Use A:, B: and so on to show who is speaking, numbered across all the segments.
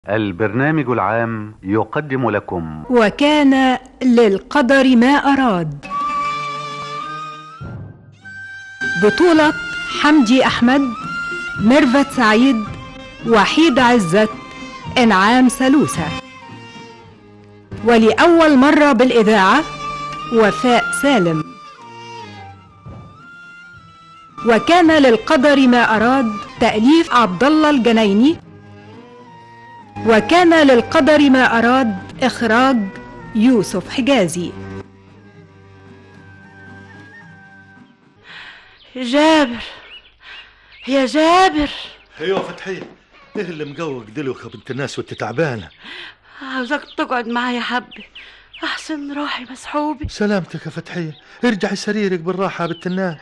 A: البرنامج العام يقدم لكم
B: وكان للقدر ما أراد بطولة حمدي أحمد ميرفت سعيد وحيد عزت إنعام سلوسة ولأول مرة بالإذاعة وفاء سالم وكان للقدر ما أراد تأليف عبد الله الجنايني وكان للقدر ما أراد إخراج يوسف حجازي
C: جابر يا جابر
D: ايوه فتحية ايه اللي مقوق دلوك يا بنت الناس وانت تعبانة
C: عاوزك تقعد معايا حبة أحسن روحي مسحوبة
D: سلامتك يا فتحية ارجعي سريرك بالراحة يا بنت الناس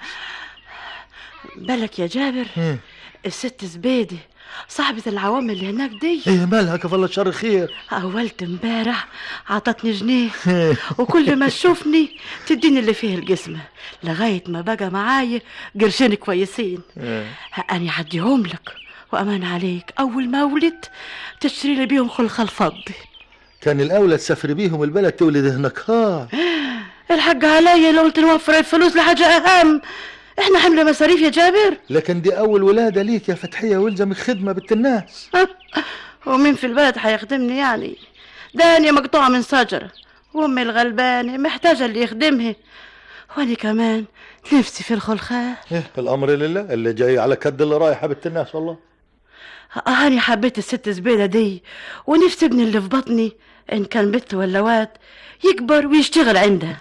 C: بالك يا جابر
D: ايه
C: الست زبيدة صاحبة العوام اللي هناك دي
D: ايه مالها كفالة شر خير
C: أولت امبارح عطتني جنيه وكل ما تشوفني تديني اللي فيه الجسمة لغاية ما بقى معايا قرشين كويسين
D: إيه.
C: أنا حديهم لك وأمان عليك أول ما ولد تشتري لي بيهم خلخال فضي
D: كان الاولى تسافري بيهم البلد تولد هناك ها
C: الحق عليا لو قلت نوفر الفلوس لحاجة أهم احنا حمل مصاريف يا جابر
D: لكن دي اول ولادة ليك يا فتحية والزمك خدمة بنت الناس
C: ومين في البلد هيخدمني يعني داني مقطوعة من شجرة وامي الغلبانة محتاجة اللي يخدمها وانا كمان نفسي في الخلخال
D: ايه الامر لله اللي جاي على كد اللي رايح يا بنت الناس والله
C: أنا حبيت الست زبيدة دي ونفسي ابني اللي في بطني إن كان بنت ولا واد يكبر ويشتغل عندها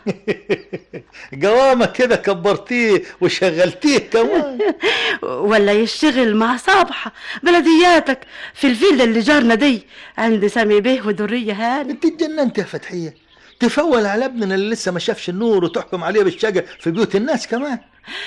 D: قوامك كده كبرتيه وشغلتيه كمان
C: ولا يشتغل مع صابحة بلدياتك في الفيلا اللي جارنا دي عند سامي بيه ودرية هاني
D: انت اتجننت يا فتحية تفول على ابننا اللي لسه ما شافش النور وتحكم عليه بالشقة في بيوت الناس كمان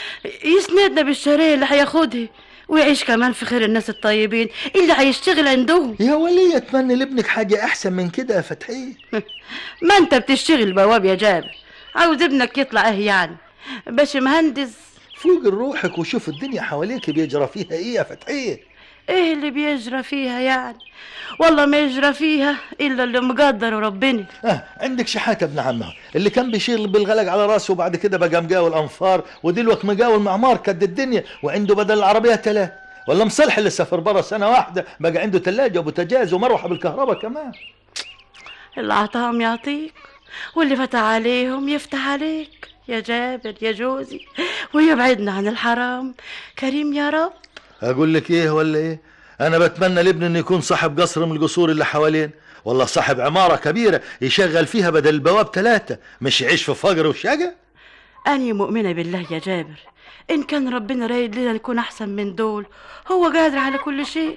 C: يسندنا بالشريه اللي هياخدها ويعيش كمان في خير الناس الطيبين اللي هيشتغل عندهم
D: يا ولي اتمنى لابنك حاجة احسن من كده يا فتحية
C: ما انت بتشتغل بواب يا جابر عاوز ابنك يطلع ايه يعني باش مهندس
D: فوق روحك وشوف الدنيا حواليك بيجرى فيها ايه يا فتحية
C: ايه اللي بيجرى فيها يعني والله ما يجرى فيها الا اللي مقدره ربنا
D: اه عندك شحاتة ابن عمها اللي كان بيشيل بالغلق على راسه وبعد كده بقى مقاول انفار ودلوك مقاول معمار كد الدنيا وعنده بدل العربية ثلاث ولا مصلح اللي سافر برا سنة واحدة بقى عنده ثلاجة وبوتاجاز ومروحة بالكهرباء كمان
C: اللي عطاهم يعطيك واللي فتح عليهم يفتح عليك يا جابر يا جوزي ويبعدنا عن الحرام كريم يا رب
D: اقول لك ايه ولا ايه انا بتمنى لابني انه يكون صاحب قصر من القصور اللي حوالين والله صاحب عمارة كبيرة يشغل فيها بدل البواب ثلاثة مش يعيش في فقر وشقة
C: أنا مؤمنة بالله يا جابر إن كان ربنا رايد لنا نكون أحسن من دول هو قادر على كل شيء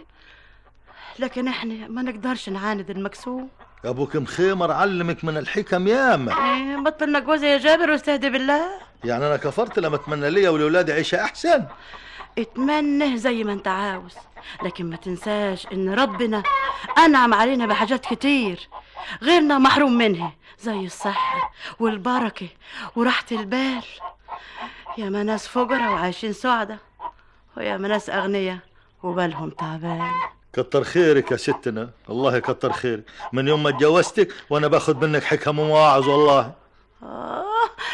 C: لكن إحنا ما نقدرش نعاند المكسوم
D: ابوك مخيمر علمك من الحكم ياما
C: إيه بطلنا جوزي يا جابر واستهدي بالله
D: يعني انا كفرت لما اتمنى ليا ولولادي عيشة احسن
C: اتمنى زي ما انت عاوز لكن ما تنساش ان ربنا انعم علينا بحاجات كتير غيرنا محروم منها زي الصحة والبركة وراحة البال يا ما ناس فقراء وعايشين سعدة ويا ما ناس أغنياء وبالهم تعبان
D: كتر خيرك يا ستنا الله يكتر خيرك من يوم ما اتجوزتك وانا باخد منك حكم ومواعظ والله
C: آه.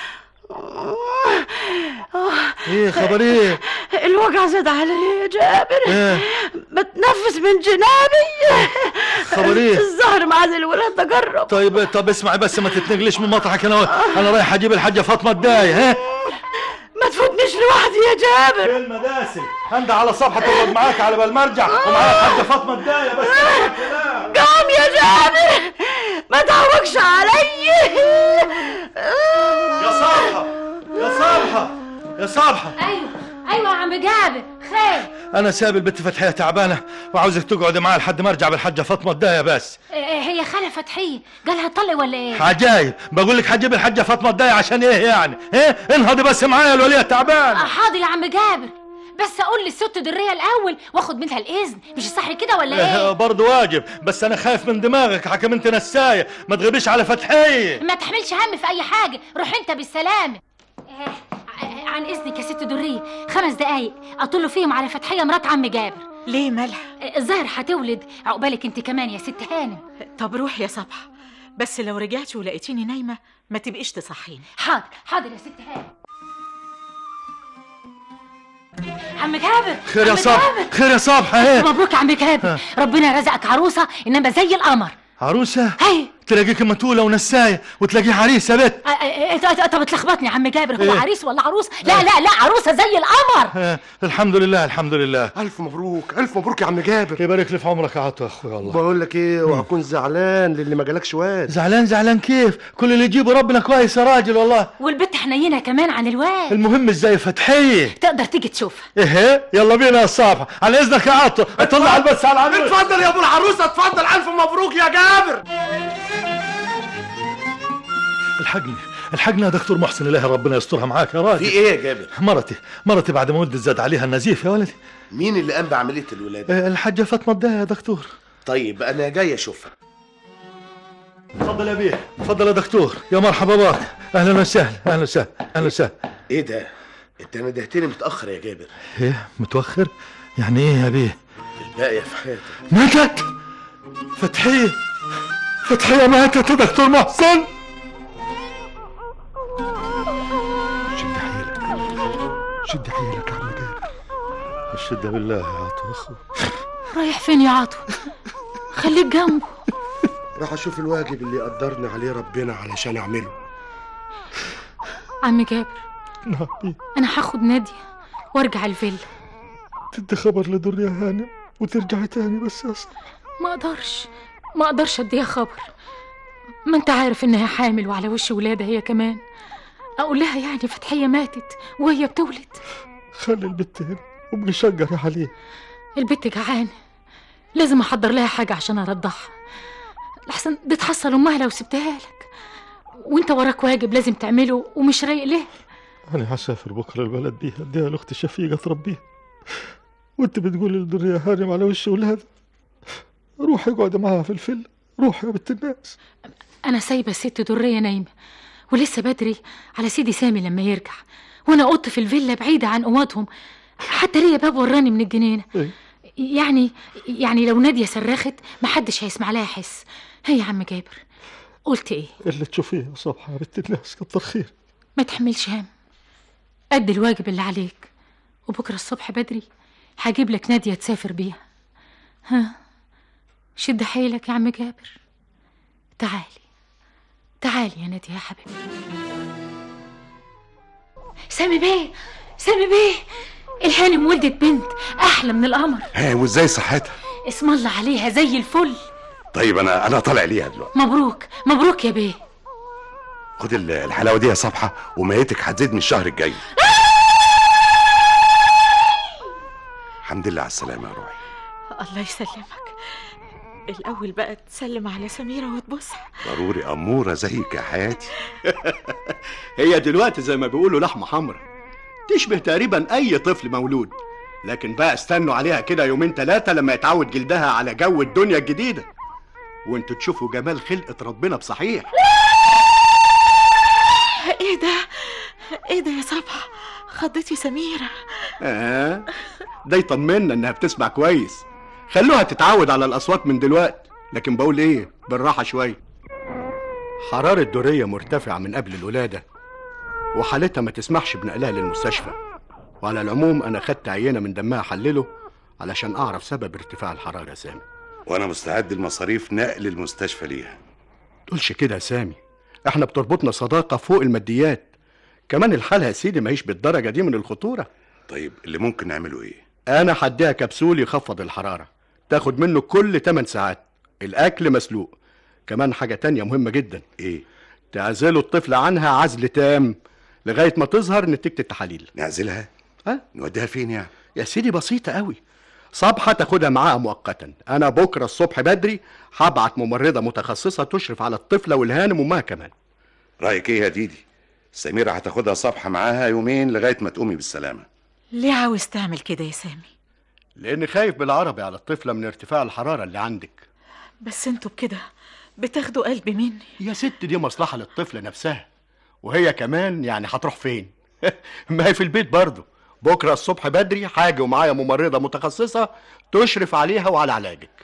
C: آه.
D: ايه خبر ايه
C: الوجع زاد علي يا جابر
D: ايه
C: بتنفس من جنابي
D: خبر ايه
C: الظهر مع ذي الولاد تجرب
D: طيب طب اسمعي بس ما تتنقليش من مطرحك انا انا رايح اجيب الحاجه فاطمه الداي ها
C: ما تفوتنيش لوحدي يا جابر
D: المداسي عندها على صفحه تقعد معاك على بال ما ارجع ومعايا الحاجه فاطمه الدايه بس
C: قوم يا جابر ما تعوقش علي
D: يا صالحه يا صالحه يا صالحه
E: ايوه ايوه يا عم جابر خير
D: انا ساب البنت فتحيه تعبانه وعاوزك تقعد معاها لحد ما ارجع بالحاجه فاطمه الدايه بس
E: إيه هي خالة فتحية جالها طلق ولا ايه؟
D: عجايب بقول لك هجيب الحاجه فاطمه الدايه عشان ايه يعني ايه انهضي بس معايا الوليه تعبان
E: حاضر يا عم جابر بس اقول للست درية الاول واخد منها الاذن مش صح كده ولا
D: إيه
E: ايه؟
D: برضه واجب بس انا خايف من دماغك حكم انت نسايه ما تغيبيش على فتحيه
E: ما تحملش هم في اي حاجة روح انت بالسلامة إيه، ع- عن اذنك يا ست درية خمس دقايق اطل فيهم على فتحية مرات عم جابر
F: ليه مالها
E: الظاهر هتولد عقبالك انت كمان يا ست هانم
F: طب روح يا صبحة بس لو رجعتي ولقيتيني نايمة ما تبقيش تصحيني
E: حاضر حاضر يا ست هانم عم جابر
D: خير يا
E: عم
D: صبح
E: جابر.
D: خير يا صبح اهي
E: مبروك يا عم جابر ربنا رزقك عروسه انما زي القمر
D: عروسة
E: هي
D: تلاقيك متولة ونساية وتلاقيه عريس يا بت
E: آه، آه، آه، طب اتلخبطني يا عم جابر هو
D: إيه؟
E: عريس ولا عروس لا لا لا عروسه زي القمر
D: آه، الحمد لله الحمد لله
G: الف مبروك الف مبروك يا عم جابر
D: يبارك لي في عمرك يا عطا يا اخويا الله
G: بقول لك ايه وهكون زعلان للي ما جالكش واد
D: زعلان زعلان كيف كل اللي يجيبه ربنا كويس يا راجل والله
E: والبت حنينه كمان عن الواد
D: المهم ازاي فتحية
E: تقدر تيجي تشوفها
D: ايه يلا بينا يا صبح على اذنك يا عطا اطلع البس على العروس
G: اتفضل يا ابو العروسه اتفضل الف مبروك يا جابر
D: الحقني الحقني يا دكتور محسن الله ربنا يسترها معاك يا راجل
G: في ايه يا جابر
D: مرتي مرتي بعد ما ولدت زاد عليها النزيف يا ولدي
G: مين اللي قام بعمليه الولاده
D: آه، الحاجة فاطمة الداية يا دكتور
G: طيب انا جاي اشوفها
D: تفضل يا بيه تفضل يا دكتور يا مرحبا بك اهلا وسهلا اهلا وسهلا اهلا وسهلا
G: ايه ده انت ندهتني متاخر يا جابر
D: ايه متوخر يعني ايه يا بيه
G: الباقيه في حياتك
D: ماتت فتحية فتحية ماتت يا دكتور محسن شد حيلك شد حيلك يا عم جابر الشدة بالله يا عطو اخو
E: رايح فين يا عطو خليك جنبه
G: راح اشوف الواجب اللي قدرني عليه ربنا علشان اعمله
E: عم جابر
D: نعم بيه
E: انا هاخد ناديه وارجع الفيلا
D: تدي خبر لدنيا هانم وترجعي تاني بس يا صاحبي
E: ما اقدرش ما اقدرش اديها خبر ما انت عارف انها حامل وعلى وش ولادها هي كمان اقول لها يعني فتحيه ماتت وهي بتولد
D: خلي البت هنا وابقي شجري عليه
E: البت جعانه لازم احضر لها حاجه عشان ارضعها لحسن دي تحصل امها لو سبتها لك وانت وراك واجب لازم تعمله ومش رايق ليه
D: أنا هسافر بكرة البلد دي أديها لأختي شفيقة تربيها وأنت بتقول للدنيا هانم على وش ولادها روح اقعد معاها في الفيلا روح يا بنت الناس
E: انا سايبه الست دريه نايمه ولسه بدري على سيدي سامي لما يرجع وانا قط في الفيلا بعيده عن اوضهم حتى ليا باب وراني من الجنينه
D: إيه؟
E: يعني يعني لو ناديه صرخت محدش هيسمع لها حس هي يا عم جابر قلت ايه
D: اللي تشوفيه يا صبحة يا بنت الناس كتر خير
E: ما تحملش هم قد الواجب اللي عليك وبكره الصبح بدري هجيب لك ناديه تسافر بيها ها شد حيلك يا عم جابر تعالي تعالي يا ناديه يا حبيبتي سامي بيه سامي بيه الهانم ولدت بنت احلى من القمر
H: ها وازاي صحتها
E: اسم الله عليها زي الفل
H: طيب انا انا طالع ليها دلوقتي
E: مبروك مبروك يا بيه
H: خد ال- الحلاوه دي يا صبحه وميتك هتزيد من الشهر الجاي الحمد لله على السلامه يا روحي
F: الله يسلمك الأول بقى تسلم على سميرة وتبوسها
H: ضروري اموره زيك يا حياتي
I: هي دلوقتي زي ما بيقولوا لحمة حمرا تشبه تقريبا أي طفل مولود لكن بقى استنوا عليها كده يومين ثلاثة لما يتعود جلدها على جو الدنيا الجديدة وانتوا تشوفوا جمال خلقة ربنا بصحيح
F: ايه ده ايه ده يا صبحة خضتي سميرة
I: آه ده يطمنا انها بتسمع كويس خلوها تتعود على الاصوات من دلوقت لكن بقول ايه بالراحه شويه حراره الدوريه مرتفعه من قبل الولاده وحالتها ما تسمحش بنقلها للمستشفى وعلى العموم انا خدت عينه من دمها حلله علشان اعرف سبب ارتفاع الحراره يا سامي
H: وانا مستعد لمصاريف نقل المستشفى ليها
I: تقولش كده يا سامي احنا بتربطنا صداقه فوق الماديات كمان الحالة يا سيدي ماهيش بالدرجه دي من الخطوره
H: طيب اللي ممكن نعمله ايه
I: انا هديها كبسول يخفض الحراره تاخد منه كل 8 ساعات الاكل مسلوق كمان حاجه تانية مهمه جدا
H: ايه
I: تعزلوا الطفل عنها عزل تام لغايه ما تظهر نتيجه التحاليل
H: نعزلها
I: ها
H: نوديها فين يعني
I: يا سيدي بسيطه قوي صبحة تاخدها معاها مؤقتا انا بكره الصبح بدري هبعت ممرضه متخصصه تشرف على الطفله والهانم وامها كمان
H: رايك ايه يا ديدي سميرة هتاخدها صبحة معاها يومين لغاية ما تقومي بالسلامة
F: ليه عاوز تعمل كده يا سامي
I: لاني خايف بالعربي على الطفله من ارتفاع الحراره اللي عندك
F: بس انتوا بكده بتاخدوا قلبي مني
I: يا ست دي مصلحة للطفلة نفسها وهي كمان يعني هتروح فين ما هي في البيت برضه بكره الصبح بدري حاجه ومعايا ممرضه متخصصه تشرف عليها وعلى علاجك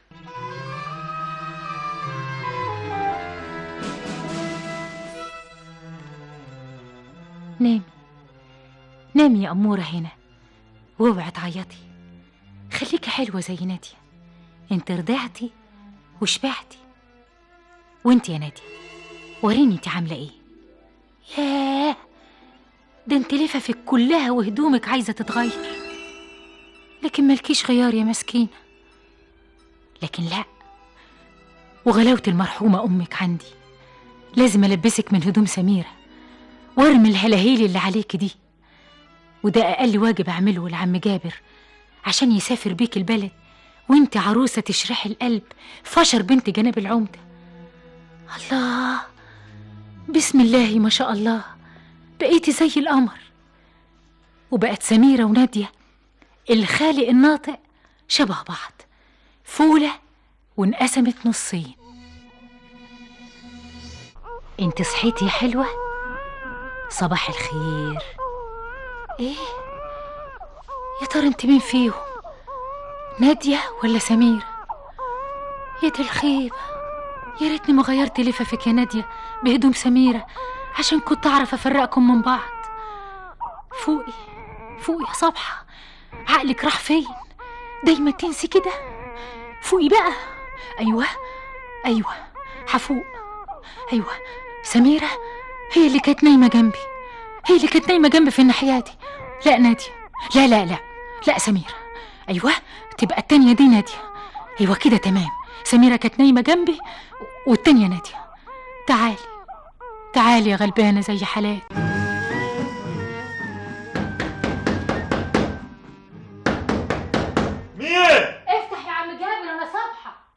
E: نامي نامي يا أمورة هنا واوعي تعيطي خليكي حلوة زي نادية انت رضعتي وشبعتي وانت يا نادية وريني انت عاملة ايه ياه ده انت لففك كلها وهدومك عايزة تتغير لكن ملكيش غيار يا مسكينة لكن لا وغلاوة المرحومة أمك عندي لازم ألبسك من هدوم سميرة وارمي الهلاهيل اللي عليك دي وده أقل واجب أعمله لعم جابر عشان يسافر بيك البلد وانت عروسة تشرحي القلب فشر بنت جناب العمدة الله بسم الله ما شاء الله بقيتي زي القمر وبقت سميرة ونادية الخالق الناطق شبه بعض فولة وانقسمت نصين انت صحيتي يا حلوة صباح الخير ايه يا ترى انت مين فيهم نادية ولا سميرة يا دي الخيبة يا ريتني ما غيرت لفافك يا نادية بهدوم سميرة عشان كنت أعرف أفرقكم من بعض فوقي فوقي يا صبحة عقلك راح فين دايما تنسي كده فوقي بقى أيوة أيوة هفوق أيوة سميرة هي اللي كانت نايمة جنبي هي اللي كانت نايمة جنبي في الناحية دي لا نادية لا لا لا لا سميرة أيوة تبقى التانية دي نادية أيوة كده تمام سميرة كانت نايمة جنبي والتانية نادية تعالي تعالي يا غلبانة زي حالات
D: مين
E: افتح يا عم جابر أنا صبحة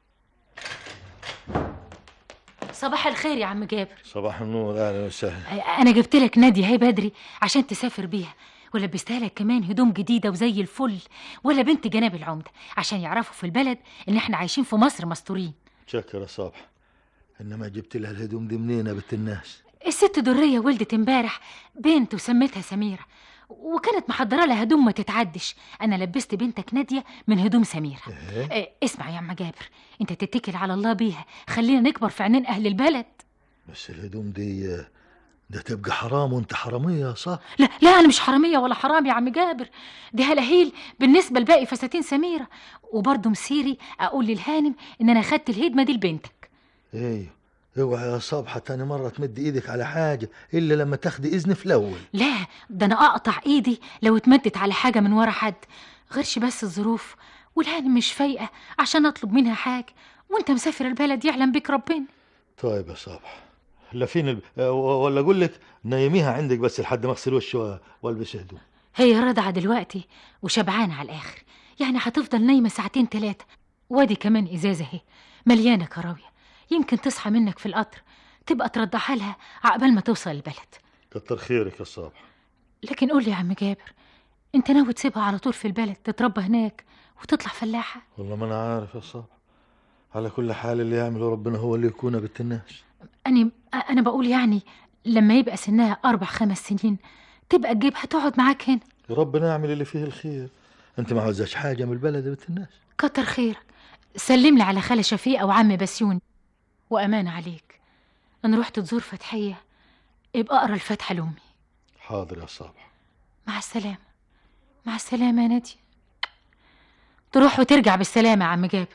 E: صباح الخير يا عم جابر
D: صباح النور اهلا وسهلا
E: انا جبت لك نادية هي بدري عشان تسافر بيها ولبستها لك كمان هدوم جديدة وزي الفل ولا بنت جناب العمدة عشان يعرفوا في البلد ان احنا عايشين في مصر مستورين
D: شكرا صبح انما جبت لها الهدوم دي منين يا بنت الناس
E: الست درية ولدت امبارح بنت وسميتها سميرة وكانت محضرة لها هدوم ما تتعدش انا لبست بنتك نادية من هدوم سميرة
D: إيه؟
E: إيه، اسمع يا عم جابر انت تتكل على الله بيها خلينا نكبر في عينين اهل البلد
D: بس الهدوم دي آه، ده تبقى حرام وانت حرامية صح
E: لا لا انا مش حراميه ولا حرام يا عم جابر دي هلاهيل بالنسبه لباقي فساتين سميره وبرضه مسيري اقول للهانم ان انا خدت الهدمه دي لبنتك
D: ايه اوعى يا صبحة تاني مرة تمد ايدك على حاجة الا لما تاخدي اذن في الاول
E: لا ده انا اقطع ايدي لو اتمدت على حاجه من ورا حد غيرش بس الظروف والهانم مش فايقه عشان اطلب منها حاجه وانت مسافر البلد يعلم بك ربنا
D: طيب يا صبح لا فين الب... آه، ولا اقول لك نيميها عندك بس لحد ما اغسل وشي و- والبس هدوم
E: هي راضعه دلوقتي وشبعانه على الاخر يعني هتفضل نايمه ساعتين تلاتة وادي كمان ازازه اهي مليانه كراويه يمكن تصحى منك في القطر تبقى ترضعها لها عقبال ما توصل البلد
D: كتر خيرك يا صبح
E: لكن قول لي يا عم جابر انت ناوي تسيبها على طول في البلد تتربى هناك وتطلع فلاحه
D: والله ما انا عارف يا صبح على كل حال اللي يعمله ربنا هو اللي يكون يا بنت الناس
E: أنا أنا بقول يعني لما يبقى سنها أربع خمس سنين تبقى تجيبها تقعد معاك هنا
D: ربنا يعمل اللي فيه الخير انت ما عاوزاش حاجة من البلد يا بنت الناس
E: كتر خيرك سلم لي على خالة شفيقة وعم بسيون وأمانة عليك أنا رحت تزور فتحية ابقى أقرا الفاتحة لأمي
D: حاضر يا صبح
E: مع السلامة مع السلامة يا نادية تروح وترجع بالسلامة يا عم جابر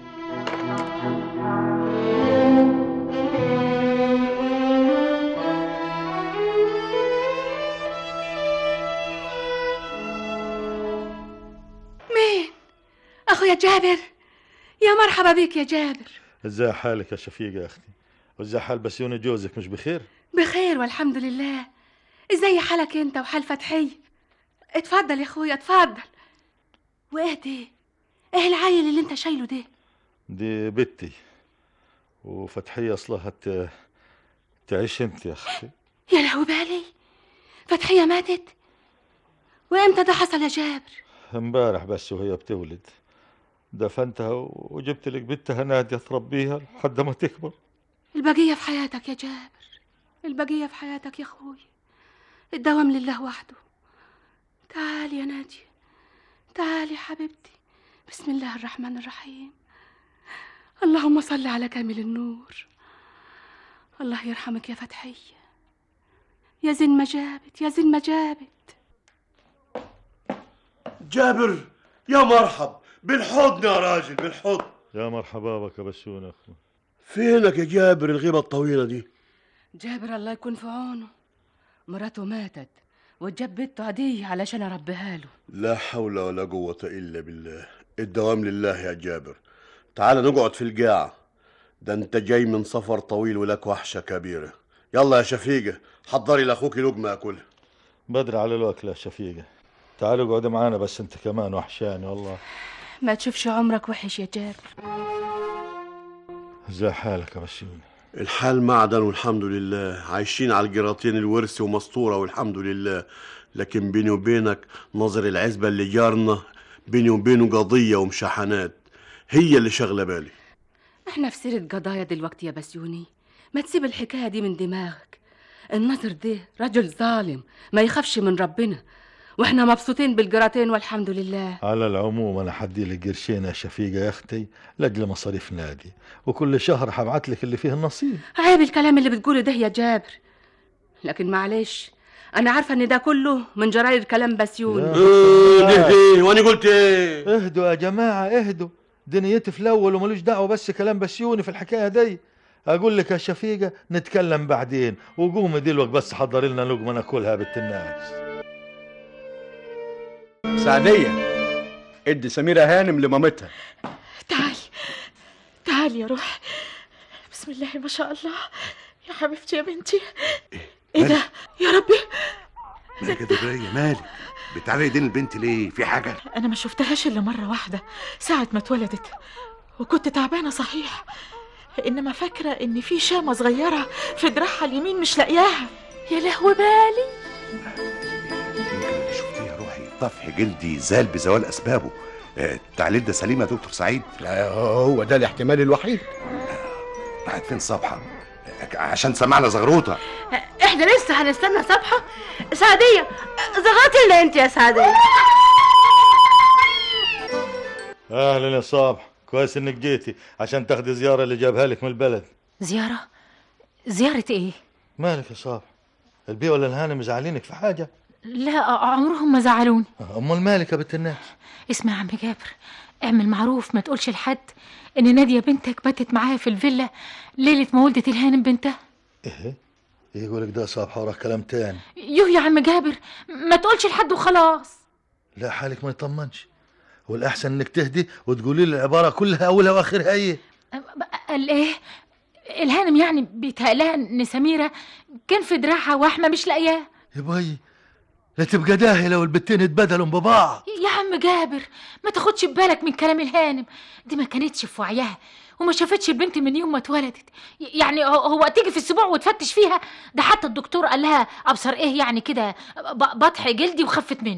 C: مين اخويا جابر يا مرحبا بك يا جابر
D: ازاي حالك يا شفيقة يا اختي وازاي حال بسيوني جوزك مش بخير
C: بخير والحمد لله ازاي حالك انت وحال فتحية اتفضل يا اخويا اتفضل وايه دي ايه العيل اللي انت شايله ده
D: دي بنتي وفتحية اصلها ت... تعيش انت يا اختي
C: يا لهوي بالي فتحية ماتت وامتى ده حصل يا جابر
D: امبارح بس وهي بتولد دفنتها وجبت لك بنتها نادية تربيها لحد ما تكبر
C: البقية في حياتك يا جابر البقية في حياتك يا اخوي الدوام لله وحده تعال يا نادية
J: تعالي حبيبتي بسم الله الرحمن الرحيم اللهم صل على كامل النور الله يرحمك يا فتحية يا زين ما جابت يا زين ما جابت
G: جابر يا مرحب بالحضن يا راجل بالحضن
D: يا مرحبا بك يا بسيون اخي
G: فينك يا جابر الغيبة الطويلة دي
J: جابر الله يكون في عونه مراته ماتت وجاب بنته عادية علشان أربيها له
G: لا حول ولا قوة إلا بالله الدوام لله يا جابر تعال نقعد في القاعة ده انت جاي من سفر طويل ولك وحشة كبيرة يلا يا شفيقة حضري لأخوك لقمة أكلها
D: بدري على الوكلة يا شفيقة تعال اقعد معانا بس انت كمان وحشاني والله
J: ما تشوفش عمرك وحش يا جابر
D: ازاي حالك يا بسيون
G: الحال معدن والحمد لله عايشين على الجراطين الورث ومسطورة والحمد لله لكن بيني وبينك نظر العزبة اللي جارنا بيني وبينه قضية ومشاحنات هي اللي شغلة بالي
J: احنا في سيرة قضايا دلوقتي يا بسيوني ما تسيب الحكاية دي من دماغك النظر ده رجل ظالم ما يخافش من ربنا واحنا مبسوطين بالجراتين والحمد لله
D: على العموم انا حدي لك قرشين يا شفيقة يا اختي لاجل مصاريف نادي وكل شهر حبعت لك اللي فيه النصيب
J: عيب الكلام اللي بتقوله ده يا جابر لكن معلش انا عارفه ان ده كله من جراير كلام بسيوني
G: ايه وانا قلت ايه
D: اهدوا يا جماعة اهدوا دنيتي في الاول وملوش دعوة بس كلام بسيوني في الحكاية دي اقول لك يا شفيقة نتكلم بعدين وقومي دلوقتي بس حضري لنا لقمة ناكلها بنت الناس
I: سعدية ادي سميرة هانم لمامتها
F: تعالي تعالي يا روحي بسم الله ما شاء الله يا حبيبتي يا بنتي ايه ده يا ربي
H: مالك يا دبرية مالك بتعلي ايدين البنت ليه في حاجة
F: انا ما شفتهاش الا مره واحده ساعه ما اتولدت وكنت تعبانه صحيح انما فاكره ان في شامه صغيره في دراعها اليمين مش لاقياها يا لهوي بالي
H: يمكن اللي شفتيه يا روحي طفح جلدي زال بزوال اسبابه آه، التعليل ده سليم يا دكتور سعيد
I: لا هو ده الاحتمال الوحيد
H: راحت فين صبحة آه، عشان سمعنا زغروطة
C: احنا لسه هنستنى صبحة سعدية زغطي لنا انت يا سعدية
D: اهلا يا صبح كويس انك جيتي عشان تاخدي زيارة اللي جابها لك من البلد
E: زيارة زيارة ايه
D: مالك يا صبح البي ولا الهانم مزعلينك في حاجة
E: لا عمرهم ما زعلوني
D: امال مالك يا بنت الناس
E: اسمع يا عم جابر اعمل معروف ما تقولش لحد ان نادية بنتك باتت معايا في الفيلا ليلة ما ولدت الهانم بنتها
D: ايه يقولك ده صبح وراه كلام تاني
E: يوه يا عم جابر ما تقولش لحد وخلاص
D: لا حالك ما يطمنش والاحسن انك تهدي وتقولي لي العبارة كلها اولها واخرها ايه
E: قال ايه الهانم يعني بيتهيألها ان سميرة كان في دراعها وحمة مش لاقياه
D: يا بي لا تبقى داهية لو البتين اتبدلوا ببعض
E: يا عم جابر ما تاخدش بالك من كلام الهانم دي ما كانتش في وعيها وما شافتش البنت من يوم ما اتولدت ي- يعني هو- هو تيجي في السبوع وتفتش فيها ده حتى الدكتور قال لها ابصر ايه يعني كده ب- بطح جلدي وخفت منه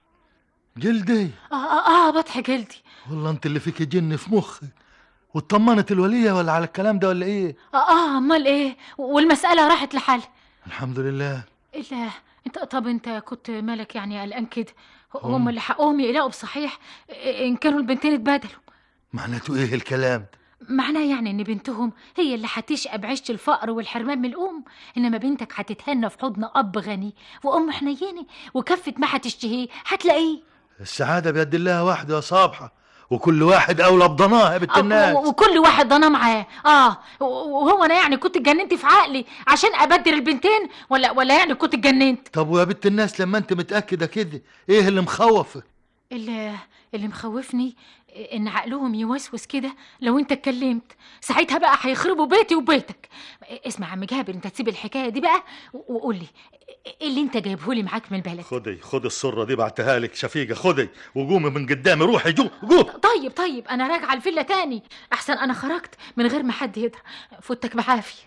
D: جلدي
E: اه اه, آه بطح جلدي
D: والله انت اللي فيك جن في مخك واطمنت الولية ولا على الكلام ده ولا ايه
E: اه اه امال ايه والمسألة راحت لحل
D: الحمد لله
E: الا انت طب انت كنت مالك يعني قلقان كده
D: هم.
E: هم اللي حقهم يقلقوا بصحيح ان كانوا البنتين اتبادلوا
D: معناته ايه الكلام ده
E: معناه يعني ان بنتهم هي اللي هتشقى بعيشة الفقر والحرمان من الام انما بنتك هتتهنى في حضن اب غني وام حنينه وكفة ما هتشتهيه هتلاقيه
D: السعادة بيد الله وحده يا صابحة وكل واحد أولى بضناها يا بنت الناس
E: و- وكل واحد ضنا معاه اه و- وهو انا يعني كنت اتجننت في عقلي عشان ابدل البنتين ولا ولا يعني كنت اتجننت
D: طب ويا بنت الناس لما انت متأكدة كده ايه اللي مخوفك
E: اللي اللي مخوفني ان عقلهم يوسوس كده لو انت اتكلمت ساعتها بقى هيخربوا بيتي وبيتك اسمع يا عم جابر انت تسيب الحكايه دي بقى و- وقول لي ايه اللي انت جايبه لي معاك من البلد
D: خدي خدي السرة دي بعتها لك شفيقة خدي وقومي من قدامي روحي جو جو
E: طيب طيب انا راجعه الفيلا تاني احسن انا خرجت من غير ما حد يدرى فوتك بعافيه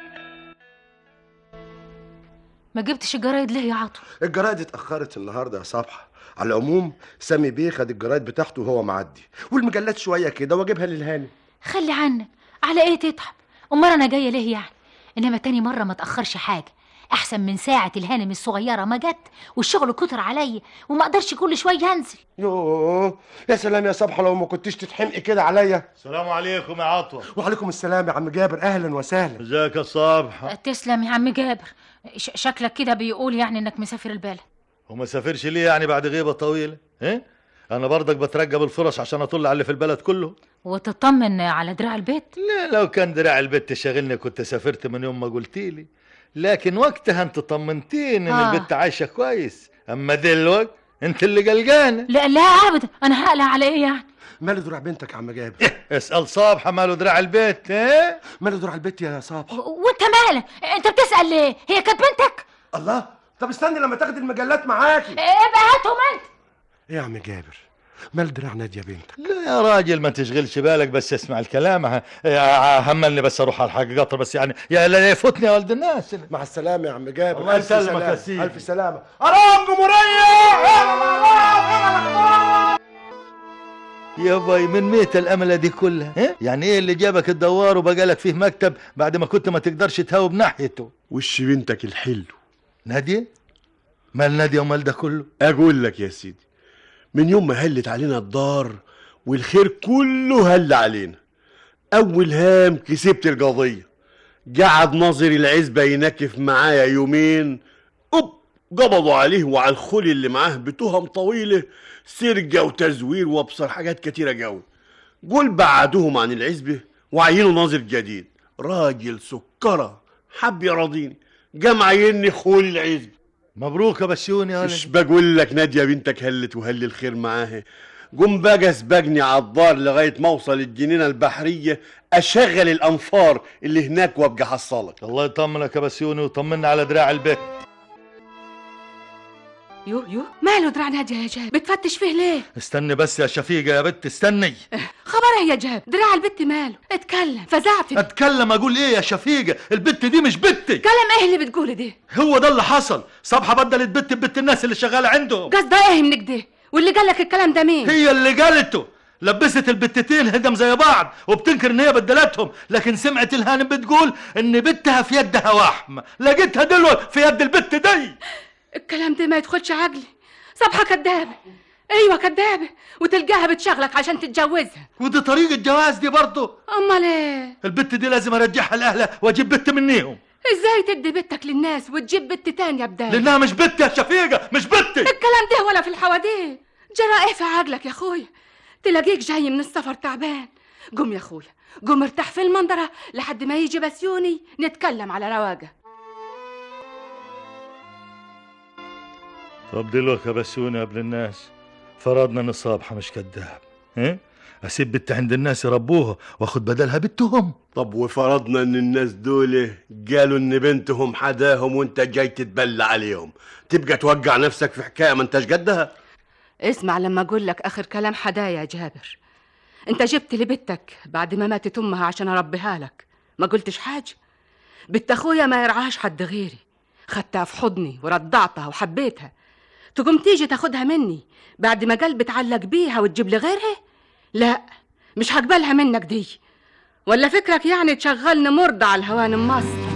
E: ما جبتش الجرايد ليه يا عطو
G: الجرايد اتأخرت النهاردة يا صبحة على العموم سامي بيه خد الجرايد بتاعته وهو معدي والمجلات شوية كده واجيبها للهاني
E: خلي عنك على ايه تتعب امال انا جايه ليه يعني انما تاني مره ما تاخرش حاجه احسن من ساعه الهانم الصغيره ما جت والشغل كتر عليا وما اقدرش كل شويه انزل
K: يوه يا سلام يا صبحة لو ما كنتش تتحمقي كده عليا
D: السلام عليكم يا عطوة
K: وعليكم السلام يا عم جابر اهلا وسهلا
D: ازيك يا صبحة
E: تسلم يا عم جابر ش- شكلك كده بيقول يعني انك مسافر البلد
D: وما سافرش ليه يعني بعد غيبة طويلة ايه انا برضك بترقب الفرص عشان اطل على اللي في البلد كله
E: وتطمن على دراع البيت
D: لا لو كان دراع البت شاغلني كنت سافرت من يوم ما قلتيلي لكن وقتها انت طمنتيني ان
E: آه.
D: البت عايشة كويس اما دلوقتي انت اللي قلقانة
E: لا لا ابدا انا هقلق على ايه يعني
K: ماله دراع بنتك يا عم جابر
D: اسأل صابحة ماله دراع البيت ايه
K: ماله دراع البيت يا صبحة
E: و- وانت مالك انت بتسال ليه هي كانت بنتك
K: الله طب استني لما تاخد المجلات معاكي
E: ابقى هاتهم انت
K: ايه يا عم جابر مال دراع نادية بنتك
D: لا يا راجل ما تشغلش بالك بس اسمع الكلام ه- يا- همني بس اروح على الحاج قطر بس يعني يا لا يفوتني يا ولد الناس
K: مع السلامة يا عم جابر
D: الله
K: ألف
D: يسلمك
K: سلامة.
D: يا سيدي.
K: ألف سلامة أرام جمهورية
D: يا باي من ميت الأملة دي كلها ها؟ يعني ايه اللي جابك الدوار وبقالك فيه مكتب بعد ما كنت ما تقدرش تهاوب ناحيته
G: وش بنتك الحلو
D: نادية مال نادية ومال ده كله
G: اقول لك يا سيدي من يوم ما هلت علينا الدار والخير كله هل علينا اول هام كسبت القضيه قعد ناظر العزبه ينكف معايا يومين أوب قبضوا عليه وعلى الخولي اللي معاه بتهم طويله سرقه وتزوير وابصر حاجات كتيره قوي قول بعدوهم عن العزبه وعينوا ناظر جديد راجل سكره حب يراضيني قام عيني خولي العزبه
D: مبروك يا بسيوني يا
G: مش بقول لك ناديه بنتك هلت وهل الخير معاها قوم بقى سبقني على الدار لغايه ما اوصل الجنينه البحريه اشغل الانفار اللي هناك وابقى حصلك
D: الله يطمنك يا بسيوني وطمنا على دراع البيت
J: يو يو ماله دراع نادية يا جاب بتفتش فيه ليه
D: استني بس يا شفيقة يا بت استني
J: خبره يا جاب دراع البت ماله اتكلم فزعتني
D: اتكلم اقول ايه يا شفيقة البت دي مش بتي
J: كلام ايه اللي بتقوله ده
D: هو ده اللي حصل صبحة بدلت بت ببت الناس اللي شغالة عندهم
J: قصده ايه من كده واللي قال لك الكلام ده مين
D: هي اللي قالته لبست البتتين هدم زي بعض وبتنكر ان هي بدلتهم لكن سمعت الهانم بتقول ان بنتها في يدها وحم لقيتها دلوقتي في يد البت دي
J: الكلام ده ما يدخلش عقلي صبحة كدابة ايوه كدابة وتلقاها بتشغلك عشان تتجوزها
D: ودي طريقة جواز دي برضه
J: امال ايه
D: البت دي لازم ارجعها لاهلها واجيب بت منيهم
J: ازاي تدي بنتك للناس وتجيب بنت تانية بدال
D: لانها مش بت يا شفيقة مش بتي
J: الكلام ده ولا في الحواديت جرى ايه في عقلك يا اخويا تلاقيك جاي من السفر تعبان قوم يا اخويا قوم ارتاح في المنظرة لحد ما يجي بسيوني نتكلم على رواقة
D: طب دلوقتي يا بسوني يا ابن الناس فرضنا ان صابحة مش كذاب ايه اسيب بنت عند الناس يربوها واخد بدلها بنتهم
G: طب وفرضنا ان الناس دول قالوا ان بنتهم حداهم وانت جاي تتبلى عليهم تبقى توقع نفسك في حكايه ما انتش قدها
J: اسمع لما اقول لك اخر كلام حدايا يا جابر انت جبت لي بنتك بعد ما ماتت امها عشان اربيها لك ما قلتش حاجه بنت اخويا ما يرعاش حد غيري خدتها في حضني ورضعتها وحبيتها تقوم تيجي تاخدها مني بعد ما قلبي اتعلق بيها وتجيب لي غيرها لا مش هقبلها منك دي ولا فكرك يعني تشغلني مرضى على الهوان مصر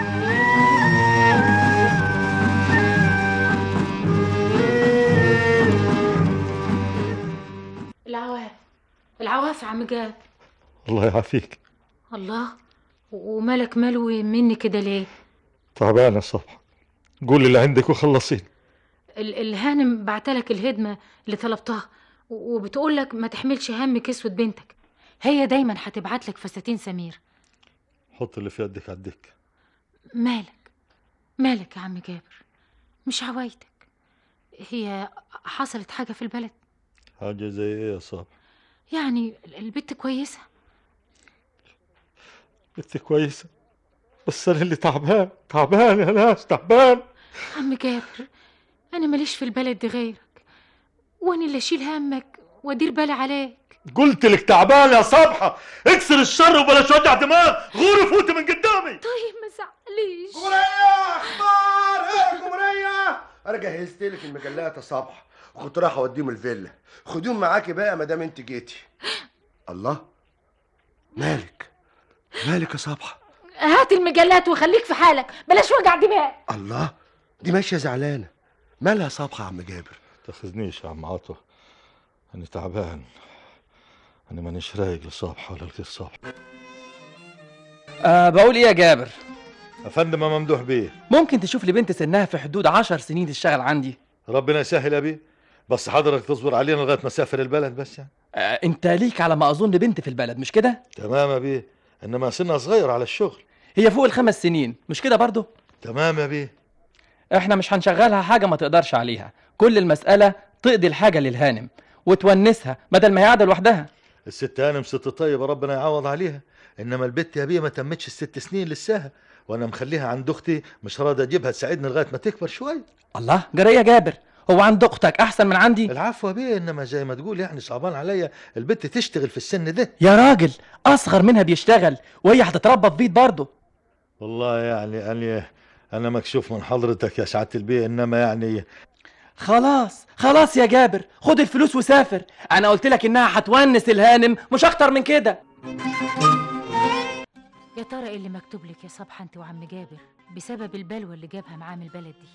E: العواف العواف يا عم جاب
D: الله يعافيك
E: الله ومالك ملوي مني كده ليه
D: تعبان يا صبحة قول اللي عندك وخلصين
E: ال- الهانم بعتلك الهدمة اللي طلبتها و- وبتقولك ما تحملش هم كسوة بنتك هي دايما هتبعت لك فساتين سمير
D: حط اللي في يدك على الدكة
E: مالك مالك يا عم جابر مش عوايدك هي حصلت حاجة في البلد
D: حاجة زي ايه يا صبحة
E: يعني ال- البت كويسة
D: بنت كويسة بس انا اللي تعبان تعبان يا ناس تعبان
E: عم جابر أنا ماليش في البلد دي غيرك وأنا اللي أشيل همك وأدير بالي عليك
D: قلت لك تعبان يا صبحة اكسر الشر وبلاش وجع دماغ غوري فوتي من قدامي
E: طيب ما زعليش
K: جمهورية اخبار ايه جمهورية انا جهزت لك المجلات يا صبح وكنت رايح اوديهم الفيلا خديهم معاكي بقى ما دام انت جيتي الله مالك مالك يا صبحة
E: هات المجلات وخليك في حالك بلاش وجع دماغ
K: الله دي ماشيه زعلانه مالها صبحه يا عم جابر
D: تاخذنيش يا عم عطوة أنا تعبان أنا مانيش رايق لصبح ولا لغير صبح
L: أه بقول ايه يا جابر
D: أفندم يا ممدوح بيه
L: ممكن تشوف لي بنت سنها في حدود عشر سنين تشتغل عندي
D: ربنا يسهل يا بيه بس حضرتك تصبر علينا لغاية ما أسافر البلد بس يعني
L: أه انت ليك على ما اظن بنت في البلد مش كده
D: تمام يا بيه إنما سنها صغير على الشغل
L: هي فوق الخمس سنين مش كده برضو
D: تمام يا بيه
L: احنا مش هنشغلها حاجه ما تقدرش عليها كل المساله تقضي الحاجه للهانم وتونسها بدل ما هي قاعده لوحدها
D: الست هانم ست طيبة ربنا يعوض عليها إنما البت يا بيه ما تمتش الست سنين لساها وأنا مخليها عند أختي مش راضي أجيبها تساعدني لغاية ما تكبر شوي
L: الله جرى يا جابر هو عند اختك احسن من عندي
D: العفو يا بيه إنما زي ما تقول يعني صعبان عليا البت تشتغل في السن ده
L: يا راجل اصغر منها بيشتغل وهي هتتربى في بيت برضه
D: والله يعني أنا أنا مكشوف من حضرتك يا سعادة البيه إنما يعني
L: خلاص خلاص يا جابر خد الفلوس وسافر انا قلت لك انها هتونس الهانم مش اكتر من كده
E: يا ترى ايه اللي مكتوب لك يا صبحة انت وعم جابر بسبب البلوى اللي جابها معاه من البلد دي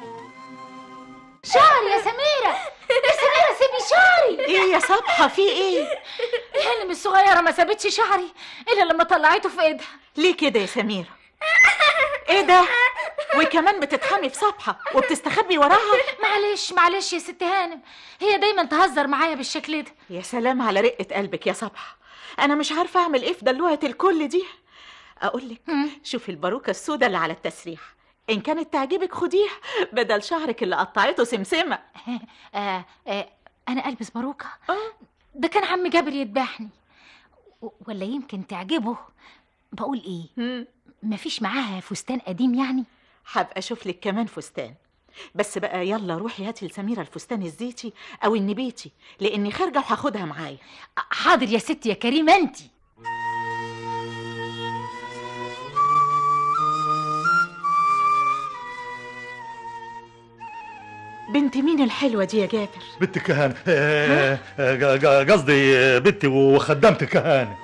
M: شعري يا سميرة يا سميرة سيبي شعري
F: ايه يا صبحة في ايه
E: الهانم الصغيرة ما سابتش شعري الا لما طلعته في ايدها
F: ليه كده يا سميرة ايه ده وكمان بتتحمي في صبحة وبتستخبي وراها
E: معلش معلش يا ست هانم هي دايما تهزر معايا بالشكل ده
F: يا سلام على رقة قلبك يا صبحة انا مش عارفة اعمل ايه في دلوعة الكل دي اقول لك شوفي الباروكة السوداء اللي على التسريح ان كانت تعجبك خديها بدل شعرك اللي قطعته سمسمة
E: آه آه انا البس باروكة ده كان عم جابر يذبحني و- ولا يمكن تعجبه بقول ايه مفيش معاها فستان قديم يعني
F: هبقى اشوف لك كمان فستان بس بقى يلا روحي هاتي لسميرة الفستان الزيتي او النبيتي لاني خارجة وهاخدها معايا
E: حاضر يا ستي يا كريمة انتي
F: بنت مين الحلوة دي يا جابر
D: بنت كهانة آه، آه، ق- قصدي آه، بنتي وخدمت كهانة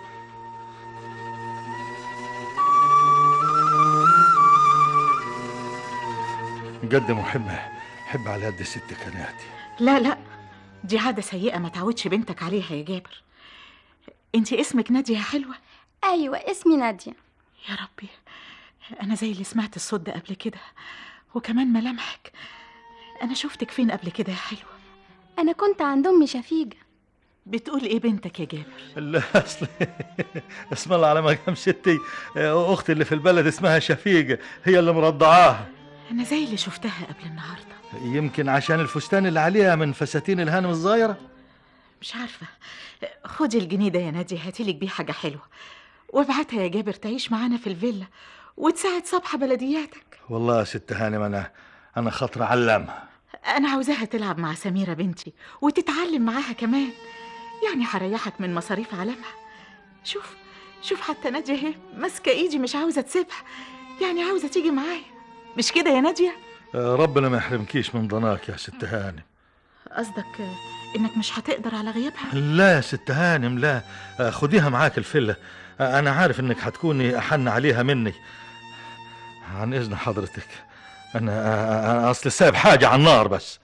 D: قد محبة حب على قد الست كناتي
F: لا لا دي عادة سيئة ما تعودش بنتك عليها يا جابر انت اسمك نادية يا حلوة
N: ايوه اسمي ناديه
F: يا ربي انا زي اللي سمعت الصوت ده قبل كده وكمان ملامحك انا شفتك فين قبل كده يا حلوة
N: انا كنت عند امي شفيقه
F: بتقول ايه بنتك يا جابر
D: لا اصل اسم الله على مقام ستي آه، اختي اللي في البلد اسمها شفيقة هي اللي مرضعاها
F: انا زي اللي شفتها قبل النهاردة
D: يمكن عشان الفستان اللي عليها من فساتين الهانم الصغيرة
F: مش عارفة خدي الجنيه ده يا نادية هاتيلك بيه حاجة حلوة وابعتها يا جابر تعيش معانا في الفيلا وتساعد صبحة بلدياتك
D: والله يا ست هانم انا انا خاطر علمها
F: أنا عاوزاها تلعب مع سميرة بنتي وتتعلم معاها كمان يعني هريحك من مصاريف علمها شوف شوف حتى نادية اهي ماسكة ايدي مش عاوزة تسيبها يعني عاوزة تيجي معايا مش كده يا نادية
D: آه، ربنا ما يحرمكيش من ضناك يا ست هانم
F: قصدك آه، انك مش هتقدر على غيابها
D: لا يا ست هانم لا آه، خديها معاك الفلة آه، انا عارف انك هتكوني احن عليها مني عن اذن حضرتك انا آه، انا اصل سايب حاجة على النار بس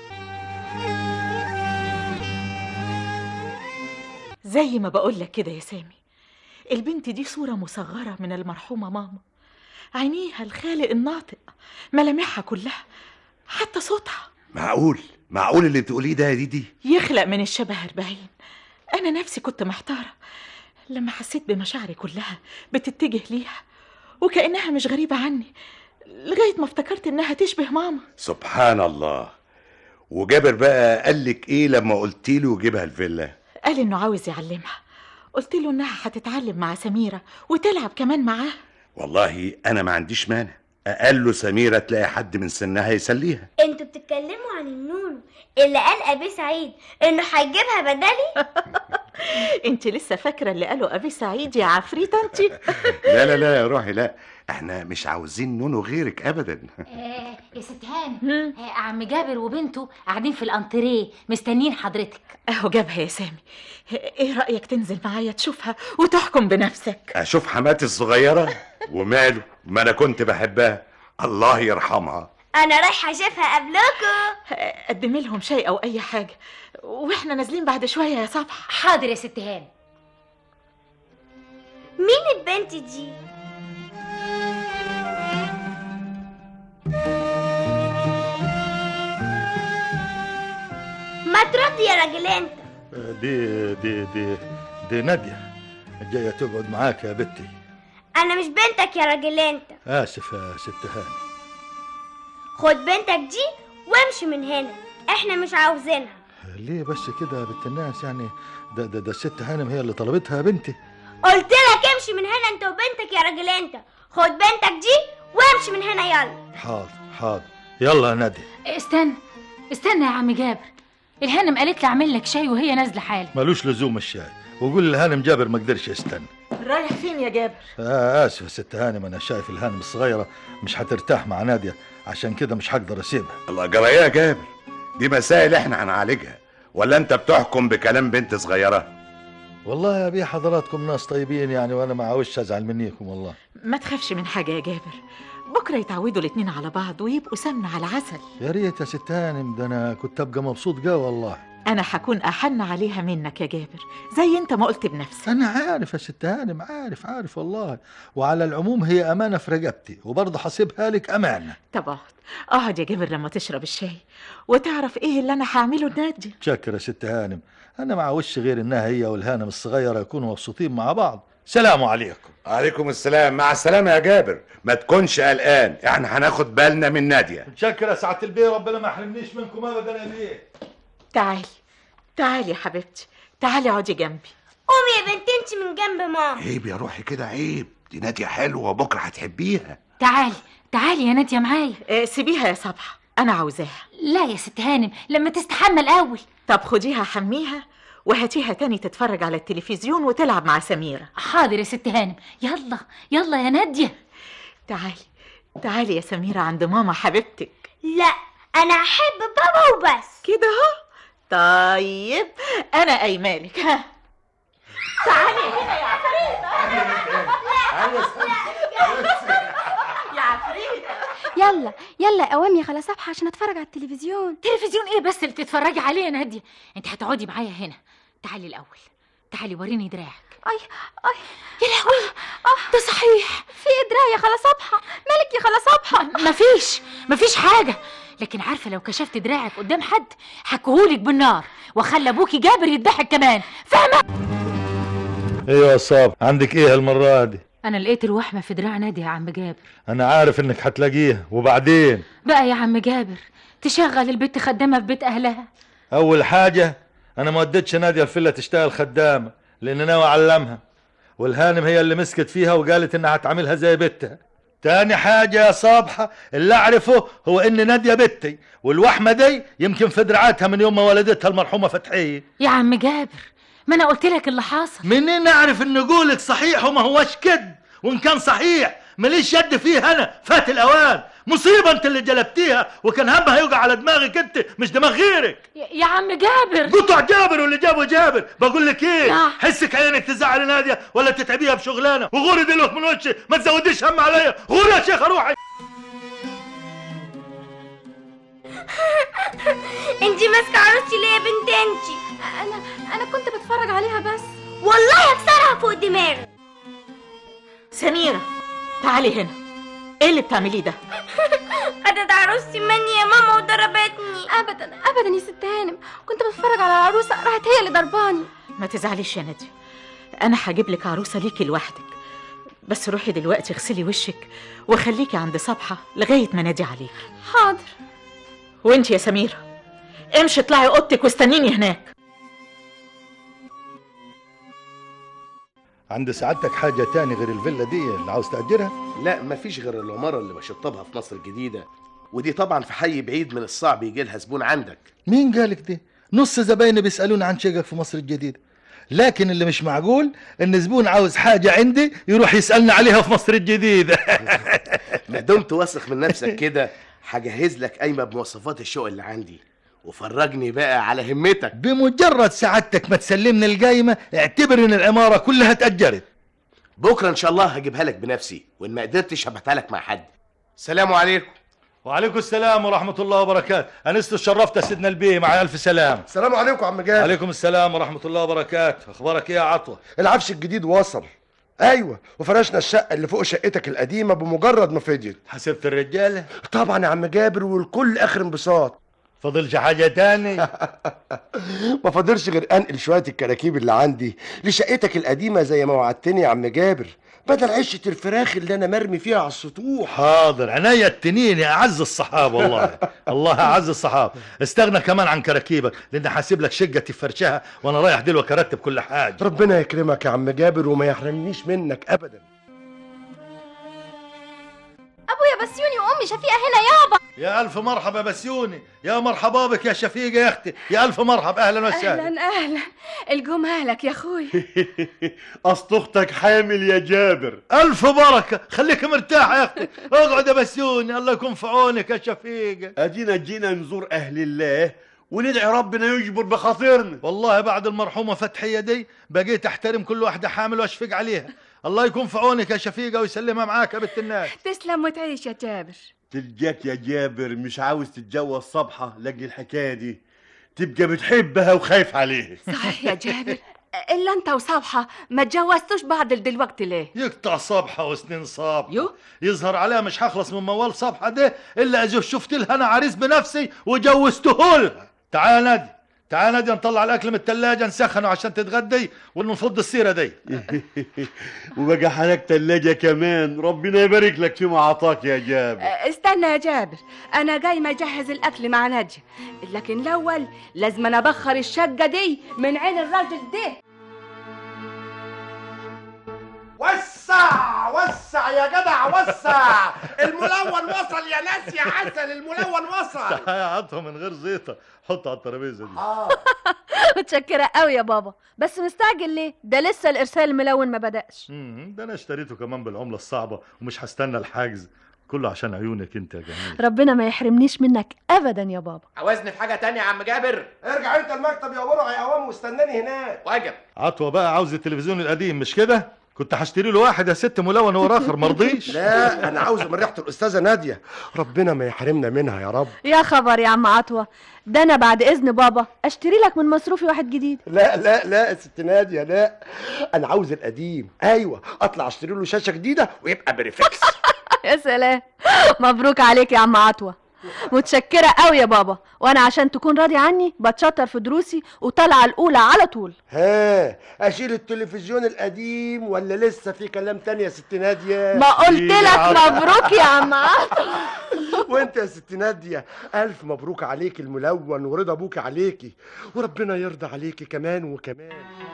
F: زي ما بقول لك كده يا سامي البنت دي صورة مصغرة من المرحومة ماما عينيها الخالق الناطق ملامحها كلها حتى صوتها
H: معقول معقول اللي بتقوليه ده يا ديدي
F: يخلق من الشبه أربعين أنا نفسي كنت محتارة لما حسيت بمشاعري كلها بتتجه ليها وكأنها مش غريبة عني لغاية ما افتكرت إنها تشبه ماما
H: سبحان الله وجابر بقى قال لك ايه لما قلت له جيبها الفيلا
F: قال إنه عاوز يعلمها قلت له إنها هتتعلم مع سميرة وتلعب كمان معاها
H: والله انا ما عنديش مانع اقل له سميره تلاقي حد من سنها يسليها
M: انتوا بتتكلموا عن النونو اللي قال ابي سعيد انه هيجيبها بدلي
F: انت لسه فاكره اللي قاله ابي سعيد يا عفريته انت
H: لا لا لا يا روحي لا احنا مش عاوزين نونو غيرك ابدا
M: آه يا ست هانم آه عم جابر وبنته قاعدين في الانتريه مستنيين حضرتك
F: اهو جابها يا سامي ايه رايك تنزل معايا تشوفها وتحكم بنفسك
H: اشوف حماتي الصغيره وماله ما انا كنت بحبها الله يرحمها
O: انا رايحه اشوفها قبلكم
F: قدمي لهم شاي او اي حاجه واحنا نازلين بعد شويه يا صبح
M: حاضر يا ست هانم
O: مين البنت دي ما ترد يا راجل انت
D: دي دي دي دي نادية جاية تقعد معاك يا بنتي
O: انا مش بنتك يا راجل انت
D: آسف يا ست هاني
O: خد بنتك دي وامشي من هنا احنا مش عاوزينها
D: ليه بس كده يا بنت الناس يعني ده ده, ده الست هانم هي اللي طلبتها يا بنتي
O: قلت لك امشي من هنا انت وبنتك يا راجل انت خد بنتك دي وامشي من هنا يلا
D: حاضر حاضر يلا يا نادية
M: استنى استنى يا عم جابر الهانم قالت لي اعمل لك شاي وهي نازله حالا
D: ملوش لزوم الشاي وقول لهانم جابر ما قدرش يستنى
F: رايح فين يا جابر
D: آه آسف يا ست هانم أنا شايف الهانم الصغيرة مش هترتاح مع نادية عشان كده مش هقدر أسيبها
H: الله جرى ايه يا جابر دي مسائل احنا هنعالجها ولا انت بتحكم بكلام بنت صغيره
D: والله يا بيه حضراتكم ناس طيبين يعني وأنا ما عاوزش أزعل منيكم والله
F: ما تخافش من حاجه يا جابر بكره يتعودوا الاتنين على بعض ويبقوا سمنه على عسل
D: يا ريت يا ست هانم ده أنا كنت أبقى مبسوط جوا والله
F: انا هكون احن عليها منك يا جابر زي انت ما قلت بنفسك
D: أنا عارف يا ست هانم عارف عارف والله وعلى العموم هي أمانة في رقبتي وبرضه حاسبها لك أمانة
F: طب اقعد اقعد يا جابر لما تشرب الشاي وتعرف ايه اللي انا هعمله لنادي
D: شكرا يا ست هانم أنا ما عاوزش غير إنها هي والهانم الصغيرة يكونوا مبسوطين مع بعض سلام عليكم
H: عليكم السلام مع السلامه يا جابر ما تكونش قلقان احنا هناخد بالنا من ناديه
D: شكرا يا سعادة البيه ربنا ما يحرمنيش منكم أبدا يا بيه
F: تعالي تعالي يا حبيبتي تعالي اقعدي جنبي
O: قومي يا بنت انت من جنب ماما
H: عيب يا روحي كده عيب دي ناديه حلوه بكره هتحبيها
M: تعالي تعالي يا ناديه معايا
F: آه، سيبيها يا صبحه انا عاوزاها
M: لا يا ست هانم لما تستحمى الاول
F: طب خديها حميها وهاتيها تاني تتفرج على التلفزيون وتلعب مع سميرة
M: حاضر يا ست هانم يلا يلا يا ناديه
F: تعالي تعالي يا سميرة عند ماما حبيبتك
O: لا انا احب بابا وبس
F: كده اهو طيب انا ايمانك ها تعالي هنا يا عفريتة يا عفريتة
N: يلا يلا يا قوام يا خلا صبحة عشان اتفرج على التلفزيون
M: تلفزيون ايه بس اللي تتفرجي عليه يا ناديه انت هتقعدي معايا هنا تعالي الاول تعالي وريني دراعك
N: اي اي
M: يا لهوي ده صحيح
N: في ايه دراع يا خلا صبحة مالك يا خلا صبحة
M: مفيش مفيش حاجه لكن عارفه لو كشفت دراعك قدام حد حكهولك بالنار وخلى ابوكي جابر يذبحك كمان فاهمه
D: ايوه يا صاب عندك ايه المرة دي
M: انا لقيت الوحمه في دراع ناديه يا عم جابر
D: انا عارف انك هتلاقيها وبعدين
M: بقى يا عم جابر تشغل البت خدامه في بيت اهلها
D: اول حاجة انا ما وديتش نادية الفيلا تشتغل خدامة لان ناوي اعلمها والهانم هي اللي مسكت فيها وقالت انها هتعملها زي بنتها تاني حاجة يا صابحة اللي أعرفه هو إن نادية بنتي والوحمة دي يمكن في دراعاتها من يوم ما ولدتها المرحومة فتحية
M: يا عم جابر ما انا قلت لك اللي حاصل
D: منين أعرف إن قولك صحيح وما هوش كذب وإن كان صحيح ماليش يد فيه أنا فات الأوان مصيبة أنت اللي جلبتيها وكان همها يوقع على دماغك أنت مش دماغ غيرك
M: يا يا عم جابر
D: قطع جابر واللي جابه جابر بقول لك ايه
M: لا.
D: حسك عينك تزعل ناديه ولا تتعبيها بشغلانه وغوري دلوقتي من وشي ما تزوديش هم عليا غوري يا شيخه روحي
O: انت ماسكه عروستي ليه يا بنت انت
N: انا انا كنت بتفرج عليها بس
O: والله اكسرها فوق دماغي
F: سميرة تعالي هنا ايه اللي بتعمليه ده
O: خدت عروستي مني يا ماما وضربتني
N: ابدا ابدا يا ست هانم كنت بتفرج على العروسة راحت هي اللي ضرباني
F: ما تزعليش يا نادية انا هجيب لك عروسة ليكي لوحدك بس روحي دلوقتي اغسلي وشك وخليكي عند صبحة لغاية ما نادي عليك
N: حاضر
F: وانت يا سميرة امشي اطلعي اوضتك واستنيني هناك
D: عند سعادتك حاجه تاني غير الفيلا دي اللي عاوز تاجرها
P: لا مفيش غير العمارة اللي بشطبها في مصر الجديدة ودي طبعا في حي بعيد من الصعب يجي لها زبون عندك
D: مين قالك دي نص زبايني بيسالوني عن شقق في مصر الجديده لكن اللي مش معقول ان زبون عاوز حاجه عندي يروح يسالني عليها في مصر الجديده
P: ما دمت واثق من نفسك كده هجهز لك قايمه بمواصفات الشقق اللي عندي وفرجني بقى على همتك
D: بمجرد سعادتك ما تسلمني القايمه اعتبر ان العماره كلها اتاجرت
P: بكره ان شاء الله هجيبها لك بنفسي وان ما قدرتش هبعتها لك مع حد سلام عليكم
D: وعليكم السلام ورحمه الله وبركاته انست شرفت يا سيدنا البيه مع الف سلام
K: السلام عليكم عم جابر
D: عليكم السلام ورحمه الله وبركاته اخبارك ايه يا عطوه
K: العفش الجديد وصل ايوه وفرشنا الشقه اللي فوق شقتك القديمه بمجرد ما فضيت
D: حسبت الرجاله
K: طبعا يا عم جابر والكل اخر انبساط
D: فضلش حاجه تاني
K: ما فاضلش غير انقل شويه الكراكيب اللي عندي لشقتك القديمه زي ما وعدتني يا عم جابر بدل عشه الفراخ اللي انا مرمي فيها على السطوح
D: حاضر عناية التنين يا اعز الصحاب والله الله اعز الصحاب استغنى كمان عن كراكيبك لان حاسب لك شقه تفرشها وانا رايح دلوقتي ارتب كل حاجه
K: ربنا يكرمك يا عم جابر وما يحرمنيش منك ابدا
N: ابويا بسيوني وامي شفيقه هنا يابا
D: يا الف مرحبا بسيوني يا مرحبا بك يا شفيقه يا اختي يا الف مرحبا اهلا وسهلا
J: اهلا اهلا الجمالك يا اخوي
G: اصل اختك حامل يا جابر
D: الف بركه خليك مرتاح يا اختي اقعد يا بسيوني الله يكون في عونك يا شفيقه
G: ادينا جينا نزور اهل الله وندعي ربنا يجبر بخاطرنا
D: والله بعد المرحومه فتحيه دي بقيت احترم كل واحده حامل واشفق عليها الله يكون في عونك يا شفيقه ويسلمها معاك يا بنت الناس
J: تسلم وتعيش يا جابر
G: تلقاك يا جابر مش عاوز تتجوز صبحة لاجل الحكاية دي تبقى بتحبها وخايف عليها
J: صحيح يا جابر الا انت وصبحه ما تجوزتوش بعض دلوقتي ليه
D: يقطع صبحة وسنين صبحة
J: يو
D: يظهر عليها مش هخلص من موال صبحة ده الا اذا شفت لها انا عريس بنفسي وجوزته لها تعال يا نادي تعال يا نادي نطلع الاكل من التلاجة نسخنه عشان تتغدي ونفض السيرة دي
G: وبقى حالك تلاجة كمان ربنا يبارك لك فيما عطاك يا جابر
J: استنى يا جابر انا جاي ما اجهز الاكل مع ناديه لكن الاول لازم انا ابخر الشقه دي من عين الراجل ده
K: وسع وسع يا جدع وسع الملون وصل يا ناس يا عسل الملون وصل
D: تعال يا عطوة من غير زيطة حط على الترابيزة دي
N: متشكرة قوي يا بابا بس مستعجل ليه ده لسه الارسال الملون ما بدأش
D: مم، ده انا اشتريته كمان بالعملة الصعبة ومش هستنى الحجز كله عشان عيونك انت يا جميل
N: ربنا ما يحرمنيش منك ابدا يا بابا
P: عاوزني في حاجه تانية يا عم جابر
K: ارجع انت المكتب يا ورع يا قوام واستناني هناك
P: واجب
D: عطوة بقى عاوز التلفزيون القديم مش كده كنت هشتري له واحد يا ست ملون ورا اخر مرضيش
K: لا انا عاوزه من ريحه الاستاذه ناديه ربنا ما يحرمنا منها يا رب
N: يا خبر يا عم عطوة ده انا بعد اذن بابا اشتري لك من مصروفي واحد جديد
K: لا لا لا يا ست ناديه لا انا عاوز القديم ايوه اطلع اشتري له شاشه جديده ويبقى بريفكس
N: يا سلام مبروك عليك يا عم عطوة متشكرة قوي يا بابا وانا عشان تكون راضي عني بتشطر في دروسي وطالعة الاولى على طول
K: ها اشيل التلفزيون القديم ولا لسه في كلام تاني يا ست ناديه
N: ما قلت لك مبروك يا عم عطوة
K: وانت يا ست ناديه الف مبروك عليك الملون ورضا ابوك عليكي وربنا يرضى عليكي كمان وكمان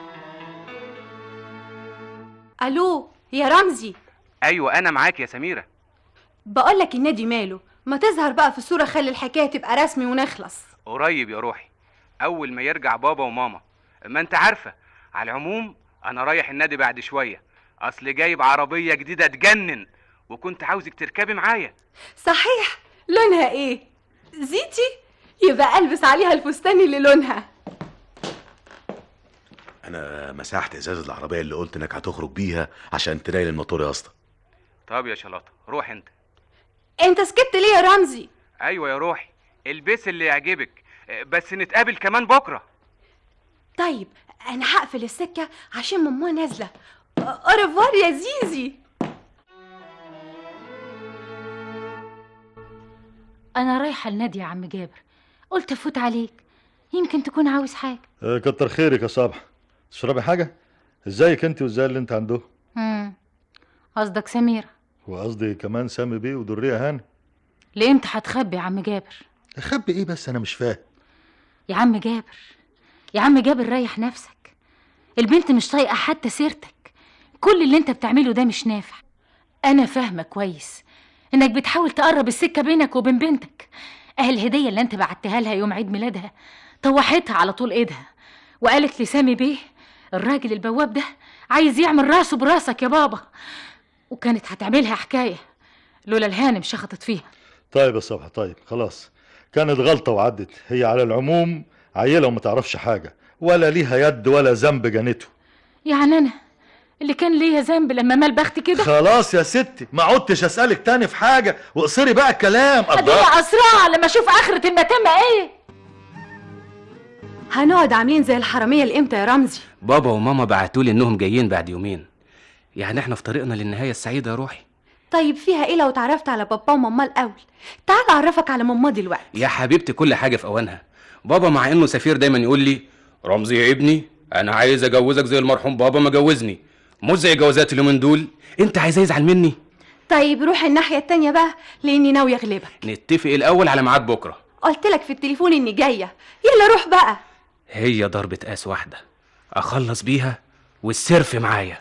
Q: الو يا رمزي
R: ايوه انا معاك يا سميره
Q: بقول لك النادي ماله ما تظهر بقى في الصوره خلي الحكايه تبقى رسمي ونخلص
R: قريب يا روحي اول ما يرجع بابا وماما ما انت عارفه على العموم انا رايح النادي بعد شويه اصل جايب عربيه جديده تجنن وكنت عاوزك تركبي معايا
Q: صحيح لونها ايه زيتي يبقى البس عليها الفستان اللي لونها
H: انا مسحت ازاز العربيه اللي قلت انك هتخرج بيها عشان تنيل الموتور يا اسطى
R: طب يا شلاطه روح انت
Q: انت سكت ليه يا رمزي
R: ايوه يا روحي البس اللي يعجبك بس نتقابل كمان بكره
Q: طيب انا هقفل السكه عشان ماما نازله اوريفوار يا زيزي
E: انا رايحه النادي يا عم جابر قلت افوت عليك يمكن تكون عاوز حاجه
D: آه، كتر خيرك يا صبح تشربي حاجة ازيك انت وازاي اللي انت عنده
E: امم قصدك سميره
D: وقصدي كمان سامي بيه ودرية هاني
E: لامتى هتخبي يا عم جابر
D: اخبي ايه بس انا مش فاهم
E: يا عم جابر يا عم جابر ريح نفسك البنت مش طايقه حتى سيرتك كل اللي انت بتعمله ده مش نافع انا فاهمه كويس انك بتحاول تقرب السكه بينك وبين بنتك اهل الهديه اللي انت بعتها لها يوم عيد ميلادها طوحتها على طول ايدها وقالت لسامي بيه الراجل البواب ده عايز يعمل راسه براسك يا بابا وكانت هتعملها حكايه لولا الهانم شخطت فيها
D: طيب يا صبحي طيب خلاص كانت غلطة وعدت هي على العموم عيلة وما تعرفش حاجة ولا ليها يد ولا ذنب جنته
E: يعني انا اللي كان ليا ذنب لما مال بختي كده
D: خلاص يا ستي ما عدتش اسألك تاني في حاجة واقصري بقى الكلام
E: اديني اسرع لما اشوف اخرة المتمة ايه
Q: هنقعد عاملين زي الحرامية لامتى يا رمزي
R: بابا وماما بعتولي انهم جايين بعد يومين يعني احنا في طريقنا للنهايه السعيده يا روحي
Q: طيب فيها ايه لو اتعرفت على بابا وماما الاول تعال اعرفك على ماما دلوقتي
R: يا حبيبتي كل حاجه في اوانها بابا مع انه سفير دايما يقول لي رمزي يا ابني انا عايز اجوزك زي المرحوم بابا ما جوزني مش زي جوازات اليومين دول انت عايز يزعل مني
Q: طيب روح الناحية التانية بقى لاني ناوية اغلبك
R: نتفق الاول على ميعاد بكره
Q: قلت لك في التليفون اني جاية يلا روح بقى
R: هي ضربه قاس واحده اخلص بيها والسرف معايا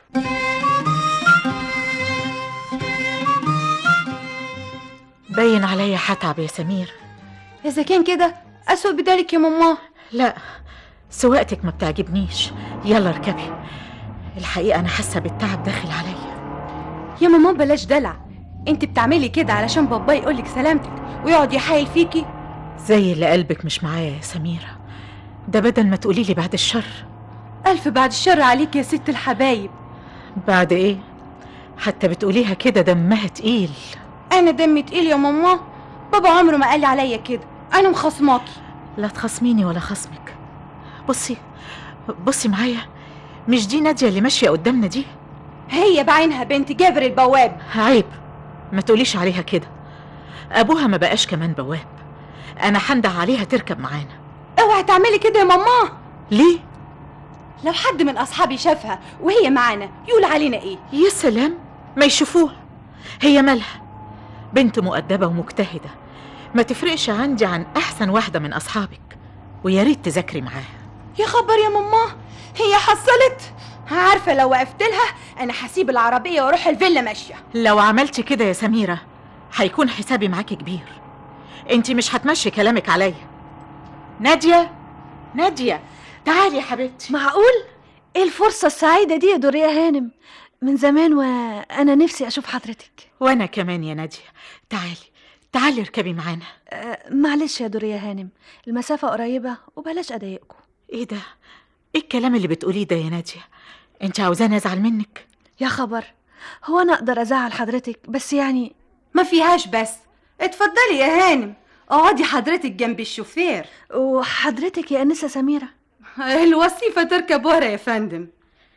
F: باين عليا هتعب يا سمير
Q: اذا كان كده اسوق بدالك يا ماما
F: لا سواقتك ما بتعجبنيش يلا اركبي الحقيقة أنا حاسة بالتعب داخل عليا
Q: يا ماما بلاش دلع انت بتعملي كده علشان بابا يقولك سلامتك ويقعد يحايل فيكي
F: زي اللي قلبك مش معايا يا سميرة ده بدل ما تقولي لي بعد الشر
Q: الف بعد الشر عليك يا ست الحبايب
F: بعد ايه حتى بتقوليها كده دمها تقيل
Q: انا دمي تقيل يا ماما بابا عمره ما قال لي عليا كده انا مخصماكي
F: لا تخصميني ولا خصمك بصي بصي معايا مش دي نادية اللي ماشية قدامنا دي
Q: هي بعينها بنت جابر البواب
F: عيب ما تقوليش عليها كده ابوها ما بقاش كمان بواب انا هنده عليها تركب معانا
Q: اوعي تعملي كده يا ماما
F: ليه
Q: لو حد من اصحابي شافها وهي معانا يقول علينا ايه
F: يا سلام ما يشوفوها هي مالها بنت مؤدبة ومجتهدة ما تفرقش عندي عن أحسن واحدة من أصحابك ويا ريت تذاكري معاها
Q: يا خبر يا ماما هي حصلت عارفه لو وقفت لها انا هسيب العربيه واروح الفيلا ماشيه
F: لو عملتي كده يا سميرة هيكون حسابي معاكي كبير انتي مش هتمشي كلامك عليا نادية نادية تعالي يا حبيبتي
N: معقول ايه الفرصة السعيدة دي يا دوريا هانم من زمان وانا نفسي اشوف حضرتك
F: وانا كمان يا نادية تعالي تعالي اركبي معانا
N: أه معلش يا دوريا هانم المسافة قريبة وبلاش اضايقكم
F: ايه ده ايه الكلام اللي بتقوليه ده يا نادية انت عاوزاني ازعل منك
N: يا خبر هو انا اقدر ازعل حضرتك بس يعني
Q: ما فيهاش بس اتفضلي يا هانم اقعدي حضرتك جنب الشوفير
N: وحضرتك يا انسة سميرة
Q: الوصيفة تركب ورا يا فندم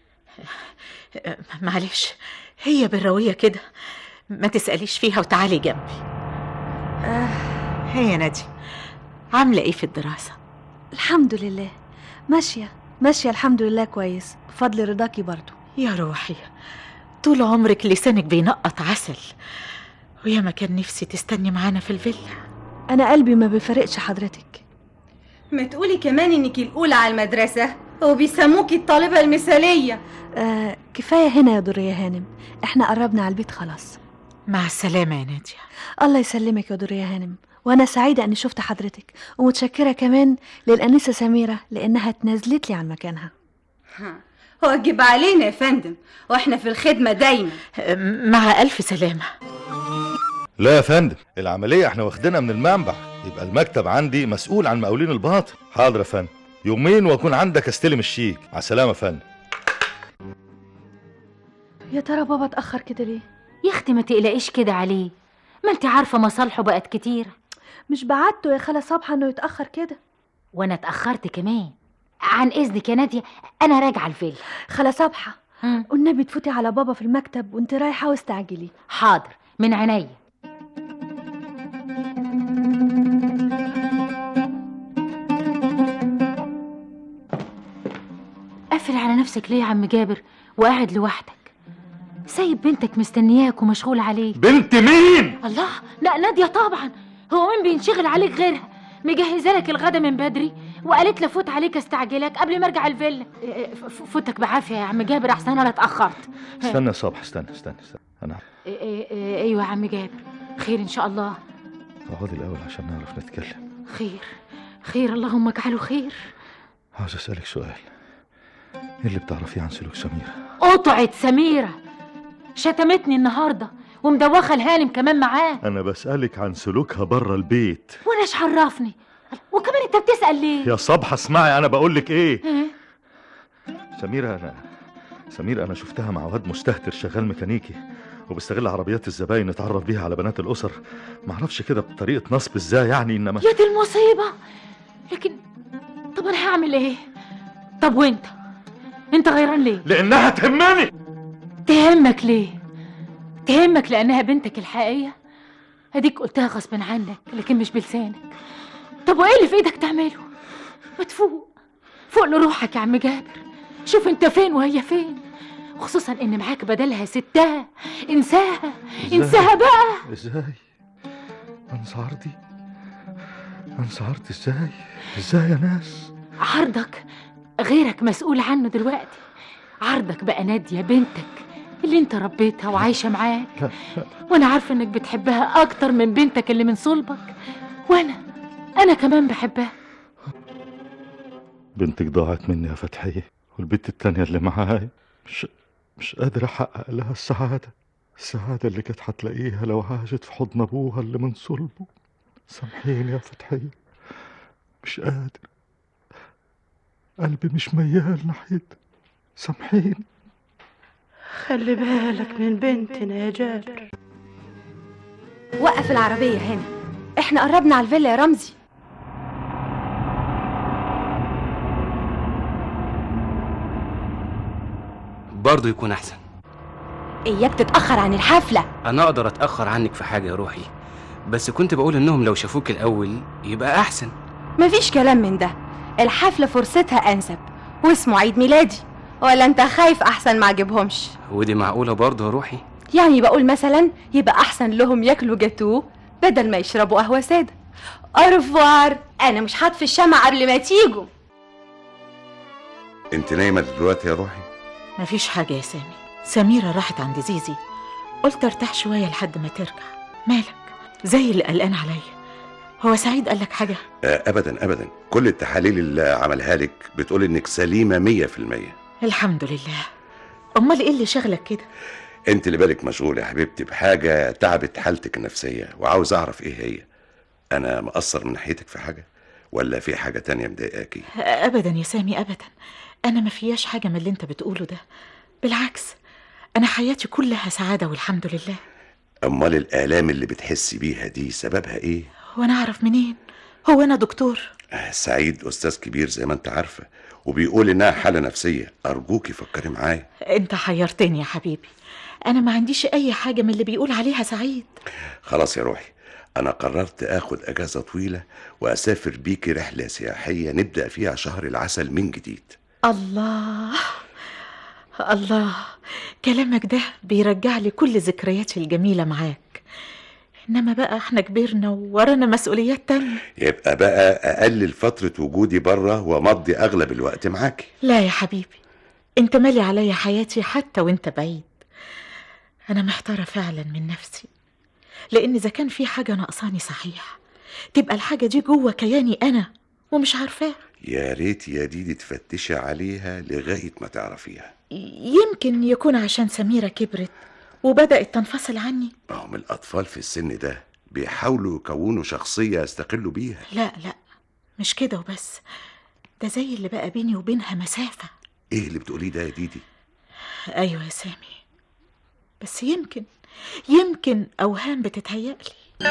F: أه، معلش هي بالروية كده ما تسأليش فيها وتعالي جنبي
N: آه
F: هي يا نادي عاملة ايه في الدراسة
N: الحمد لله ماشية ماشية الحمد لله كويس بفضل رضاكي برضو
F: يا روحي طول عمرك لسانك بينقط عسل ويا ما كان نفسي تستني معانا في الفيلا
N: انا قلبي ما بيفرقش حضرتك
Q: ما تقولي كمان انك الاولى على المدرسة وبيسموكي الطالبة المثالية
N: آه كفاية هنا يا دوريا هانم احنا قربنا على البيت خلاص
F: مع السلامة يا نادية
N: الله يسلمك يا دوريا هانم وانا سعيدة اني شفت حضرتك ومتشكرة كمان للأنسة سميرة لانها اتنازلت لي عن مكانها
Q: واجب علينا يا فندم واحنا في الخدمة دايما
F: مع ألف سلامة
D: لا يا فندم العملية احنا واخدينها من المنبع يبقى المكتب عندي مسؤول عن مقاولين الباطن حاضر يا فندم يومين واكون عندك استلم الشيك على السلامة يا فندم
N: يا ترى بابا اتأخر كده ليه
M: يا اختي ما تقلقيش كده عليه ما انت عارفه مصالحه بقت كتير
N: مش بعدته يا خالة صبحة انه يتأخر كده
M: وانا اتاخرت كمان عن اذنك يا ناديه انا راجعه الفيلا
N: خالة صبحة والنبي تفوتي على بابا في المكتب وانت رايحة واستعجلي
M: حاضر من عينيا قافل على نفسك ليه يا عم جابر وقاعد لوحدك سايب بنتك مستنياك ومشغول عليك
D: بنت مين
M: الله لا نادية طبعا هو مين بينشغل عليك غيرها مجهزه لك الغدا من بدري وقالت لي فوت عليك استعجلك قبل ما ارجع الفيلا إيه، ف- فوتك بعافيه يا عم جابر احسن انا اتاخرت
D: استنى يا صبح استنى استنى استنى انا
M: إيه، إيه، إيه، ايوه يا عم جابر خير ان شاء الله
D: اقعدي الاول عشان نعرف نتكلم
M: خير خير اللهم اجعله خير
D: عاوز اسالك سؤال ايه اللي بتعرفيه عن سلوك سميرة
M: قطعت سميرة شتمتني النهاردة ومدوخة الهانم كمان معاه
D: انا بسألك عن سلوكها بره البيت
M: وانا ايش عرفني وكمان انت بتسأل ليه
D: يا صبحة اسمعي انا بقولك ايه
M: إيه؟
D: سميرة انا سميرة انا شفتها مع واد مستهتر شغال ميكانيكي وبيستغل عربيات الزباين يتعرف بيها على بنات الاسر معرفش كده بطريقة نصب ازاي يعني انما
M: يا دي المصيبة لكن طب انا هعمل ايه طب وانت انت غيران ليه
D: لانها تهمني
M: تهمك ليه تهمك لانها بنتك الحقيقية اديك قلتها غصب عنك لكن مش بلسانك طب وايه اللي في ايدك تعمله ما تفوق فوق لروحك يا عم جابر شوف انت فين وهي فين خصوصا ان معاك بدلها ستها انساها انساها بقى
D: ازاي انسى عرضي انسى عرضي ازاي ازاي يا ناس
M: عرضك غيرك مسؤول عنه دلوقتي عرضك بقى نادية بنتك اللي انت ربيتها وعايشة معاك
D: لا
M: وانا عارفة انك بتحبها اكتر من بنتك اللي من صلبك وانا انا كمان بحبها
D: بنتك ضاعت مني يا فتحية والبنت التانية اللي معاي مش مش قادر احقق لها السعادة السعادة اللي كانت هتلاقيها لو عاشت في حضن ابوها اللي من صلبه سامحيني يا فتحية مش قادر قلبي مش ميال ناحيتها سامحيني
C: خلي بالك من بنتنا يا جابر
Q: وقف العربية هنا احنا قربنا على الفيلا يا رمزي
R: برضه يكون احسن
Q: اياك تتأخر عن الحفلة
R: انا اقدر اتاخر عنك في حاجه يا روحي بس كنت بقول انهم لو شافوك الاول يبقى احسن
Q: مفيش كلام من ده الحفلة فرصتها أنسب واسمه عيد ميلادي ولا انت خايف أحسن ما عجبهمش
R: ودي معقوله برضه يا روحي
Q: يعني بقول مثلا يبقى أحسن لهم ياكلوا جاتوه بدل ما يشربوا قهوة سادة أرفوار أنا مش هطفي الشمع قبل ما تيجوا
H: انت نايمه دلوقتي يا روحي
F: مفيش حاجة يا سامي سميرة راحت عند زيزي قلت ارتاح شوية لحد ما ترجع مالك زي اللي قلقان عليا هو سعيد قال لك حاجة
H: آه، ابدا ابدا كل التحاليل اللي عملها لك بتقول انك سليمه مية في المية
F: الحمد لله أمال إيه اللي شغلك كده
H: انت اللي بالك مشغول يا حبيبتي بحاجه تعبت حالتك النفسيه وعاوز اعرف ايه هي انا مقصر من ناحيتك في حاجه ولا في حاجه تانية مضايقاكي
F: أبدا يا سامي أبدا أنا ما فياش حاجة من اللي أنت بتقوله ده بالعكس أنا حياتي كلها سعادة والحمد لله
H: امال الالام اللي بتحسي بيها دي سببها ايه
F: وأنا أعرف منين هو أنا دكتور
H: آه، سعيد استاذ كبير زي ما انت عارفه وبيقول انها حاله نفسيه ارجوكي فكري معايا
F: أنت حيرتني يا حبيبي أنا ما عنديش أي حاجة من اللي بيقول عليها سعيد
H: خلاص يا روحي انا قررت اخد اجازه طويله واسافر بيكي رحله سياحيه نبدا فيها شهر العسل من جديد
F: الله الله كلامك ده بيرجع لي كل ذكرياتي الجميلة معاك إنما بقى إحنا كبرنا وورانا مسؤوليات تانية
H: يبقى بقى اقلل فتره وجودي بره وامضي اغلب الوقت معاكي
F: لا يا حبيبي أنت مالي عليا حياتي حتى وأنت بعيد أنا محتارة فعلا من نفسي لأن إذا كان في حاجة ناقصاني صحيح تبقى الحاجة دي جوه كياني أنا ومش عارفاها
H: يا ريت يا ديدي تفتشي عليها لغايه ما تعرفيها
F: يمكن يكون عشان سميرة كبرت وبدأت تنفصل عني
H: ما هم الاطفال في السن ده بيحاولوا يكونوا شخصيه يستقلوا بيها
F: لا لا مش كده وبس ده زي اللي بقى بيني وبينها مسافة
H: ايه اللي بتقوليه ده يا ديدي
F: أيوة يا سامي بس يمكن يمكن أوهام بتتهيألي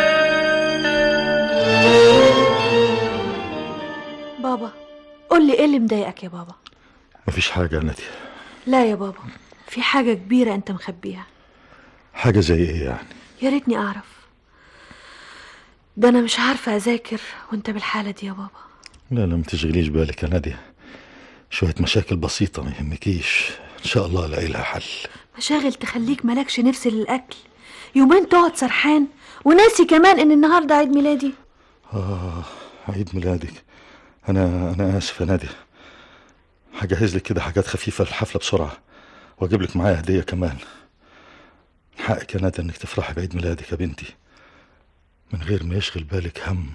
N: بابا قول لي ايه اللي مضايقك يا بابا
D: مفيش حاجة يا نادية
N: لا يا بابا في حاجة كبيرة انت مخبيها
D: حاجة زي ايه يعني
N: يا ريتني اعرف ده انا مش عارفة اذاكر وانت بالحالة دي يا بابا
D: لا لا ما تشغليش بالك يا نادية شوية مشاكل بسيطة ما يهمكيش ان شاء الله الاقي لها حل
N: مشاغل تخليك مالكش نفس للاكل يومين تقعد سرحان وناسي كمان ان النهارده عيد ميلادي
D: اه عيد ميلادك انا انا اسف يا نادية هجهز لك كده حاجات خفيفة للحفلة بسرعة واجيب لك معايا هدية كمان من حقك يا نادية انك تفرحي بعيد ميلادك يا بنتي من غير ما يشغل بالك هم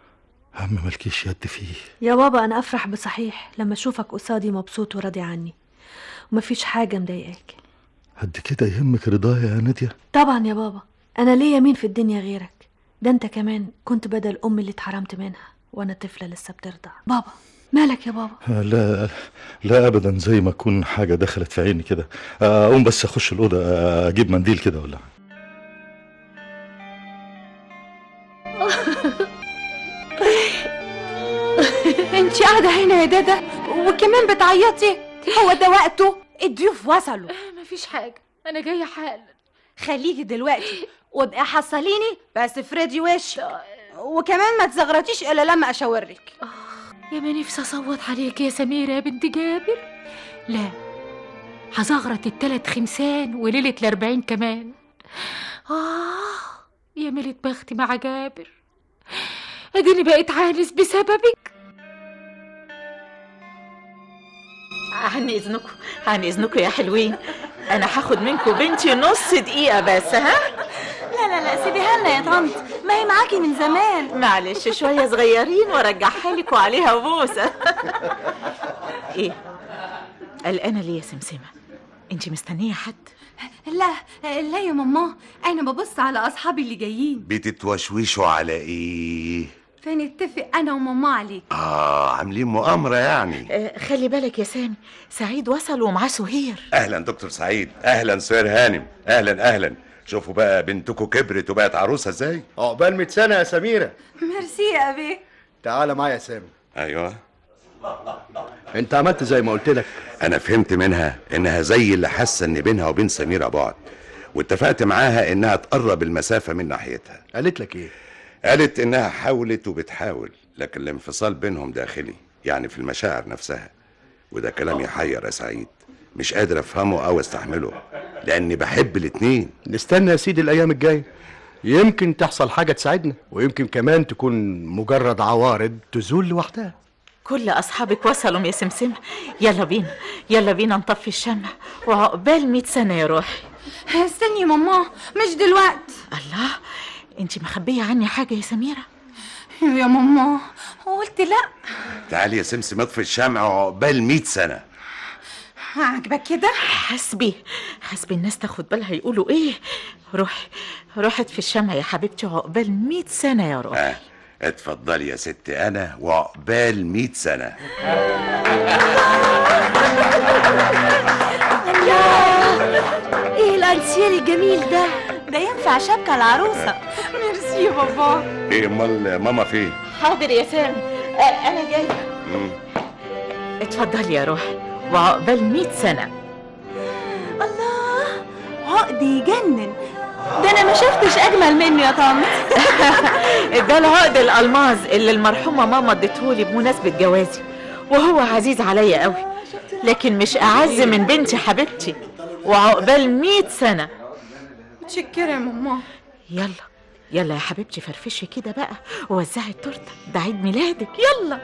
D: هم ملكيش يد فيه
N: يا بابا انا افرح بصحيح لما اشوفك قصادي مبسوط وراضي عني ومفيش حاجة مضايقاك
D: قد كده يهمك رضايا يا نادية
N: طبعا يا بابا أنا ليا مين في الدنيا غيرك ده أنت كمان كنت بدل أمي اللي اتحرمت منها وأنا طفلة لسه بترضع بابا مالك يا بابا
D: لا لا ابدا زي ما اكون حاجه دخلت في عيني كده اقوم بس اخش الاوضه اجيب منديل كده ولا حاجة.
M: انت قاعدة هنا يا دادا وكمان بتعيطي هو ده وقته الضيوف وصلوا
E: مفيش حاجة أنا جاية حالا
Q: خليكي دلوقتي وابقى حصليني بس افردي وشك وكمان ما تزغرطيش الا لما اشاورك
E: يا ما نفسي أصوت عليك يا سميرة يا بنت جابر لا هزغرط التلات خمسان وليلة الأربعين كمان آه يا ملت بختي مع جابر أديني بقيت عانس بسببك
F: عن اذنكم عن اذنكم يا حلوين انا هاخد منكم بنتي نص دقيقه بس ها
Q: لا لا لا سيبيها لنا يا طنط ما هي معاكي من زمان
F: معلش شويه صغيرين وارجعها لك وعليها بوسه ايه قلقانه ليه يا سمسمه انت مستنيه حد
B: لا لا يا ماما انا ببص على اصحابي اللي جايين
H: بتتوشوشوا على ايه
B: فنتفق انا وماما عليك
H: اه عاملين مؤامره يعني
F: آه، خلي بالك يا سامي سعيد وصل ومعاه سهير
H: اهلا دكتور سعيد اهلا سهير هانم اهلا اهلا شوفوا بقى بنتكم كبرت وبقت عروسه ازاي
I: عقبال 100 سنه يا سميره
B: ميرسي يا ابي
I: تعالى معايا يا سامي
H: ايوه
I: انت عملت زي ما قلت لك
H: انا فهمت منها انها زي اللي حاسه ان بينها وبين سميره بعد واتفقت معاها انها تقرب المسافه من ناحيتها
I: قالت لك ايه
H: قالت انها حاولت وبتحاول لكن الانفصال بينهم داخلي يعني في المشاعر نفسها وده كلام يحير يا سعيد مش قادر افهمه او استحمله لاني بحب الاتنين
I: نستنى يا سيدي الايام الجايه يمكن تحصل حاجه تساعدنا ويمكن كمان تكون مجرد عوارض تزول لوحدها
F: كل اصحابك وصلوا يا سمسمه يلا بينا يلا بينا نطفي الشمع وعقبال 100 سنه يا روحي
B: استني يا ماما مش دلوقت
F: الله انت مخبيه عني حاجه يا سميره
B: يا ماما قلت لا
H: تعالي يا سمسم اطفي الشمع عقبال 100 سنه
B: عاجبك كده
F: حسبي حسبي الناس تاخد بالها يقولوا ايه روحي روحي في الشمع يا حبيبتي عقبال 100 سنه يا روحي
H: آه. اتفضلي يا ست انا وعقبال 100 سنه
Q: ايه الانسيال الجميل ده ده ينفع شبكة العروسة
B: ميرسي يا بابا
H: ايه امال ماما فين
F: حاضر يا سامي آه، انا جايه
H: مم.
F: اتفضلي يا روحي وعقبال 100 سنه
Q: الله عقد يجنن ده انا ما شفتش اجمل منه يا طنط
F: ده العقد الالماظ اللي المرحومه ماما اديتهولي بمناسبه جوازي وهو عزيز عليا قوي لكن مش اعز من بنتي حبيبتي وعقبال 100 سنه
B: متشكرة يا ماما
F: يلا يلا يا حبيبتي فرفشي كده بقى ووزعي التورته ده عيد ميلادك يلا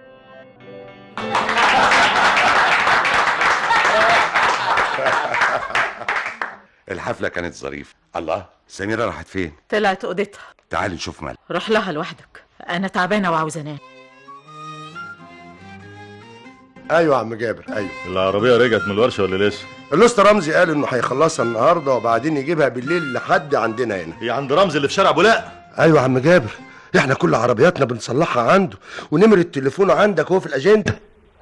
H: الحفله كانت ظريفه الله سميره راحت فين
F: طلعت اوضتها
H: تعالي نشوف مال
F: روح لها لوحدك انا تعبانه وعاوزه انام
K: ايوه يا عم جابر ايوه
D: العربيه رجعت من الورشه ولا لسه
K: الاسطى رمزي قال انه هيخلصها النهارده وبعدين يجيبها بالليل لحد عندنا هنا
D: هي عند رمزي اللي في شارع بولاق
K: ايوه يا عم جابر احنا كل عربياتنا بنصلحها عنده ونمرة تليفونه عندك هو في الاجنده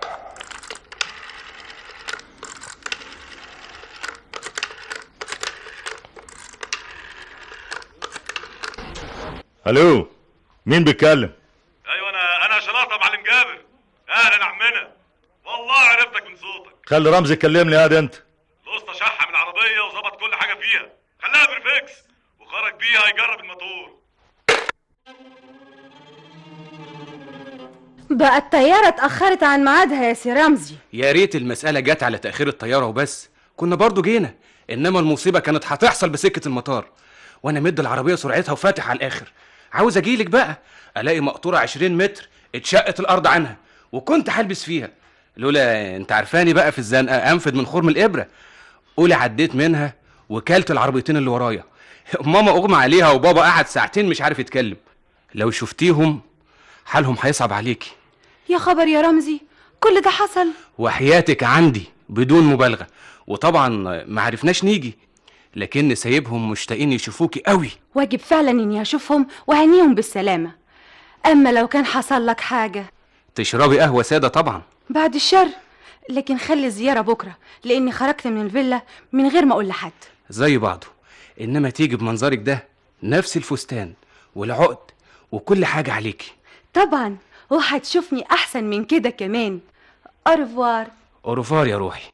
D: الو مين بيتكلم
S: ايوه انا انا شلاطه معلم جابر اهلا عمنا والله عرفتك من صوتك
D: خلي رمزي يكلمني هاد انت
S: الاسطى شحه من العربيه وظبط كل حاجه فيها خلاها برفكس وخرج بيها يجرب الموتور
Q: بقى الطيارة اتأخرت عن ميعادها يا سي رمزي
R: يا ريت المسألة جت على تأخير الطيارة وبس كنا برضو جينا إنما المصيبة كانت هتحصل بسكة المطار وأنا مد العربية سرعتها وفاتح على الآخر عاوز أجيلك بقى ألاقي مقطورة 20 متر اتشقت الأرض عنها وكنت هلبس فيها لولا أنت عارفاني بقى في الزنقة أنفد من خرم الإبرة قولي عديت منها وكلت العربيتين اللي ورايا ماما أغمى عليها وبابا قعد ساعتين مش عارف يتكلم لو شفتيهم حالهم هيصعب عليكي
B: يا خبر يا رمزي كل ده حصل
R: وحياتك عندي بدون مبالغه وطبعا ما عرفناش نيجي لكن سايبهم مشتاقين يشوفوكي قوي
Q: واجب فعلا اني اشوفهم وهنيهم بالسلامه اما لو كان حصل لك حاجه
R: تشربي قهوه ساده طبعا
Q: بعد الشر لكن خلي الزياره بكره لاني خرجت من الفيلا من غير ما اقول لحد
R: زي بعضه انما تيجي بمنظرك ده نفس الفستان والعقد وكل حاجه عليكي
Q: طبعا وهتشوفني احسن من كده كمان أرفوار
R: اوروفار يا روحي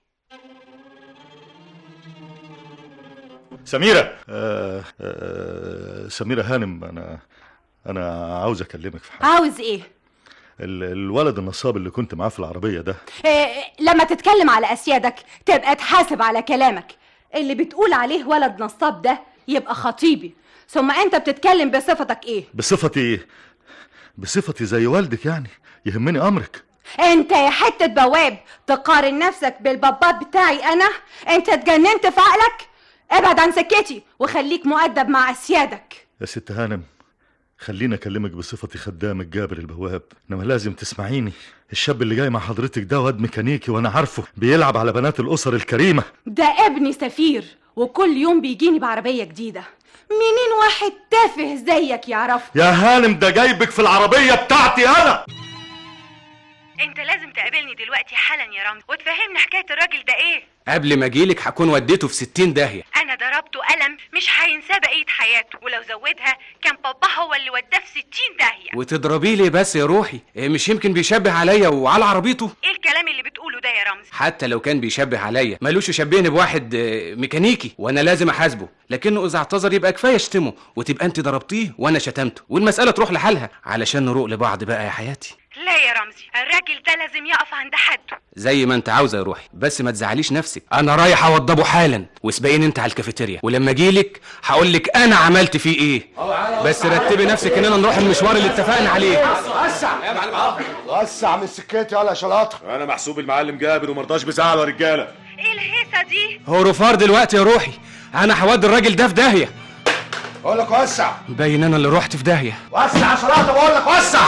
D: سميرة آه آه سميرة هانم أنا أنا عاوز أكلمك في حاجة
Q: عاوز ايه
D: ال- الولد النصاب اللي كنت معاه في العربية ده
Q: إيه لما تتكلم على اسيادك تبقى تحاسب على كلامك اللي بتقول عليه ولد نصاب ده يبقى خطيبي ثم انت بتتكلم بصفتك ايه
D: بصفتي بصفتي زي والدك يعني يهمني أمرك
Q: انت يا حتة بواب تقارن نفسك بالبابات بتاعي انا انت اتجننت في عقلك ابعد عن سكتي وخليك مؤدب مع اسيادك
D: يا ست هانم خليني أكلمك بصفتي خدامك جابر البواب إنما لازم تسمعيني الشاب اللي جاي مع حضرتك ده واد ميكانيكي وأنا عارفه بيلعب على بنات الأسر الكريمة
Q: ده ابني سفير وكل يوم بيجيني بعربية جديدة منين واحد تافه زيك يعرفه
D: يا هانم ده جايبك في العربية بتاعتي أنا
T: انت لازم تقابلني دلوقتي حالا يا رمزي وتفهمني حكايه الراجل ده ايه
R: قبل ما اجيلك هكون وديته في ستين داهيه
T: انا ضربته قلم مش هينساه بقيه حياته ولو زودها كان بابا هو اللي وداه في 60 داهيه
R: وتضربيه ليه بس يا روحي إيه مش يمكن بيشبه عليا وعلى عربيته
T: ايه الكلام اللي بتقوله ده يا رمزي
R: حتى لو كان بيشبه عليا ملوش يشبهني بواحد آه، ميكانيكي وانا لازم احاسبه لكنه اذا اعتذر يبقى كفايه اشتمه وتبقى انت ضربتيه وانا شتمته والمساله تروح لحالها علشان نروق لبعض بقى يا حياتي
T: لا يا رمزي الراجل ده لازم يقف عند حده
R: زي ما انت عاوزه يا روحي بس ما تزعليش نفسك انا رايح اوضبه حالا واسبقيني انت على الكافيتيريا ولما اجيلك هقول لك انا عملت فيه ايه بس رتبي نفسك اننا نروح المشوار اللي اتفقنا عليه
K: وسع وسع من سكتي يلا يا شلاطه
S: انا محسوب المعلم جابر ومرضاش بزعله يا رجاله
T: ايه الهيصه دي
R: هو رفار دلوقتي يا روحي انا هودي الراجل ده في داهيه
K: بقول لك وسع
R: باين انا اللي رحت في داهيه
K: وسع يا شلاطه بقول لك وسع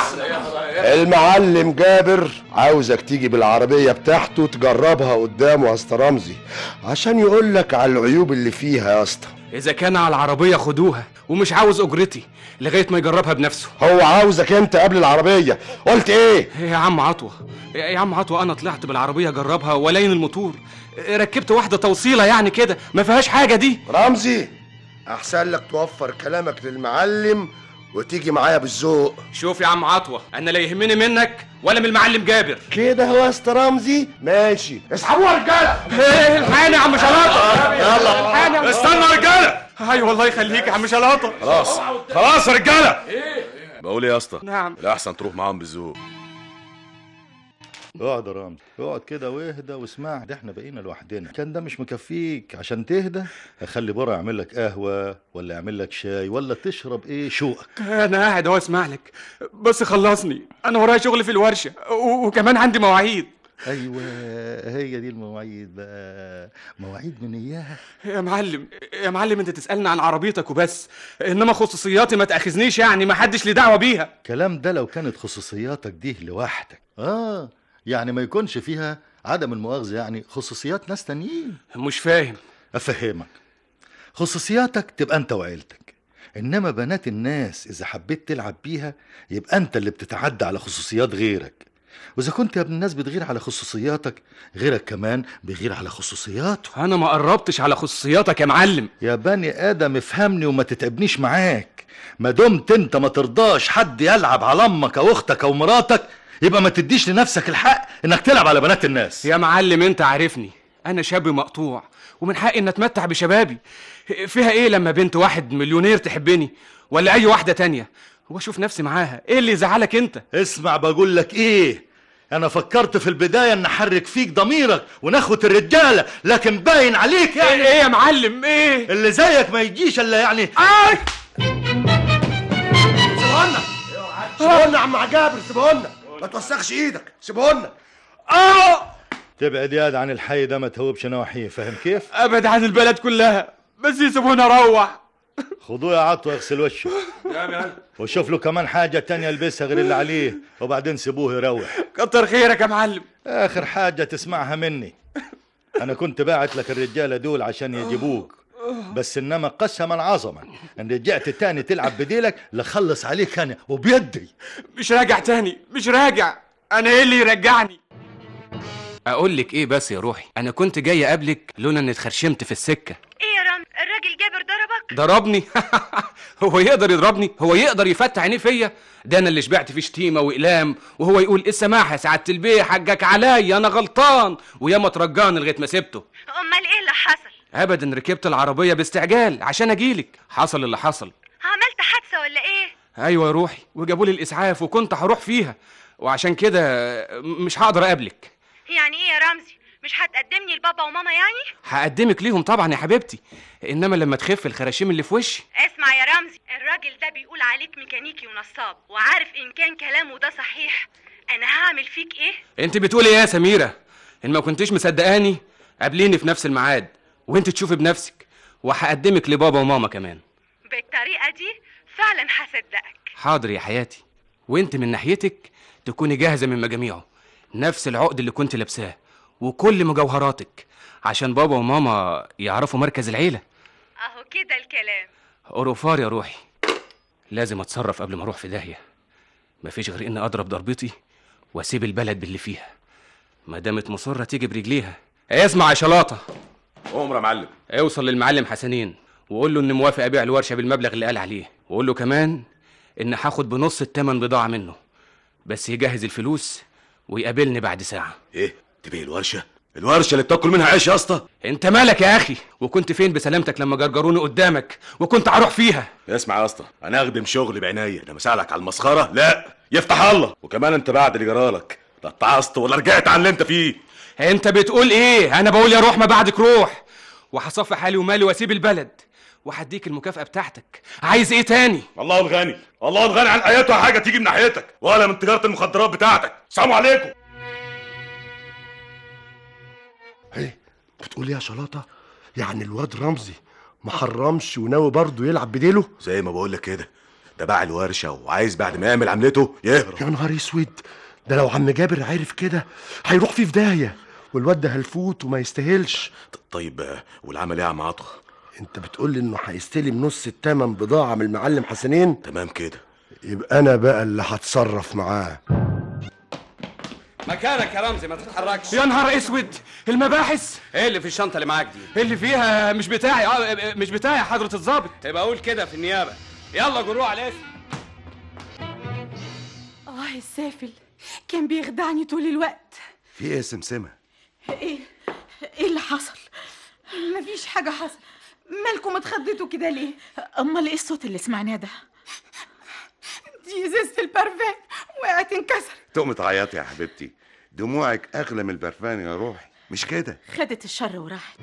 K: المعلم جابر عاوزك تيجي بالعربية بتاعته تجربها قدامه يا اسطى رمزي عشان يقول لك على العيوب اللي فيها يا اسطى
R: اذا كان على العربيه خدوها ومش عاوز اجرتي لغايه ما يجربها بنفسه
K: هو عاوزك انت قبل العربية قلت ايه
R: يا عم عطوه يا عم عطوه انا طلعت بالعربيه اجربها ولين الموتور ركبت واحده توصيله يعني كده ما فيهاش حاجه دي
K: رمزي احسن لك توفر كلامك للمعلم وتيجي معايا بالذوق
R: شوف يا عم عطوه انا لا يهمني منك ولا من المعلم جابر
K: كده هو يا اسطى رمزي ماشي اسحبوها يا رجاله
R: ايه الحقني يا عم شلاطه
K: يلا
R: الحقني يا عم
S: استنى يا رجاله
R: ايوه والله يخليك يا عم شلاطه
S: خلاص خلاص يا رجاله بقول ايه يا اسطى
R: نعم
S: الاحسن تروح معاهم بالذوق
D: اقعد يا رامز اقعد كده واهدى واسمع ده احنا بقينا لوحدنا كان ده مش مكفيك عشان تهدى اخلي بره يعمل لك قهوه ولا يعمل لك شاي ولا تشرب ايه شوقك
R: انا قاعد اهو اسمع لك بس خلصني انا ورايا شغل في الورشه و- وكمان عندي مواعيد
D: ايوه هي دي المواعيد بقى مواعيد من اياها
R: يا معلم يا معلم انت تسالني عن عربيتك وبس انما خصوصياتي ما تاخذنيش يعني ما حدش ليه دعوه بيها
D: الكلام ده لو كانت خصوصياتك دي لوحدك اه يعني ما يكونش فيها عدم المؤاخذه يعني خصوصيات ناس تانيين
R: مش فاهم
D: افهمك خصوصياتك تبقى انت وعيلتك انما بنات الناس اذا حبيت تلعب بيها يبقى انت اللي بتتعدى على خصوصيات غيرك واذا كنت يا ابن الناس بتغير على خصوصياتك غيرك كمان بيغير على خصوصياته
R: انا ما قربتش على خصوصياتك يا معلم
D: يا بني ادم افهمني وما تتعبنيش معاك ما دمت انت ما ترضاش حد يلعب على امك او اختك او مراتك يبقى ما تديش لنفسك الحق انك تلعب على بنات الناس
R: يا معلم انت عارفني انا شاب مقطوع ومن حقي ان اتمتع بشبابي فيها ايه لما بنت واحد مليونير تحبني ولا اي واحده تانية واشوف نفسي معاها ايه اللي يزعلك انت
D: اسمع بقول لك ايه انا فكرت في البدايه ان احرك فيك ضميرك ونخوة الرجاله لكن باين عليك يعني
R: ايه يا معلم ايه
D: اللي زيك ما يجيش الا يعني
R: آه!
K: سيبونا سيبونا يا عم جابر سيبونا ما توسخش ايدك سيبونا
R: اه
D: تبعد ياد عن الحي ده ما تهوبش نواحيه فاهم كيف
R: ابعد عن البلد كلها بس يسيبوني اروح
D: خدوه يا عطوه اغسل وشه وشوف له كمان حاجه تانية يلبسها غير اللي عليه وبعدين سيبوه يروح
R: كتر خيرك يا معلم
D: اخر حاجه تسمعها مني انا كنت باعت لك الرجاله دول عشان يجيبوك بس انما قسما عظما ان رجعت تاني تلعب بديلك لخلص عليك انا وبيدي
R: مش راجع تاني مش راجع انا ايه اللي يرجعني اقول لك ايه بس يا روحي انا كنت جاي اقابلك لولا اني اتخرشمت في السكه
T: ايه يا رامز الراجل جابر ضربك
R: ضربني هو يقدر يضربني هو يقدر يفتح عينيه فيا ده انا اللي شبعت فيه شتيمه واقلام وهو يقول ايه السماح يا سعاده البيه حقك عليا انا غلطان وياما ترجاني لغايه ما سبته
T: امال ايه اللي حصل
R: ابدا ركبت العربيه باستعجال عشان اجيلك حصل اللي حصل
T: عملت حادثه ولا ايه
R: ايوه يا روحي وجابوا لي الاسعاف وكنت هروح فيها وعشان كده مش هقدر اقابلك
T: يعني ايه يا رمزي مش هتقدمني لبابا وماما يعني
R: هقدمك ليهم طبعا يا حبيبتي انما لما تخف الخراشيم اللي في وشي
T: اسمع يا رمزي الراجل ده بيقول عليك ميكانيكي ونصاب وعارف ان كان كلامه ده صحيح انا هعمل فيك ايه
R: انت بتقولي ايه يا سميره ان ما كنتيش مصدقاني قابليني في نفس الميعاد وانت تشوفي بنفسك وهقدمك لبابا وماما كمان
T: بالطريقه دي فعلا هصدقك
R: حاضر يا حياتي وانت من ناحيتك تكوني جاهزه من مجاميعه نفس العقد اللي كنت لابساه وكل مجوهراتك عشان بابا وماما يعرفوا مركز العيله
T: اهو كده الكلام
R: اوروفار يا روحي لازم اتصرف قبل ما اروح في داهيه مفيش غير اني اضرب ضربتي واسيب البلد باللي فيها ما دامت مصره تيجي برجليها اسمع يا شلاطه
U: عمر يا معلم
R: اوصل للمعلم حسنين وقول له اني موافق ابيع الورشه بالمبلغ اللي قال عليه وقول له كمان ان هاخد بنص التمن بضاعه منه بس يجهز الفلوس ويقابلني بعد ساعه
U: ايه تبيع الورشه الورشه اللي بتاكل منها عيش يا اسطى
R: انت مالك يا اخي وكنت فين بسلامتك لما جرجروني قدامك وكنت هروح فيها
U: اسمع يا اسطى انا اخدم شغلي بعناية انما اسالك على المسخره لا يفتح الله وكمان انت بعد اللي جرالك لا اتعصت ولا رجعت على اللي انت فيه
R: انت بتقول ايه انا بقول يا روح ما بعدك روح وهصفي حالي ومالي واسيب البلد وهديك المكافأة بتاعتك عايز ايه تاني
U: الله الغني الله الغني عن اياتها حاجه تيجي من ناحيتك ولا من تجاره المخدرات بتاعتك سلام عليكم
K: بتقول ايه يا شلاطه يعني الواد رمزي ما حرمش وناوي برضه يلعب بديله
U: زي ما بقول لك كده ده باع الورشه وعايز بعد ما يعمل عملته يهرب
K: يا نهار اسود ده لو عم جابر عرف كده هيروح فيه في داهيه والواد ده هلفوت وما يستاهلش
U: طيب آه، والعمل ايه يا عم عطوه
K: انت بتقول لي انه هيستلم نص التمن بضاعه من المعلم حسنين
U: تمام كده
K: يبقى انا بقى اللي هتصرف معاه
R: مكانك يا رمزي ما تتحركش يا نهار اسود المباحث ايه اللي في الشنطه اللي معاك دي اللي فيها مش بتاعي اه مش بتاعي يا حضره الضابط تبقى اقول كده في النيابه يلا جروح على الاسم
J: اه السافل كان بيخدعني طول الوقت
H: في ايه يا سمسمه
J: ايه ايه اللي حصل مفيش حاجه حصل مالكم اتخضيتوا كده ليه امال ايه الصوت اللي سمعناه ده دي ازازه البرفان وقعت انكسر
H: تقوم تعيطي يا حبيبتي دموعك اغلى من البرفان يا روحي مش كده
J: خدت الشر وراحت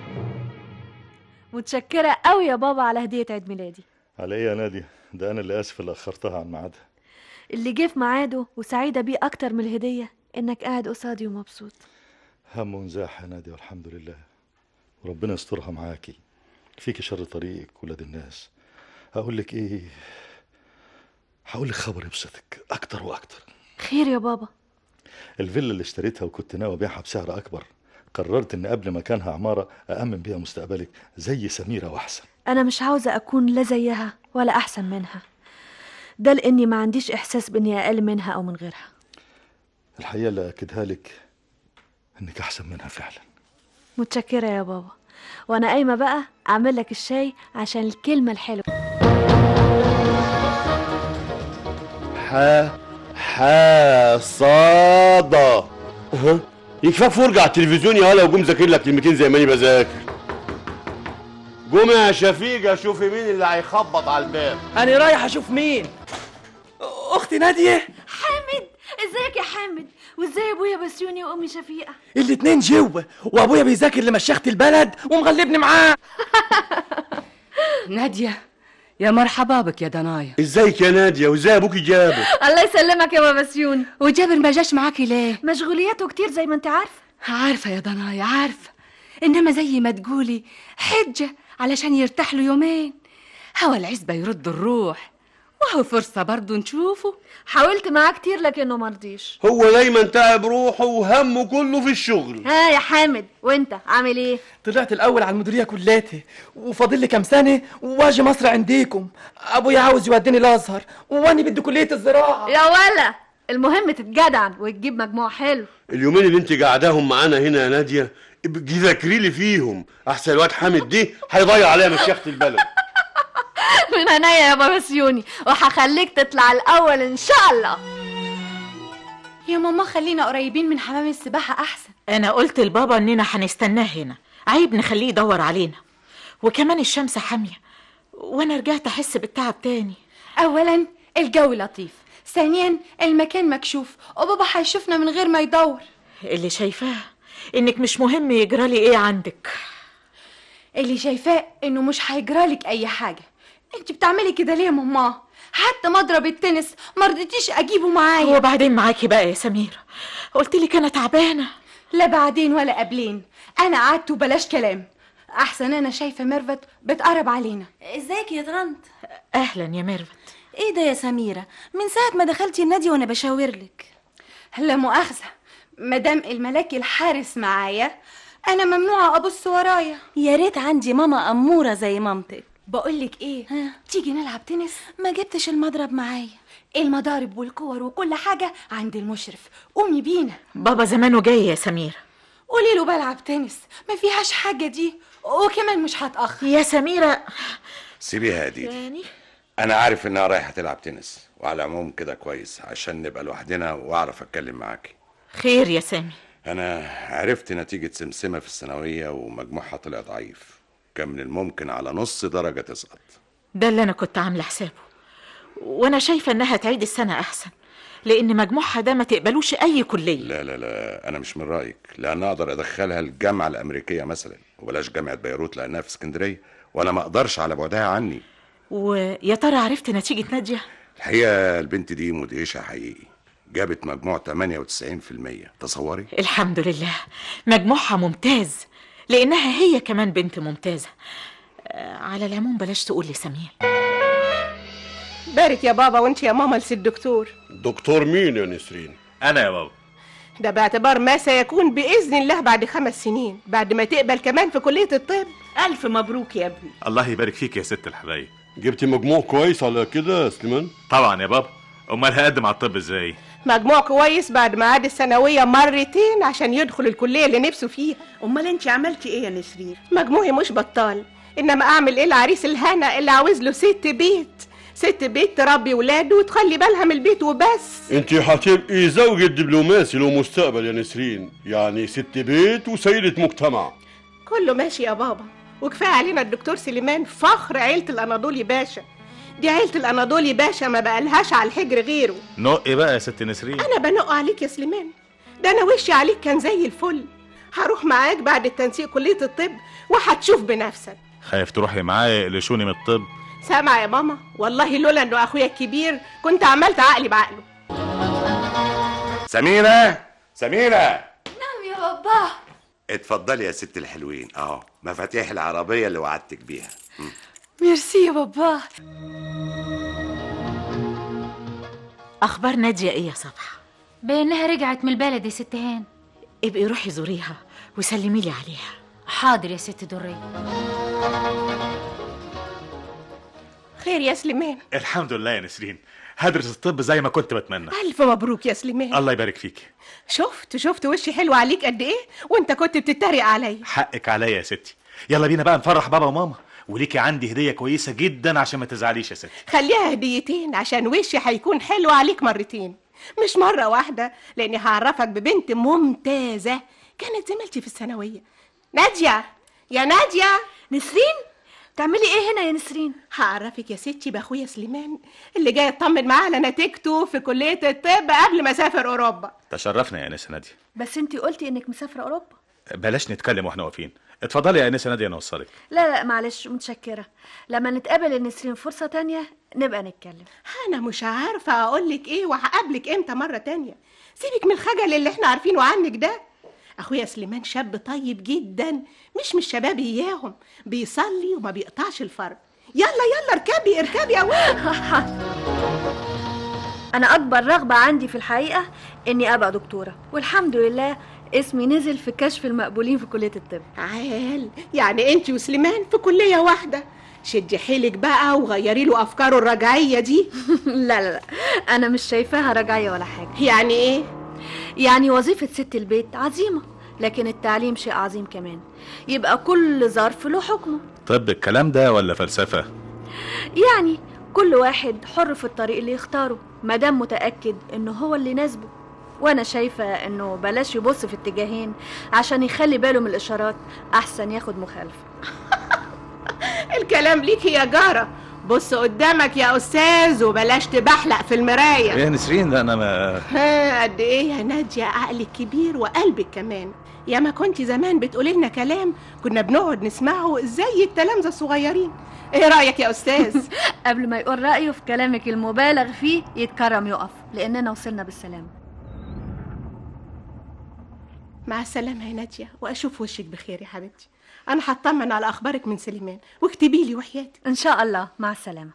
N: متشكرة قوي يا بابا على هدية عيد ميلادي
D: على ايه يا نادية ده انا اللي اسف اللي اخرتها عن ميعادها
N: اللي جه في ميعاده وسعيدة بيه أكتر من الهدية إنك قاعد قصادي ومبسوط
D: هم ونزاح يا نادية والحمد لله وربنا يسترها معاكي فيكي شر طريقك ولاد الناس هقول لك ايه هقول لك خبر يبسطك اكتر واكتر
N: خير يا بابا
D: الفيلا اللي اشتريتها وكنت ناوي ابيعها بسعر اكبر قررت ان قبل ما كانها عماره أأمن بيها مستقبلك زي سميره واحسن
N: أنا مش عاوزة أكون لا زيها ولا أحسن منها ده لأني ما عنديش إحساس بإني أقل منها أو من غيرها
D: الحقيقه اللي اكدها لك انك احسن منها فعلا
N: متشكرة يا بابا وأنا قايمة بقى أعمل لك الشاي عشان الكلمة الحلوة
G: ح ح صادة ها يكفاك فرجة على التلفزيون يا هلا وقوم ذاكر لك كلمتين زي ما انا بذاكر قوم يا شفيقة شوفي مين اللي هيخبط على الباب
L: انا رايح اشوف مين اختي ناديه
N: حامد ازيك يا حامد وازاي ابويا بسيوني وامي شفيقه
L: الاتنين جوه وابويا بيذاكر لمشيخة البلد ومغلبني معاه
J: ناديه يا مرحبا بك يا دنايا
G: ازيك يا نادية وازاي ابوكي جابر
N: الله يسلمك يا بابا بسيوني
J: وجابر ما جاش معاكي ليه
N: مشغولياته كتير زي ما انت عارفه
J: عارفه يا دنايا عارفه انما زي ما تقولي حجه علشان يرتاح له يومين هوا العزبه يرد الروح وهو فرصة برضو نشوفه
N: حاولت معاه كتير لكنه مرضيش
G: هو دايما تعب روحه وهمه كله في الشغل
N: ها يا حامد وانت عامل ايه
L: طلعت الاول على المديريه كلاتي وفاضل لي كام سنه واجي مصر عنديكم ابويا عاوز يوديني الازهر وانا بدي كليه الزراعه
N: يا ولا المهم تتجدعن وتجيب مجموع حلو
G: اليومين اللي انت قاعداهم معانا هنا يا ناديه ابقي ذاكري لي فيهم احسن الواد حامد دي هيضيع عليا مشيخه البلد
N: من عينيا يا بابا سيوني وهخليك تطلع الاول ان شاء الله
Q: يا ماما خلينا قريبين من حمام السباحة أحسن
F: انا قلت لبابا اننا هنستناه هنا عيب نخليه يدور علينا وكمان الشمس حاميه وانا رجعت احس بالتعب تاني
Q: أولا الجو لطيف ثانيا المكان مكشوف وبابا هيشوفنا من غير ما يدور
F: اللي شايفاه انك مش مهم يجرالي ايه عندك
Q: اللي شايفاه انه مش هيجرالك اي حاجة انت بتعملي كده ليه يا ماما حتى مضرب التنس مرضتيش اجيبه معايا
F: وبعدين معاكي بقى يا سميرة قلت لك انا تعبانة
Q: لا بعدين ولا قبلين انا قعدت وبلاش كلام احسن انا شايفة ميرفت بتقرب علينا
A: ازيك يا طنط
F: اهلا يا ميرفت
A: ايه ده يا سميرة من ساعة ما دخلتي النادي وانا بشاور لك
Q: لا مؤاخذة مدام الملاك الحارس معايا انا ممنوعة ابص ورايا
A: يا ريت عندي ماما امورة زي مامتك
Q: بقولك ايه تيجي نلعب تنس
A: ما جبتش المضرب معايا
Q: المضارب والكور وكل حاجة عند المشرف قومي بينا
F: بابا زمانه جاي يا سميرة
Q: قولي له بلعب تنس ما فيهاش حاجة دي وكمان مش هتأخر
F: يا سميرة
H: سيبيها يا ديدي
F: يعني
H: انا عارف انها رايحه تلعب تنس وعلى العموم كده كويس عشان نبقى لوحدنا واعرف اتكلم معاكي
F: خير يا سامي
H: انا عرفت نتيجه سمسمه في الثانويه ومجموعها طلع ضعيف كان من الممكن على نص درجه تسقط
F: ده اللي انا كنت عامله حسابه وانا شايفه انها تعيد السنه احسن لان مجموعها ده ما تقبلوش اي كليه
H: لا لا لا انا مش من رايك لان اقدر ادخلها الجامعه الامريكيه مثلا وبلاش جامعه بيروت لانها في اسكندريه وانا ما اقدرش على بعدها عني
F: ويا ترى عرفت نتيجه ناديه
H: الحقيقه البنت دي مدهشه حقيقي جابت مجموع 98% تصوري
F: الحمد لله مجموعها ممتاز لانها هي كمان بنت ممتازه آه، على العموم بلاش تقول لي سمير
V: بارك يا بابا وانت يا ماما لسي الدكتور
G: دكتور مين يا نسرين
U: انا يا بابا
V: ده باعتبار ما سيكون بإذن الله بعد خمس سنين بعد ما تقبل كمان في كلية الطب
F: ألف مبروك يا ابني
U: الله يبارك فيك يا ست الحبايب
G: جبتي مجموع كويس على كده يا سليمان
U: طبعا يا بابا امال هقدم على الطب ازاي
V: مجموع كويس بعد ما عاد الثانوية مرتين عشان يدخل الكلية اللي نفسه فيها
W: امال انت عملتي ايه يا نسرين
V: مجموعي مش بطال انما اعمل ايه العريس الهنا اللي عاوز له ست بيت ست بيت تربي ولاده وتخلي بالها من البيت وبس
G: انت هتبقي زوجة دبلوماسي له مستقبل يا نسرين يعني ست بيت وسيدة مجتمع
V: كله ماشي يا بابا وكفايه علينا الدكتور سليمان فخر عيلة الاناضولي باشا دي عيلة الاناضولي باشا ما بقالهاش على الحجر غيره
U: نقي بقى يا ست نسرين
V: انا بنق عليك يا سليمان ده انا وشي عليك كان زي الفل هروح معاك بعد التنسيق كلية الطب وهتشوف بنفسك
U: خايف تروحي معايا يقلشوني من الطب
V: سامع يا ماما والله لولا انه اخويا الكبير كنت عملت عقلي بعقله
H: سميرة سميرة
Q: نعم يا بابا
H: اتفضلي يا ست الحلوين اهو مفاتيح العربية اللي وعدتك بيها
Q: ميرسي يا بابا
F: اخبار ناديه ايه يا صبحه
M: بانها رجعت من البلد يا ست هان
F: ابقي روحي زوريها وسلمي لي عليها
M: حاضر يا ست درية
V: خير يا سليمان
U: الحمد لله يا نسرين هدرس الطب زي ما كنت بتمنى
V: الف مبروك يا سليمان
U: الله يبارك فيك
V: شفت شفت وشي حلو عليك قد ايه وانت كنت بتتريق عليا
U: حقك عليا يا ستي يلا بينا بقى نفرح بابا وماما وليكي عندي هدية كويسة جدا عشان ما تزعليش يا ستي
V: خليها هديتين عشان وشي هيكون حلو عليك مرتين مش مرة واحدة لأني هعرفك ببنت ممتازة كانت زميلتي في الثانوية نادية يا نادية
N: نسرين تعملي ايه هنا يا نسرين
V: هعرفك يا ستي باخويا سليمان اللي جاي اطمن معاه على نتيجته في كلية الطب قبل ما اسافر اوروبا
U: تشرفنا يا انسه ناديه
N: بس انتي قلتي انك مسافره اوروبا
U: بلاش نتكلم واحنا واقفين اتفضلي يا انسه ناديه نوصلك
N: لا لا معلش متشكره لما نتقابل يا نسرين فرصه تانية نبقى نتكلم
V: انا مش عارفة اقولك ايه وهقابلك امتى مرة تانية سيبك من الخجل اللي احنا عارفينه عنك ده اخويا سليمان شاب طيب جدا مش من الشباب اياهم بيصلي وما بيقطعش الفرض يلا يلا اركبي اركبي يا ولد
N: انا اكبر رغبه عندي في الحقيقه اني ابقى دكتوره والحمد لله اسمي نزل في كشف المقبولين في كليه الطب
V: عال يعني انت وسليمان في كليه واحده شدي حيلك بقى وغيري له افكاره الرجعيه دي
N: لا لا لا انا مش شايفاها رجعيه ولا حاجه
V: يعني ايه
N: يعني وظيفه ست البيت عظيمه لكن التعليم شيء عظيم كمان يبقى كل ظرف له حكمه
U: طب الكلام ده ولا فلسفة
N: يعني كل واحد حر في الطريق اللي يختاره مادام متأكد انه هو اللي يناسبه وانا شايفة انه بلاش يبص في اتجاهين عشان يخلي باله من الاشارات احسن ياخد مخالفة
V: الكلام ليكي يا جاره بص قدامك يا استاذ وبلاش تبحلق في المرايه
U: يا نسرين ده انا ما
V: ها قد ايه يا ناديه عقلك كبير وقلبك كمان يا ما كنت زمان بتقولي لنا كلام كنا بنقعد نسمعه زي التلامذه الصغيرين ايه رايك يا استاذ
N: قبل ما يقول رأيه في كلامك المبالغ فيه يتكرم يقف لاننا وصلنا بالسلامة
V: مع السلامه يا ناديه واشوف وشك بخير يا حبيبتي انا هطمن على اخبارك من سليمان واكتبي لي وحياتك
N: ان شاء الله مع السلامة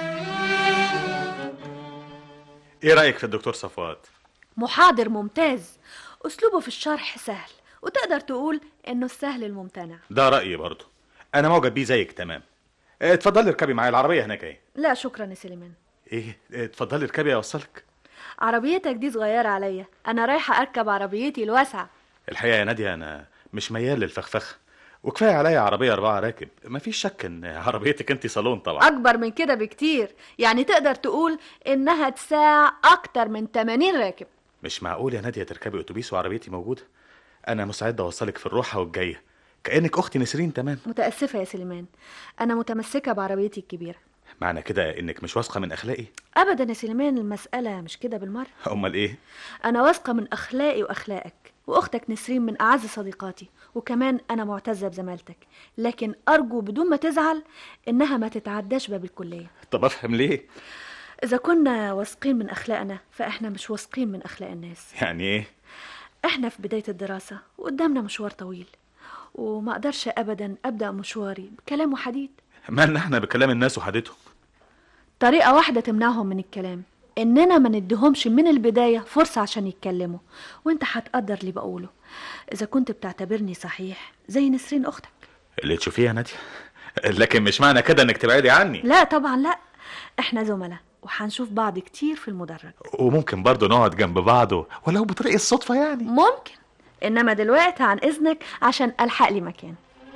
U: ايه رأيك في الدكتور صفوات
N: محاضر ممتاز اسلوبه في الشرح سهل وتقدر تقول انه السهل الممتنع
U: ده رأيي برضه انا معجب بيه زيك تمام اه، اتفضلي اركبي معايا العربية هناك اهي
N: لا شكرا يا سليمان
U: ايه اه، اتفضلي اركبي اوصلك
N: عربيتك دي صغيرة عليا انا رايحة اركب عربيتي الواسعة
U: الحقيقة يا نادية انا مش ميال للفخفخة وكفاية عليا عربية أربعة راكب مفيش شك إن عربيتك أنت صالون طبعا
N: اكبر من كده بكتير يعني تقدر تقول انها تساع اكتر من 80 راكب
U: مش معقول يا نادية تركبي أتوبيس وعربيتي موجودة أنا مستعد أوصلك في الروحة والجاية كأنك أختي نسرين تمام
N: متأسفة يا سليمان انا متمسكة بعربيتي الكبيرة
U: معنى كده إنك مش واثقة من أخلاقي
N: ابدا يا سليمان المسألة مش كده بالمرة
U: أمال إيه
N: انا واثقة من اخلاقي واخلاقك واختك نسرين من اعز صديقاتي وكمان انا معتزة بزمالتك لكن ارجو بدون ما تزعل انها ما تتعداش باب الكلية
U: طب أفهم ليه
N: اذا كنا واثقين من اخلاقنا فاحنا مش واثقين من اخلاق الناس
U: يعني إيه
N: احنا في بداية الدراسة وقدامنا مشوار طويل وما اقدرش ابدا ابدا مشواري بكلام وحديد
U: مالنا إحنا بكلام الناس وحدتهم
N: طريقة واحدة تمنعهم من الكلام اننا ما نديهمش من البداية فرصة عشان يتكلموا وانت هتقدر اللي بقوله اذا كنت بتعتبرني صحيح زي نسرين اختك
U: اللي تشوفيه يا نادية لكن مش معنى كده إنك تبعدي عني
N: لا طبعا لا احنا زملاء وهنشوف بعض كتير في المدرج
U: وممكن برضه نقعد جنب بعض ولو بطريق الصدفة يعني
N: ممكن انما دلوقتي عن اذنك عشان الحق لي مكان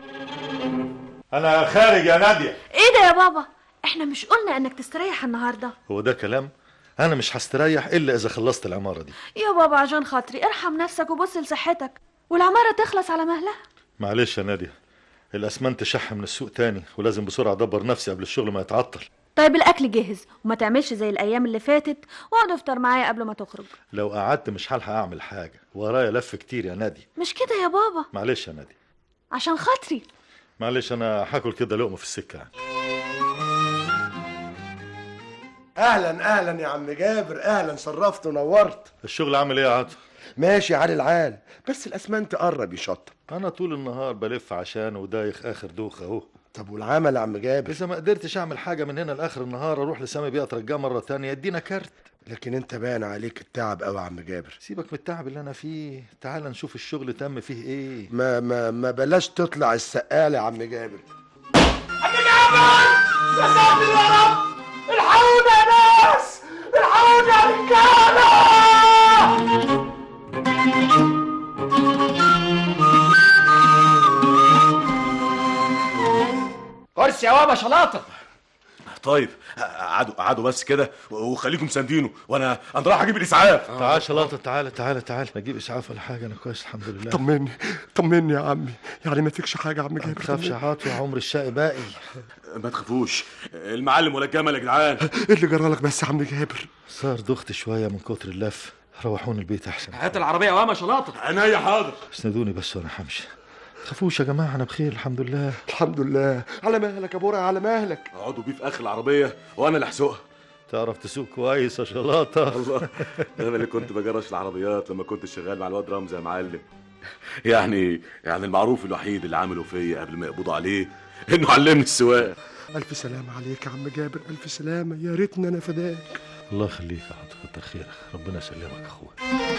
D: انا خارج يا ناديه
N: ايه ده يا بابا احنا مش قلنا انك تستريح النهارده
D: هو ده كلام انا مش هستريح الا اذا خلصت العماره دي
N: يا بابا عشان خاطري ارحم نفسك وبص لصحتك والعمارة تخلص على مهلها
D: معلش يا ناديه الاسمنت شح من السوق تاني ولازم بسرعه ادبر نفسي قبل الشغل ما يتعطل
N: طيب الاكل جهز وما تعملش زي الايام اللي فاتت واقعد افطر معايا قبل ما تخرج
D: لو قعدت مش هلحق اعمل حاجه ورايا لف كتير يا نادي
N: مش كده يا بابا
D: معلش يا نادي
N: عشان خاطري
D: معلش انا هاكل كده لقمه في السكه يعني.
K: اهلا اهلا يا عم جابر اهلا شرفت ونورت
D: الشغل عامل ايه يا عاطف
K: ماشي على العال بس الاسمنت قرب يشطب
D: انا طول النهار بلف عشان ودايخ اخر دوخ اهو
K: طب والعمل يا عم جابر
D: اذا ما قدرتش اعمل حاجه من هنا لاخر النهار اروح لسامي بيه اترجاه مره تانية يدينا كارت
K: لكن انت باين عليك التعب قوي يا عم جابر
D: سيبك من التعب اللي انا فيه تعال نشوف الشغل تم فيه ايه
K: ما ما ما بلاش تطلع السقاله يا عم جابر
C: يا ساتر يا رب الحقونا يا ناس الحقونا يا رجاله
U: كرسي يا بابا شلاطه طيب قعدوا قعدوا بس كده وخليكم ساندينه وانا انا رايح اجيب الاسعاف
D: تعال شلاطه تعال تعال تعال نجيب اسعاف ولا حاجه انا كويس الحمد لله
K: طمني طمني يا عمي يعني ما فيكش حاجه يا عم جابر
D: ما تخافش يا
K: طمني.
D: عاطف عمر الشقي باقي
U: ما تخافوش المعلم ولا الجمل يا جدعان
K: ايه اللي جرالك بس يا عم جابر
D: صار دخت شويه من كتر اللف روحوني البيت احسن
L: هات العربية وقام يا شلاطة
U: انا يا حاضر
D: اسندوني بس وانا همشي تخافوش يا جماعه انا بخير الحمد لله
K: الحمد لله على مهلك يا بورا على مهلك
U: اقعدوا بيه في اخر العربيه وانا اللي هسوقها
D: تعرف تسوق كويس يا شلاطه
U: الله انا اللي كنت بجرش العربيات لما كنت شغال مع الواد رمزي يا معلم يعني يعني المعروف الوحيد اللي عمله فيا قبل ما يقبضوا عليه انه علمني السواقه
K: الف سلامة عليك يا عم جابر الف سلامة يا ريتني انا فداك
D: الله يخليك يا عم كتر خيرك ربنا يسلمك اخويا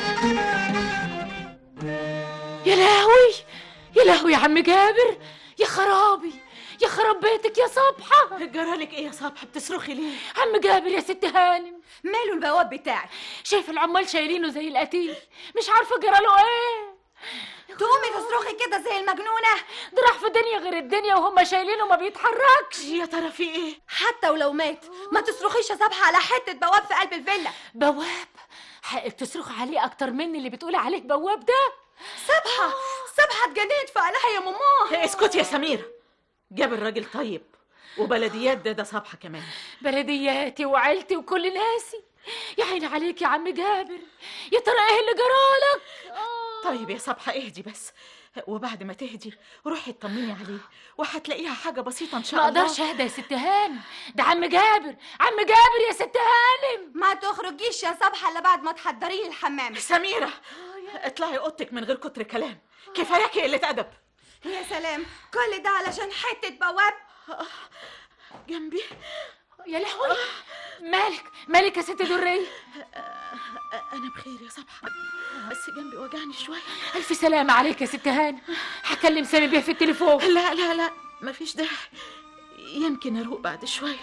M: يا لهوي يا لهوي يا عم جابر يا خرابي يا خراب بيتك يا صبحة
F: جرالك ايه يا صبحة بتصرخي ليه
M: عم جابر يا ست هانم
Q: ماله البواب بتاعك
M: شايف العمال شايلينه زي القتيل مش عارفة جراله ايه
Q: تقومي تصرخي كده زي المجنونة
M: ده راح في دنيا غير الدنيا وهم شايلينه ما بيتحركش
F: يا ترى في ايه
Q: حتى ولو مات ما تصرخيش يا صبحة على حتة بواب في قلب الفيلا
M: بواب حقك تصرخ عليه اكتر مني اللي بتقولي عليه بواب ده
Q: صبحة صبحة اتجننت في قلها يا ماما
F: اسكت يا سميرة جاب الراجل طيب وبلديات ده ده صبحة كمان
M: بلدياتي وعيلتي وكل ناسي يا عيني عليك يا عم جابر يا ترى ايه اللي جرالك
F: طيب يا صبحة اهدي بس وبعد ما تهدي روحي اطمني عليه وهتلاقيها حاجة بسيطة ان شاء
M: ما
F: الله
M: اقدرش اهدى يا ست هانم ده عم جابر عم جابر يا ست هانم
Q: ما تخرجيش يا صبحة الا بعد ما تحضري لي الحمام
F: سميرة اطلعي اوضتك من غير كتر كلام كفاياكي قلة ادب
Q: يا سلام كل ده علشان حتة بواب
F: جنبي
M: يا لهوي مالك مالك يا ست درية
F: انا بخير يا صبحة بس جنبي وجعني شوية
M: الف سلامة عليك يا ست هانم هكلم سامي بيه في التليفون
F: لا لا لا مفيش داعي يمكن اروق بعد شوية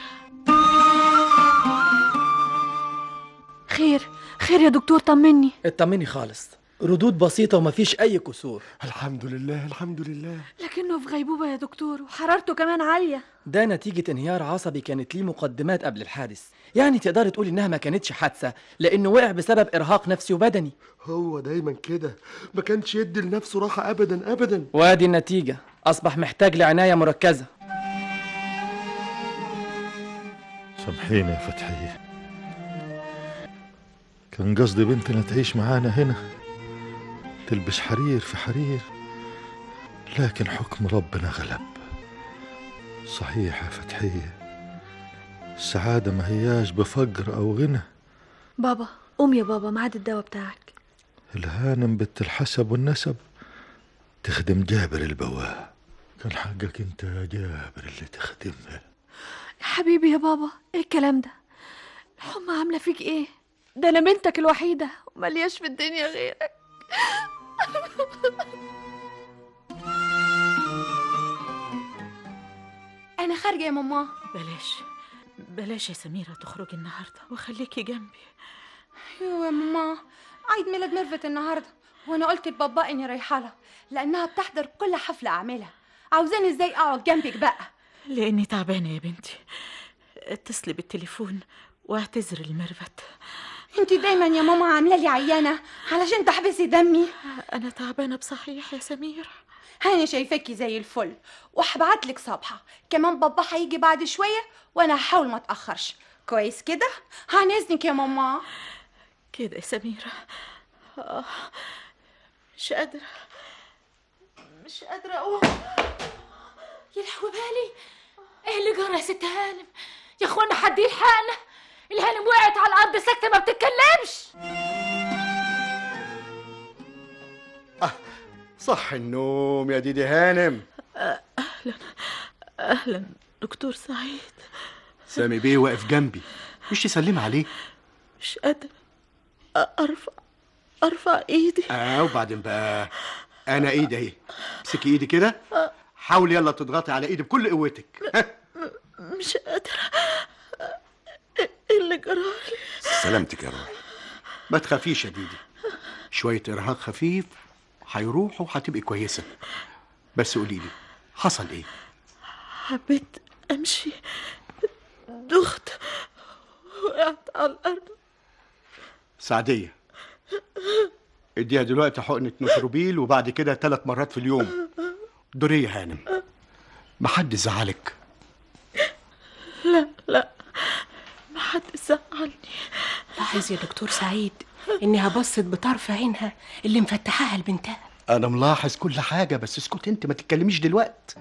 N: خير خير يا دكتور طمني
L: اطمني خالص ردود بسيطة ومفيش أي كسور
K: الحمد لله الحمد لله
N: لكنه في غيبوبة يا دكتور وحرارته كمان عالية
L: ده نتيجة انهيار عصبي كانت ليه مقدمات قبل الحادث يعني تقدري تقولي إنها ما كانتش حادثة لأنه وقع بسبب إرهاق نفسي وبدني
K: هو دايما كده ما كانش يدي لنفسه راحة ابدا ابدا
L: وادي النتيجة أصبح محتاج لعناية مركزة
D: سامحيني يا فتحية كان قصدي بنتنا تعيش معانا هنا تلبس حرير في حرير لكن حكم ربنا غلب صحيح يا فتحية السعادة ما هياش بفقر أو غنى
N: بابا قوم يا بابا ميعاد الدواء بتاعك
D: الهانم بنت الحسب والنسب تخدم جابر البواب كان حقك انت يا جابر اللي تخدمها
N: يا حبيبي يا بابا ايه الكلام ده الحمى عاملة فيك ايه ده انا بنتك الوحيدة وملياش في الدنيا غيرك
Q: أنا خارجة يا ماما
F: بلاش بلاش يا سميرة تخرجي النهاردة وخليكي جنبي
Q: يو يا ماما عيد ميلاد ميرفت النهاردة وأنا قلت لبابا إني رايحة لها لأنها بتحضر كل حفلة أعملها عاوزاني إزاي أقعد جنبك بقى
F: لاني تعبانة يا بنتي اتصلي بالتليفون واعتذري لميرفت
Q: انت دايما يا ماما عاملة لي عيانة علشان تحبسي دمي
F: انا تعبانة بصحيح يا سميرة
Q: أنا شايفاكي زي الفل وهبعتلك صبحة كمان بابا هيجي بعد شوية وأنا هحاول ما أتأخرش كويس كده عن إذنك يا ماما
F: كده يا سميرة آه، مش قادرة مش قادرة أقوم
M: يا لهوي بالي ايه اللي جرى يا ست هانم يا اخوانا حد يلحقنا الهانم وقعت على الارض ساكته ما بتتكلمش
I: صح النوم يا ديدي هانم
F: أهلا أهلا دكتور سعيد
I: سامي بيه واقف جنبي مش تسلم عليه
F: مش قادرة أرفع أرفع إيدي
I: اه وبعدين بقى انا ايدي اهي امسكي ايدي كده حاولي يلا تضغطي على ايدي بكل قوتك ها،
F: مش قادرة إيه اللي جرالي
H: سلامتك يا روحي
I: ما تخافيش يا ديدي شوية إرهاق خفيف هيروحوا وهتبقي كويسة بس قولي لي حصل إيه؟
F: حبيت أمشي دخت وقعت على الأرض
I: سعدية اديها دلوقتي حقنة نوتروبيل وبعد كده ثلاث مرات في اليوم دورية هانم محد زعلك
F: لا لا ما حد زعلني
J: لاحظ يا دكتور سعيد انها بصت بطرف عينها اللي مفتحاها لبنتها
I: أنا ملاحظ كل حاجة بس اسكت أنت ما تتكلميش دلوقتي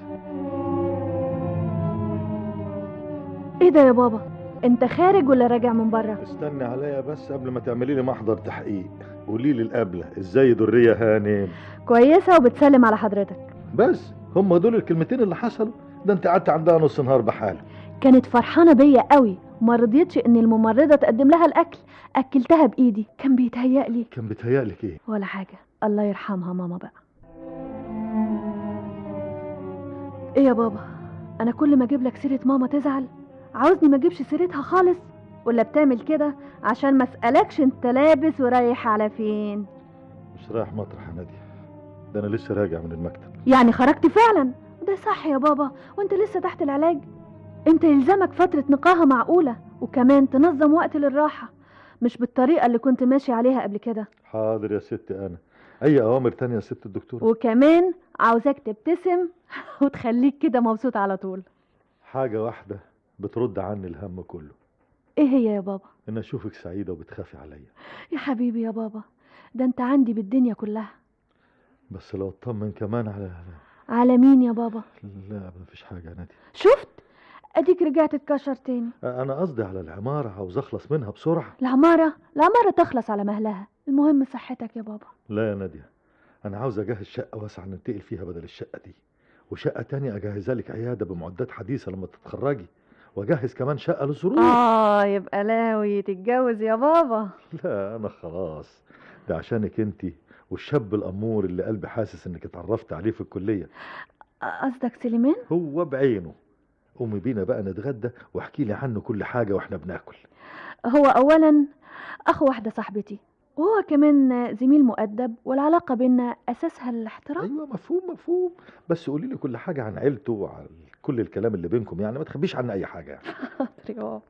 N: ايه ده يا بابا انت خارج ولا راجع من بره
D: استني عليا بس قبل ما تعملي لي محضر تحقيق قولي لي القبلة ازاي درية هانم
N: كويسة وبتسلم على حضرتك
D: بس هم دول الكلمتين اللي حصلوا ده انت قعدت عندها نص نهار بحالك
N: كانت فرحانة بيا قوي وما رضيتش ان الممرضة تقدم لها الاكل اكلتها بايدي كان بيتهيألي
D: كان بيتهيألك ايه
N: ولا حاجة الله يرحمها ماما بقى ايه يا بابا انا كل ما اجيب لك سيرة ماما تزعل عاوزني ما اجيبش سيرتها خالص ولا بتعمل كده عشان ما اسألكش انت لابس ورايح على فين
D: مش رايح مطرح يا نادية ده انا لسه راجع من المكتب
N: يعني خرجت فعلا ده صح يا بابا وانت لسه تحت العلاج انت يلزمك فترة نقاهة معقولة وكمان تنظم وقت للراحة مش بالطريقة اللي كنت ماشي عليها قبل كده
D: حاضر يا ست انا اي اوامر تانية يا ست الدكتور
N: وكمان عاوزاك تبتسم وتخليك كده مبسوط على طول
D: حاجة واحدة بترد عني الهم كله
N: ايه هي يا بابا
D: ان اشوفك سعيدة وبتخافي عليا
N: يا حبيبي يا بابا ده انت عندي بالدنيا كلها
D: بس لو اطمن كمان على
N: على مين يا بابا
D: لا مفيش حاجة يا نادية
N: شفت اديك رجعت تكشر تاني
D: انا قصدي على العمارة عاوز اخلص منها بسرعة
N: العمارة العمارة تخلص على مهلها المهم صحتك يا بابا
D: لا يا نادية انا عاوز اجهز شقة واسعة ننتقل فيها بدل الشقة دي وشقة تانية اجهزها لك عيادة بمعدات حديثة لما تتخرجي واجهز كمان شقة للظروف
N: اه يبقى لاوي تتجوز يا بابا
D: لا انا خلاص ده عشانك انتي والشاب الامور اللي قلبي حاسس انك اتعرفت عليه في الكلية
N: قصدك سليمان
D: هو بعينه قومي بينا بقى نتغدى واحكي لي عنه كل حاجة واحنا بناكل
N: هو اولا اخو واحدة صاحبتي وهو كمان زميل مؤدب والعلاقة بينا اساسها الاحترام
D: ايوه مفهوم مفهوم بس قولي لي كل حاجة عن عيلته وعن كل الكلام اللي بينكم يعني ما تخبيش عنا اي حاجة يعني
N: اه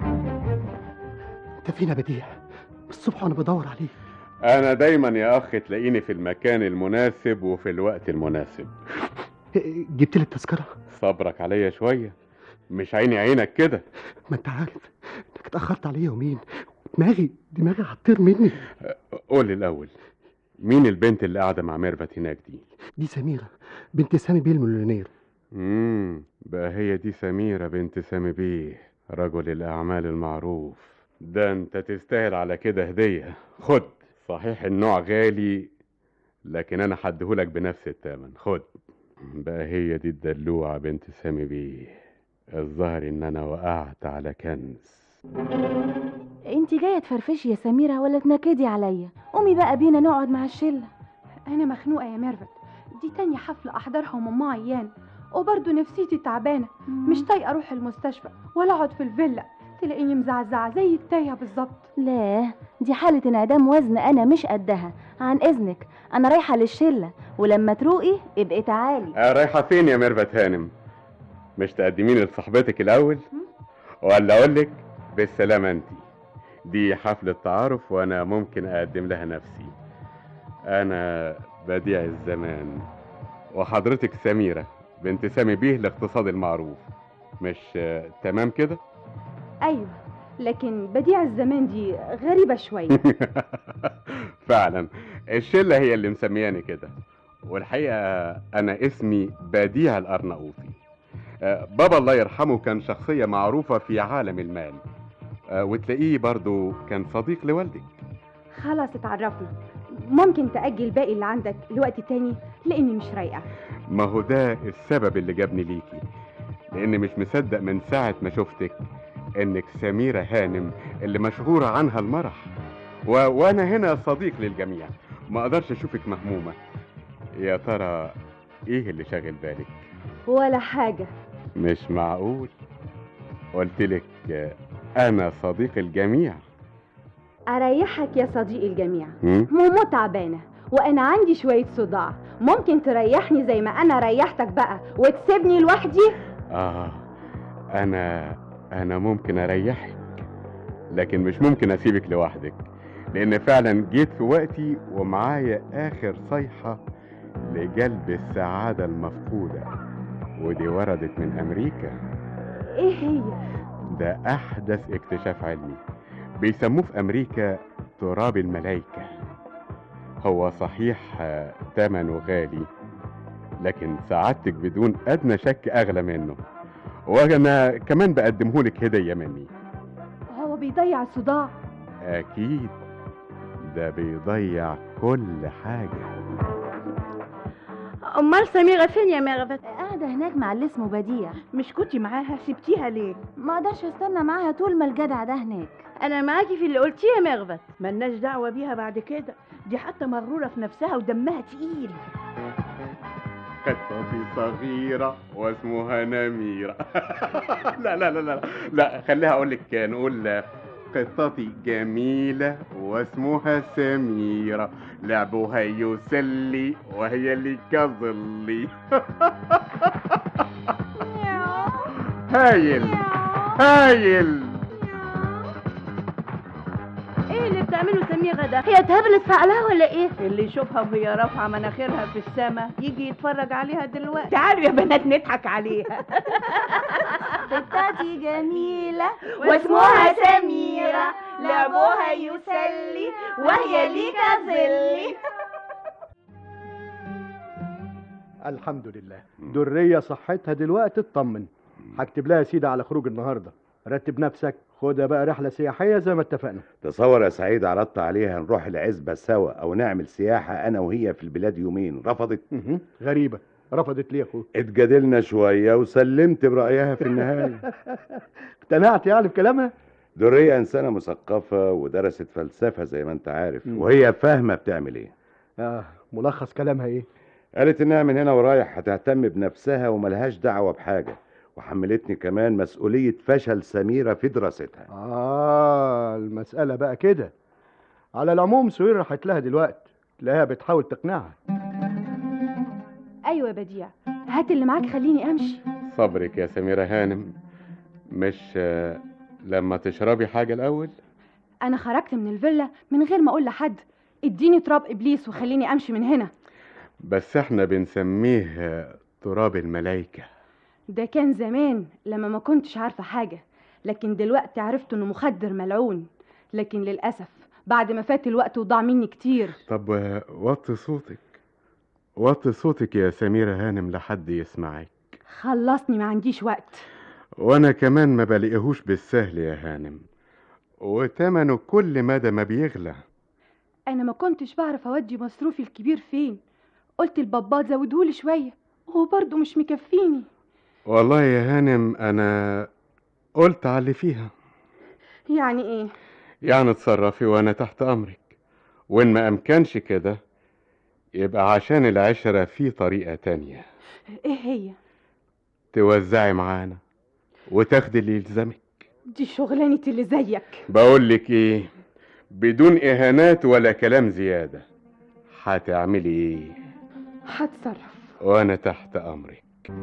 I: انت فينا بديع الصبح وانا بدور عليك
E: انا دايما يا اخ تلاقيني في المكان المناسب وفي الوقت المناسب
I: جبت لي التذكرة
E: صبرك عليا شوية مش عيني عينك كده
I: ما انت عارف انك اتأخرت عليا يومين دماغي دماغي هتطير مني
E: قول لي الاول مين البنت اللي قاعدة مع ميرفت هناك دي
I: دي سميرة بنت سامي بيه المليونير
E: امم بقى هي دي سميرة بنت سامي بيه رجل الأعمال المعروف ده أنت تستاهل على كده هدية خد صحيح النوع غالي لكن أنا هديهولك بنفس التمن خد بقى هي دي الدلوعة بنت سامي بيه الظاهر إن أنا وقعت على كنز
A: انت جايه تفرفشي يا سميره ولا تنكدي عليا قومي بقى بينا نقعد مع الشله
O: انا مخنوقه يا ميرفت دي تاني حفله احضرها وماما عيان وبرضه نفسيتي تعبانه مش طايقه اروح المستشفى ولا اقعد في الفيلا تلاقيني مزعزعه زي التايه بالظبط
A: لا دي حالة انعدام وزن أنا مش قدها عن إذنك أنا رايحة للشلة ولما تروقي ابقي تعالي
E: آه، رايحة فين يا ميرفت هانم مش تقدميني لصاحبتك الأول ولا أقول لك بالسلامة أنت دي حفلة تعارف وأنا ممكن أقدم لها نفسي أنا بديع الزمان وحضرتك سميرة بنت سامي بيه الاقتصاد المعروف مش آه، تمام كده؟
O: ايوه لكن بديع الزمان دي غريبه شويه
E: فعلا الشلة هي اللي مسمياني كده والحقيقة أنا اسمي بديع الأرناؤوطي آه، بابا الله يرحمه كان شخصية معروفة في عالم المال آه، وتلاقيه برضو كان صديق لوالدك
O: خلاص اتعرفنا ممكن تأجل باقي اللي عندك لوقت تاني لاني مش رايقه
E: ما هو ده السبب اللي جابني ليكي لأني مش مصدق من ساعة ما شفتك إنك سميرة هانم اللي مشهورة عنها المرح و... وأنا هنا صديق للجميع ما أقدرش أشوفك مهمومة يا ترى إيه اللي شاغل بالك
O: ولا حاجه
E: مش معقول قلتلك آه، أنا صديق الجميع
O: اريحك يا صديقي الجميع
E: هم؟
O: مومو تعبانه وانا عندي شويه صداع ممكن تريحني زي ما انا ريحتك بقى وتسيبني لوحدي
E: آه أنا أنا ممكن أريحك لكن مش ممكن أسيبك لوحدك لأن فعلا جيت في وقتي ومعايا آخر صيحة لجلب السعادة المفقودة ودي وردت من أمريكا
O: ايه هي
E: ده أحدث اكتشاف علمي بيسموه في أمريكا تراب الملايكة هو صحيح آه، تمنه غالي لكن سعادتك بدون أدنى شك أغلى منه وأنا كمان بقدمهولك هدية مني
O: هو بيضيع الصداع
E: أكيد ده بيضيع كل حاجة
W: امال سميره فين يا ميرفت
A: قاعدة هناك مع اللي اسمه بديع
W: مش كنتي معاها سبتيها ليه
A: ما اقدرش استنى معاها طول ما الجدع ده هناك
W: انا معاكي في اللي قلتيه يا مغبت ملناش دعوه بيها بعد كده دي حتى مغروره في نفسها ودمها تقيل
E: قطتي صغيرة واسمها نميرة لا لا لا لا لا خليها أقول لك نقول قطتي جميلة واسمها سميرة لعبها يسلي وهي اللي كظلي هايل هايل
W: ايه اللي بتعمله سميغه ده
A: هي اتهبلت في عقلها ولا ايه
W: اللي يشوفها وهي رافعه مناخيرها في السما يجي يتفرج عليها دلوقتي تعالوا يا بنات نضحك عليها
A: قطتي جميلة
W: واسمها سميرة لعبها يسلي وهي ليك ظلي
I: الحمد لله درية صحتها دلوقتي اطمن هكتب لها يا سيدي على خروج النهارده رتب نفسك خدها بقى رحلة سياحية زي ما اتفقنا
H: تصور يا سعيد عرضت عليها نروح العزبة سوا أو نعمل سياحة أنا وهي في البلاد يومين رفضت
I: مهم. غريبة رفضت ليه يا اخويا
H: اتجادلنا شوية وسلمت برأيها في النهاية
I: اقتنعت يعني بكلامها
H: درية إنسانة مثقفة ودرست فلسفة زي ما أنت عارف
I: مم.
H: وهي فاهمة بتعمل إيه
I: اه ملخص كلامها ايه
H: قالت إنها من هنا ورايح هتهتم بنفسها وملهاش دعوة بحاجة وحملتني كمان مسؤولية فشل سميرة في دراستها
I: اه المسألة بقى كده على العموم سهير راحت لها دلوقتي تلاقيها بتحاول تقنعها
O: ايوه يا بديع هات اللي معاك خليني امشي
E: صبرك يا سميرة هانم مش آه، لما تشربي حاجة الأول
O: انا خرجت من الفيلا من غير ما اقول لحد اديني تراب ابليس وخليني امشي من هنا
E: بس احنا بنسميه آه، تراب الملايكة
O: ده كان زمان لما ما كنتش عارفه حاجه لكن دلوقتي عرفت انه مخدر ملعون لكن للاسف بعد ما فات الوقت وضاع مني كتير
E: طب آه، وطي صوتك وطي صوتك يا سميرة هانم لحد يسمعك
O: خلصني ما عنديش وقت
E: وانا كمان ما بلاقيهوش بالسهل يا هانم وتمنه كل مدى ما بيغلى
O: انا ما كنتش بعرف اودي مصروفي الكبير فين قلت البابا زودهولي شويه وهو برضه مش مكفيني
E: والله يا هانم انا قلت على اللي فيها
O: يعني ايه
E: يعني اتصرفي وانا تحت امرك وان ما امكنش كده يبقى عشان العشرة في طريقة تانية
O: ايه هي
E: توزعي معانا وتاخدي اللي يلزمك
O: دي شغلانه اللي زيك
E: بقولك ايه بدون اهانات ولا كلام زيادة هتعملي ايه
O: هتصرف
E: وانا تحت امرك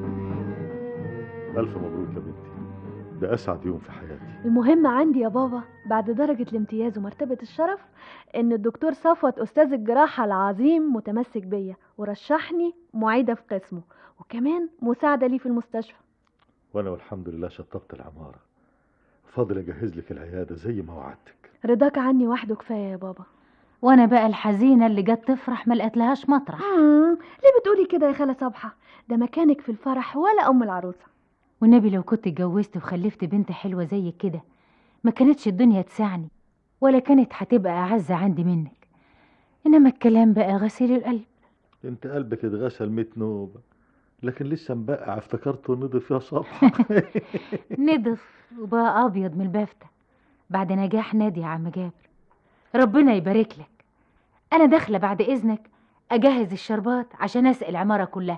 B: ألف مبروك يا بنتي ده أسعد يوم في حياتي
A: المهم عندي يا بابا بعد درجة الامتياز ومرتبة الشرف إن الدكتور صفوت أستاذ الجراحة العظيم متمسك بيا ورشحني معيدة في قسمه وكمان مساعدة لي في المستشفى
B: وأنا والحمد لله شطبت العمارة فاضل أجهز لك العيادة زي ما وعدتك
A: رضاك عني وحده كفاية يا بابا
M: وانا بقى الحزينه اللي جت تفرح ما لقيتلهاش مطرح
A: مم. ليه بتقولي كده يا خالة صبحة ده مكانك في الفرح ولا أم العروسة
M: والنبي لو كنت اتجوزت وخلفت بنت حلوه زي كده ما كانتش الدنيا تسعني ولا كانت هتبقى اعز عندي منك انما الكلام بقى غسيل القلب
B: أنت قلبك اتغسل ميت نوبة لكن لسه مبقع افتكرته نضف يا صبحة
M: نضف وبقى ابيض من البفتة بعد نجاح نادي يا عم جابر ربنا يبارك لك انا داخله بعد اذنك اجهز الشربات عشان اسقي العماره كلها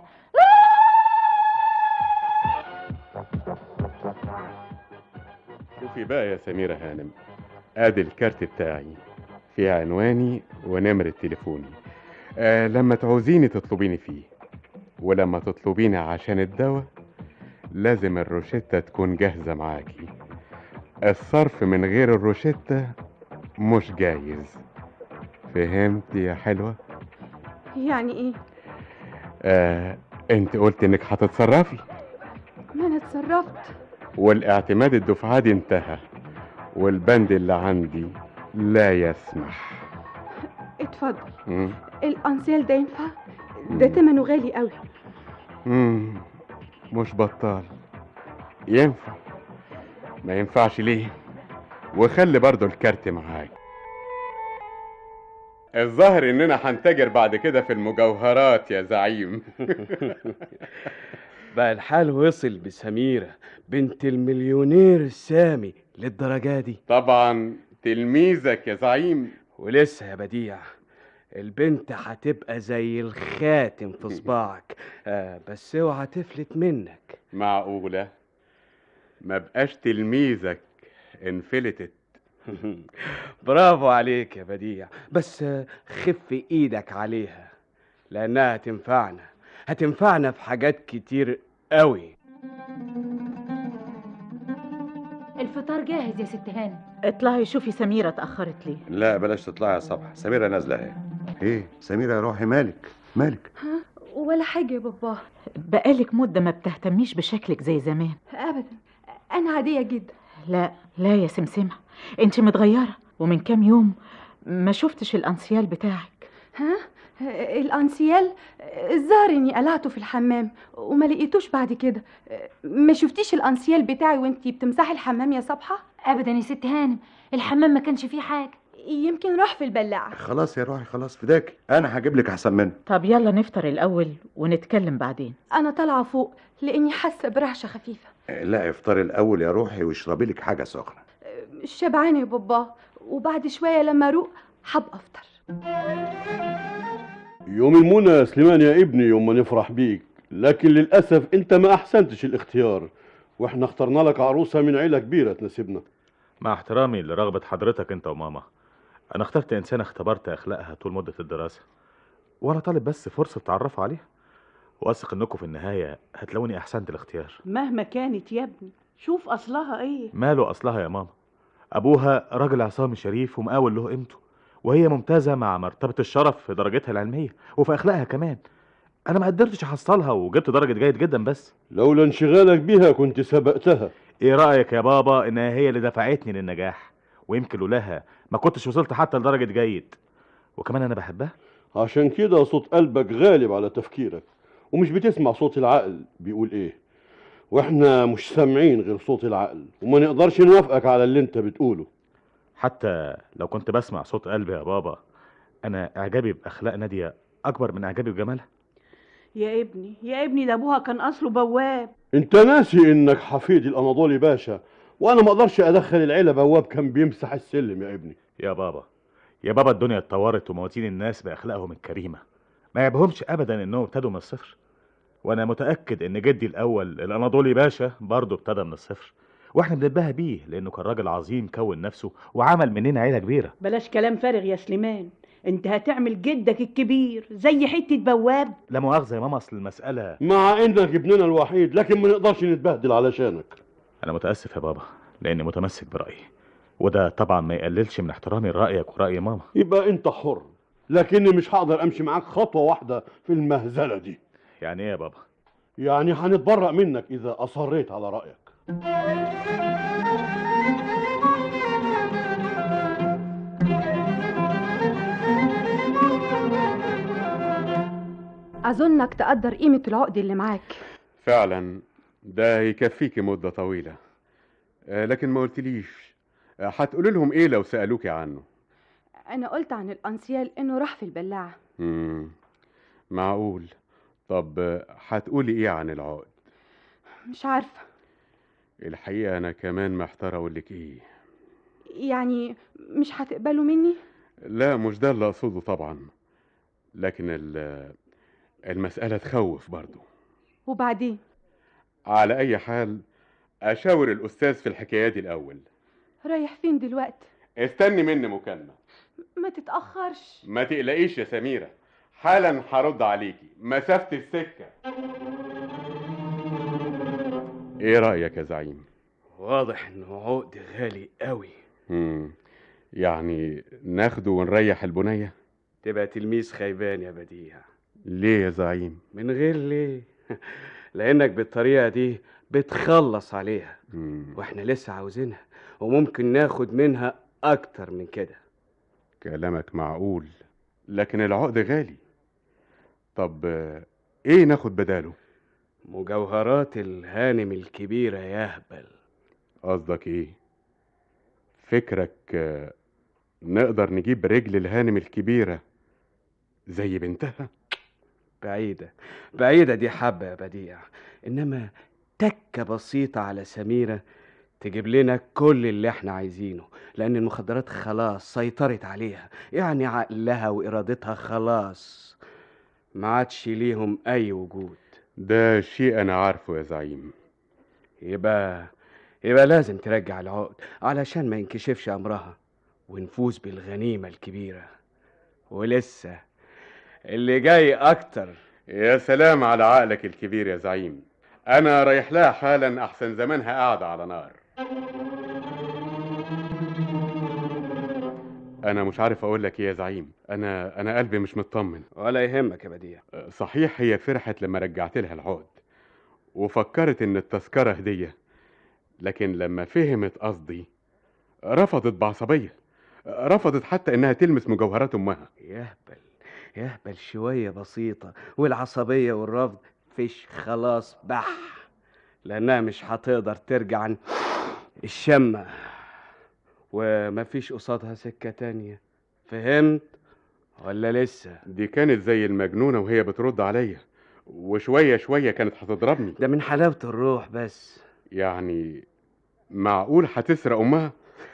E: شوفي بقى يا سميرة هانم ادي الكارت بتاعي فيه عنواني ونمرة تليفوني آه لما تعوزيني تطلبيني فيه ولما تطلبيني عشان الدواء لازم الروشتة تكون جاهزة معاكي الصرف من غير الروشتة مش جايز فهمت يا حلوة
O: يعني ايه
E: آه انت قلت انك هتتصرفي
O: ما انا اتصرفت
E: والاعتماد الدفعادي انتهى والبند اللي عندي لا يسمح
O: اتفضل
E: مم.
O: الانسيل ده ينفع ده تمنه غالي قوي
E: مم. مش بطال ينفع ما ينفعش ليه وخلي برضو الكارت معاك الظاهر اننا هنتاجر بعد كده في المجوهرات يا زعيم
P: بقى الحال وصل بسميرة بنت المليونير السامي للدرجة دي
E: طبعا تلميذك يا زعيم
P: ولسه يا بديع البنت هتبقى زي الخاتم في صباعك آه بس اوعى تفلت منك
E: معقولة ما بقاش تلميذك انفلتت
P: برافو عليك يا بديع بس آه، خف ايدك عليها لانها هتنفعنا هتنفعنا في حاجات كتير قوي
M: الفطار جاهز يا ست هانم
F: اطلعي شوفي سميرة اتأخرت ليه
H: لا بلاش تطلعي يا صبح سميرة نازلة اهي ايه سميرة يا روحي مالك مالك
O: ولا حاجة يا بابا
F: بقالك مدة ما بتهتميش بشكلك زي زمان
O: أبدا أنا عادية جدا
F: لا لا يا سمسمة انت متغيرة ومن كام يوم ما شفتش الانسيال بتاعك
O: ها الأنسيال الظاهر إني قلعته في الحمام وما لقيتوش بعد كده ما شفتيش الأنسيال بتاعي وانتي بتمسحي الحمام يا صبحة
M: ابدا يا ست هانم الحمام ما كانش فيه حاجه
O: يمكن راح في البلاعة
H: خلاص يا روحي خلاص فداك انا هجيب لك احسن منه
F: طب يلا نفطر الأول ونتكلم بعدين
O: أنا طالعة فوق لأني حاسة برعشة خفيفة
H: لا افطري الاول يا روحي واشربي لك حاجة سخنة
O: شبعانة يا بابا وبعد شوية لما أروق حابة أفطر
G: يوم المنى يا سليمان يا ابني يوم ما نفرح بيك لكن للأسف أنت ما أحسنتش الاختيار وإحنا اخترنا لك عروسة من عيلة كبيرة تناسبنا
S: مع احترامي لرغبة حضرتك انت وماما انا اخترت انسانة اختبرت اخلاقها طول مدة الدراسة وانا طالب بس فرصة تعرفوا عليها واثق انكم في النهاية هتلاقوني احسنت الاختيار
W: مهما كانت يا ابني شوف اصلها ايه
S: ماله اصلها يا ماما ابوها راجل عصامي شريف ومقاول له قيمته وهي ممتازة مع مرتبة الشرف في درجتها العلمية وفي اخلاقها كمان انا ما قدرتش احصلها وجبت درجة جيد جدا بس
G: لولا انشغالك بيها كنت سبقتها
S: ايه رأيك يا بابا انها هي اللي دفعتني للنجاح ويمكن لولاها ما كنتش وصلت حتى لدرجة جيد وكمان انا بحبها
G: عشان كده صوت قلبك غالب على تفكيرك ومش بتسمع صوت العقل بيقول ايه واحنا مش سامعين غير صوت العقل وما نقدرش نوافقك على اللي انت بتقوله
S: حتى لو كنت بسمع صوت قلبي يا بابا انا اعجابي باخلاق نادية اكبر من اعجابي بجمالها
W: يا ابني يا ابني ده ابوها كان اصله بواب
G: انت ناسي انك حفيد الاناضولي باشا وانا ما اقدرش ادخل العيله بواب كان بيمسح السلم يا ابني
S: يا بابا يا بابا الدنيا اتطورت ومواتين الناس باخلاقهم الكريمه ما يعيبهمش ابدا انهم ابتدوا من الصفر وانا متاكد ان جدي الاول الاناضولي باشا برضه ابتدى من الصفر واحنا بنتباهى بيه لانه كان راجل عظيم كون نفسه وعمل مننا عيله كبيره
W: بلاش كلام فارغ يا سليمان انت هتعمل جدك الكبير زي حته بواب
S: لا مؤاخذه يا ماما اصل المساله
G: مع انك ابننا الوحيد لكن ما نقدرش نتبهدل علشانك
S: انا متاسف يا بابا لاني متمسك برايي وده طبعا ما يقللش من احترامي لرايك وراي ماما
G: يبقى انت حر لكني مش هقدر امشي معاك خطوه واحده في المهزله دي
S: يعني ايه يا بابا
G: يعني هنتبرأ منك اذا اصريت على رايك
O: أظنك تقدر قيمة العقد اللي معاك
E: فعلا ده يكفيكي مدة طويلة آه، لكن ما قلتليش آه، هتقولي لهم ايه لو سألوكي عنه
O: أنا قلت عن الأنسيال إنه راح في البلاعة
E: مم. معقول طب آه، هتقولي ايه عن العقد
O: مش عارفة
E: الحقيقة انا كمان محتار اقولك ايه
O: يعني مش هتقبلوا مني
E: لا مش ده اللي اقصده طبعا لكن ال- المسألة تخوف برضو
O: وبعدين
E: على اي حال اشاور الاستاذ في الحكاية دي الاول
O: رايح فين دلوقتي
E: استني مني مكالمة
O: ما تتأخرش
E: ما تقلقيش يا سميرة حالا هرد عليكي مسافة السكة ايه رأيك يا زعيم
P: واضح انه عقد غالي قوي
E: مم. يعني ناخده ونريح البنية
P: تبقى تلميذ خيبان يا بديع
E: ليه يا زعيم
P: من غير ليه لانك بالطريقه دي بتخلص عليها
E: مم.
P: واحنا لسه عاوزينها وممكن ناخد منها اكتر من كده
E: كلامك معقول لكن العقد غالي طب آه، ايه ناخد بداله
P: مجوهرات الهانم الكبيره يهبل
E: قصدك ايه فكرك آه، نقدر نجيب رجل الهانم الكبيرة زي بنتها
P: بعيدة بعيدة دي حبة يا بديع إنما تكة بسيطة على سميرة تجيب لنا كل اللي احنا عايزينه لأن المخدرات خلاص سيطرت عليها يعني عقلها وإرادتها خلاص ما عادش ليهم أي وجود
E: ده شيء أنا عارفه يا زعيم
P: يبقى يبقى لازم ترجع العقد علشان ما ينكشفش أمرها ونفوز بالغنيمة الكبيرة ولسه اللي جاي أكتر
E: يا سلام على عقلك الكبير يا زعيم أنا رايح لها حالا أحسن زمانها قاعدة على نار أنا مش عارف أقول لك إيه يا زعيم أنا أنا قلبي مش مطمن
P: ولا يهمك يا بديع
E: صحيح هي فرحت لما رجعت لها العقد وفكرت إن التذكرة هدية لكن لما فهمت قصدي رفضت بعصبية رفضت حتى إنها تلمس مجوهرات أمها
P: يهبل يهبل شوية بسيطة والعصبية والرفض فيش خلاص بح لأنها مش هتقدر ترجع عن الشمة ومفيش قصادها سكة تانية فهمت ولا لسه
E: دي كانت زي المجنونة وهي بترد عليا وشوية شوية كانت هتضربني
P: ده من حلاوة الروح بس
E: يعني معقول هتسرق أمها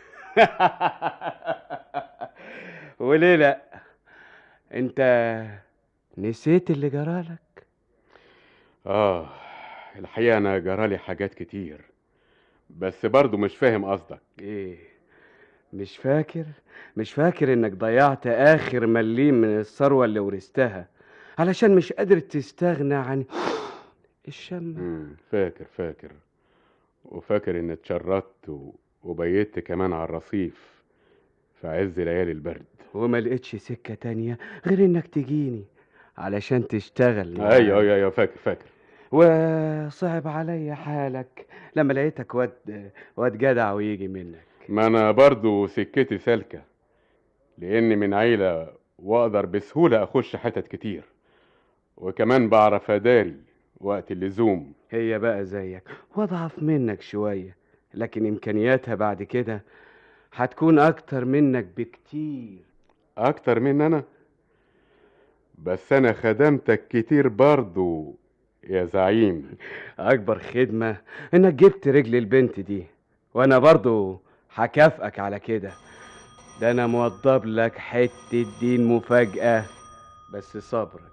P: وليه لا انت نسيت اللي جرالك
E: آه الحقيقة أنا جرالي حاجات كتير بس برضو مش فاهم قصدك
P: ايه مش فاكر مش فاكر انك ضيعت اخر مليم من الثروة اللي ورثتها علشان مش قادر تستغنى عن الشمة
E: مم، فاكر فاكر وفاكر إن اتشردت و... وبيت كمان على الرصيف في عز ليالي البرد
P: وما لقيتش سكة تانية غير انك تجيني علشان تشتغل معايا.
E: أيوه أيوه أيوه فاكر فاكر
P: وصعب عليا حالك لما لقيتك واد واد جدع ويجي منك
E: ما أنا برضو سكتي سالكة لأني من عيلة وأقدر بسهولة أخش حتت كتير وكمان بعرف أداري وقت اللزوم
P: هي بقى زيك واضعف منك شوية لكن إمكانياتها بعد كده هتكون أكتر منك بكتير
E: أكتر من أنا بس أنا خدمتك كتير برضو يا زعيم
P: أكبر خدمة إنك جبت رجل البنت دي وأنا برضو هكافئك على كده ده أنا موضب لك حتة دين مفاجأة بس صبرك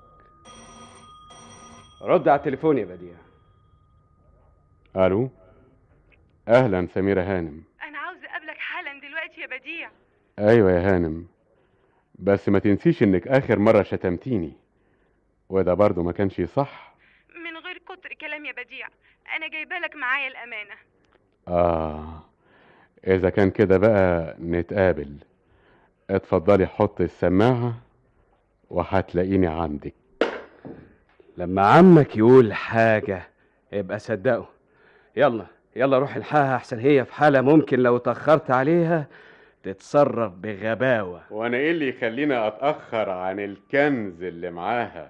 P: رد على التليفون يا بديع
E: ألو أهلا سميرة هانم
J: انا عاوزه اقابلك حالا دلوقتي يا بديع
E: أيوة يا هانم بس ما تنسيش إنك آخر مرة شتمتيني وده برضو ما كانش صح
J: من غير كتر كلام يا بديع انا جايبه لك معايا الامانه
E: آه إذا كان كده بقى نتقابل اتفضلي حط السماعة وهتلاقيني عندك
P: لما عمك يقول حاجة ابقى صدقه يلا يلا روح الحقها احسن هي في حالة ممكن لو اتأخرت عليها تتصرف بغباوة
E: وأنا إيه اللي يخليني أتأخر عن الكنز اللي معاها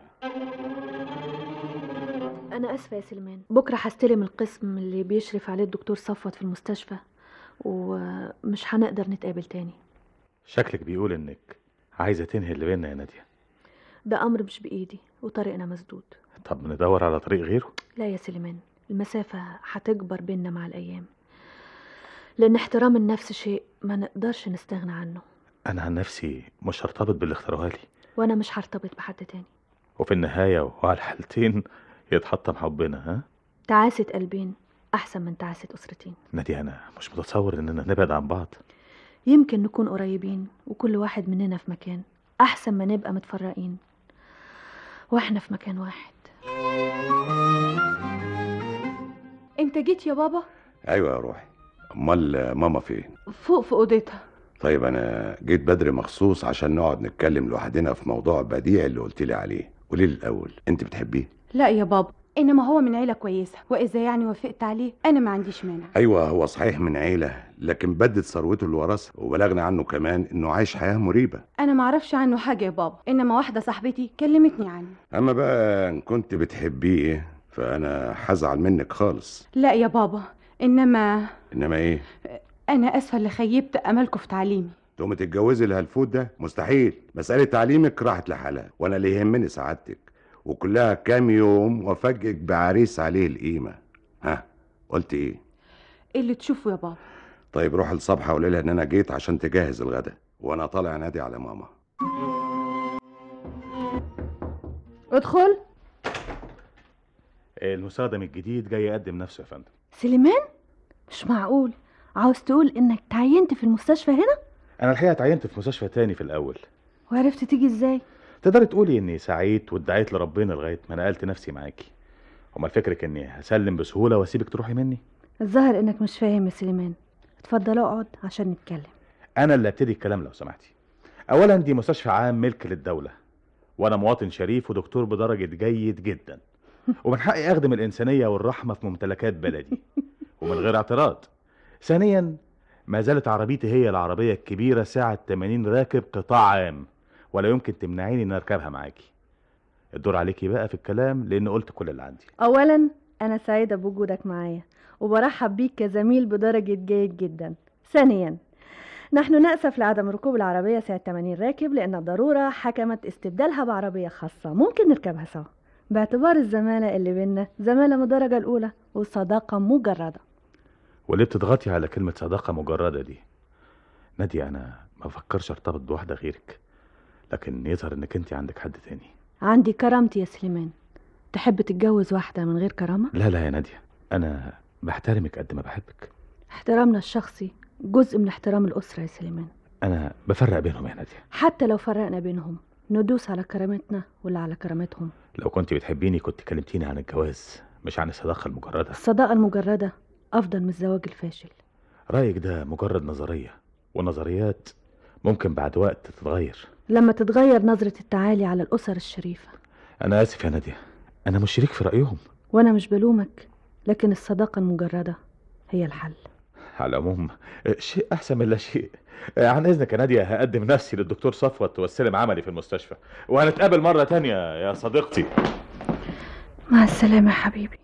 A: أنا آسفة يا سليمان بكرة هستلم القسم اللي بيشرف عليه الدكتور صفوت في المستشفى ومش هنقدر نتقابل تاني
S: شكلك بيقول إنك عايزة تنهي اللي بينا يا نادية
A: ده أمر مش بإيدي وطريقنا مسدود
S: طب ندور على طريق غيره
A: لا يا سليمان المسافة هتكبر بينا مع الأيام لأن احترام النفس شيء ما نقدرش نستغنى عنه
S: أنا عن نفسي مش هرتبط باللي اختاروها لي
A: وأنا مش هرتبط بحد تاني
S: وفي النهاية وعلى الحالتين يتحطم حبنا ها
A: تعاسة قلبين أحسن من تعاسة أسرتين
S: نادية أنا مش متصور إننا نبعد عن بعض
A: يمكن نكون قريبين وكل واحد مننا في مكان أحسن ما نبقى متفرقين وإحنا في مكان واحد
O: انت جيت يا بابا
H: ايوه يا روحي امال ماما فين
O: فوق في اوضتها
H: طيب انا جيت بدري مخصوص عشان نقعد نتكلم لوحدنا في موضوع بديع اللي قلت لي عليه قولي لي الاول انت بتحبيه
O: لا يا بابا انما هو من عيله كويسه واذا يعني وافقت عليه انا ما عنديش مانع
H: ايوه هو صحيح من عيله لكن بدت ثروته اللي ورثها وبلغنا عنه كمان انه عايش حياه مريبه
O: انا ما اعرفش عنه حاجه يا بابا انما واحده صاحبتي كلمتني عنه
H: اما بقى ان كنت بتحبيه فانا هزعل منك خالص
O: لا يا بابا انما
H: انما ايه
O: انا اسفه اللي خيبت املكم في تعليمي
H: تقومي تتجوزي الهلفوت ده مستحيل مساله تعليمك راحت لحالها وانا اللي يهمني سعادتك وكلها كام يوم وافاجئك بعريس عليه القيمه ها قلت ايه
O: اللي تشوفه يا بابا
H: طيب روح لصبحة وقول لها ان انا جيت عشان تجهز الغدا وانا طالع نادي على ماما
A: ادخل
S: المستخدم الجديد جاي يقدم نفسه يا فندم
A: سليمان مش معقول عاوز تقول انك تعينت في المستشفى هنا
S: انا الحقيقه اتعينت في مستشفى تاني في الاول
A: وعرفت تيجي ازاي
S: تقدري تقولي اني سعيت وادعيت لربنا لغايه ما نقلت نفسي معاكي امال فكرك اني هسلم بسهوله واسيبك تروحي مني
A: الظاهر انك مش فاهم يا سليمان اتفضل اقعد عشان نتكلم
S: انا اللي ابتدي الكلام لو سمحتي اولا دي مستشفى عام ملك للدوله وانا مواطن شريف ودكتور بدرجه جيد جدا ومن حقي اخدم الانسانيه والرحمه في ممتلكات بلدي ومن غير اعتراض ثانيا ما زالت عربيتي هي العربيه الكبيره سعه 80 راكب قطاع عام ولا يمكن تمنعيني ان اركبها معاكي الدور عليكي بقى في الكلام لان قلت كل اللي عندي
A: اولا انا سعيده بوجودك معايا وبرحب بيك كزميل بدرجه جيد جدا ثانيا نحن نأسف لعدم ركوب العربية سعة 80 راكب لأن الضرورة حكمت استبدالها بعربية خاصة ممكن نركبها سوا باعتبار الزمالة اللي بينا زمالة من الدرجة الأولى وصداقة مجردة
S: وليه بتضغطي على كلمه صداقه مجرده دي نادية انا ما بفكرش ارتبط بواحده غيرك لكن يظهر انك انت عندك حد تاني
A: عندي كرامتي يا سليمان تحب تتجوز واحدة من غير كرامة؟
S: لا لا يا نادية انا بحترمك قد ما بحبك
A: احترامنا الشخصي جزء من احترام الأسرة يا سليمان
S: انا بفرق بينهم يا نادية
A: حتى لو فرقنا بينهم ندوس على كرامتنا ولا على كرامتهم
S: لو كنت بتحبيني كنت كلمتيني عن الجواز مش عن الصداقه المجرده
A: الصداقة المجردة أفضل من الزواج الفاشل
S: رايك ده مجرد نظريه والنظريات ممكن بعد وقت تتغير
A: لما تتغير نظرة التعالي على الأسر الشريفة
S: انا اسف يا نادية انا مش شريك في رايهم
A: وأنا مش بلومك لكن الصداقة المجردة هي الحل
S: على العموم شيء احسن من لا شيء عن اذنك يا نادية هقدم نفسي للدكتور صفوت واستلم عملي في المستشفى وهنتقابل مره تانية يا صديقتي
A: مع السلامة يا حبيبي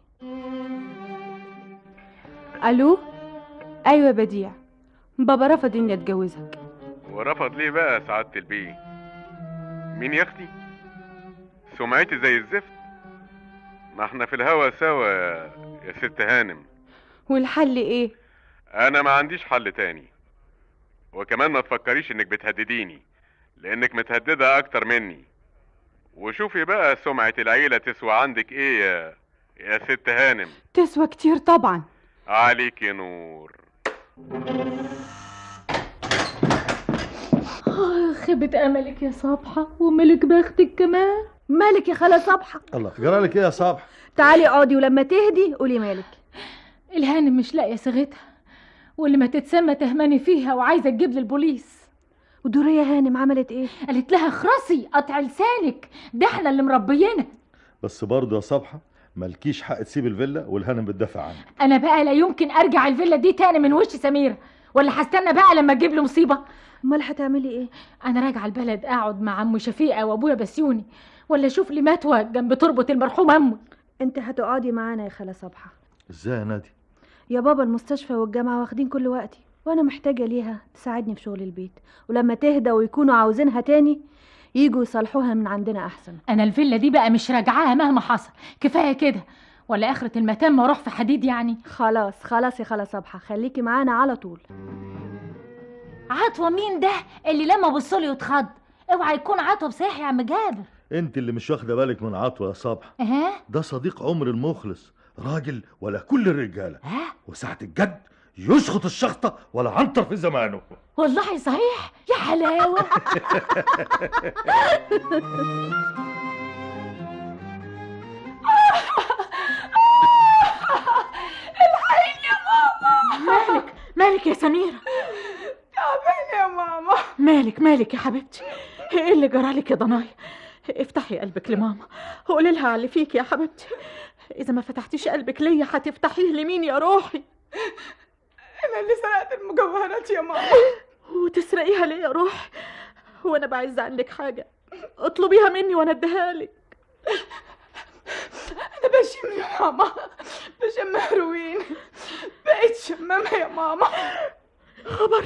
O: الو ايوه يا بديع بابا رفض اني اتجوزك
E: ورفض ليه بقى يا سعادة البيه مين يا اختي سمعتي زي الزفت ما احنا في الهوا سوا يا ست هانم
O: والحل ايه
E: انا ما عنديش حل تاني وكمان ما تفكريش انك بتهدديني لانك متهددة اكتر مني وشوفي بقى سمعة العيلة تسوى عندك ايه يا يا ست هانم
O: تسوى كتير طبعا
E: عليك نور
M: آه، خيبة أملك يا صبحة وملك بختك كمان
A: مالك يا خالة صبحة
B: الله جرالك ايه يا صبح
A: تعالي اقعدي ولما تهدي قولي مالك
M: الهانم مش لاقية صيغتها واللي ما تتسمى تهماني فيها وعايزة تجيب لي البوليس
A: ودورية هانم عملت ايه
M: قالت لها خرسي قطع لسانك ده احنا اللي مربيينها
B: بس برضه يا صبحة مالكيش حق تسيب الفيلا والهانم بتدافع عنك
M: انا بقى لا يمكن ارجع الفيلا دي تاني من وش سميرة ولا هستنى بقى لما تجيب لي مصيبة
A: امال هتعملي ايه
M: انا راجعة البلد اقعد مع عم شفيقة وابويا بسيوني ولا اشوف لي متوى جنب تربة المرحوم امي
A: انت هتقعدي معانا يا خالة صبحة
B: ازاي يا نادي
A: يا بابا المستشفى والجامعة واخدين كل وقتي وانا محتاجة ليها تساعدني في شغل البيت ولما تهدى ويكونوا عاوزينها تاني يجوا يصلحوها من عندنا احسن
M: انا الفيلا دي بقى مش راجعاها مهما حصل كفاية كده ولا اخرة المتام اروح في حديد يعني
A: خلاص خلاص يا خالة صبحة خليكي معانا على طول
M: عطوة مين ده اللي لما بصلي واتخض اوعى يكون عطوة بصحيح يا عم جابر
B: انت اللي مش واخده بالك من عطوه يا صبحة
M: اه
B: ده صديق عمر المخلص راجل ولا كل الرجاله وساعة الجد يسقط الشخطة ولا عنتر في زمانه
M: والله صحيح يا حلاوة
F: الحقيني يا ماما مالك مالك يا سميرة تعبانة يا ماما مالك مالك يا حبيبتي ايه اللي جرالك يا ضنايا افتحي قلبك لماما وقولي لها على اللي فيك يا حبيبتي اذا ما فتحتيش قلبك ليا هتفتحيه لمين يا روحي
W: انا اللي سرقت المجوهرات يا ماما
F: وتسرقيها ليه يا روحي وانا بعز عنك حاجه اطلبيها مني وانا اديها لك
W: انا بشم يا ماما بشم هيروين بقيت شمامة يا ماما
F: خبر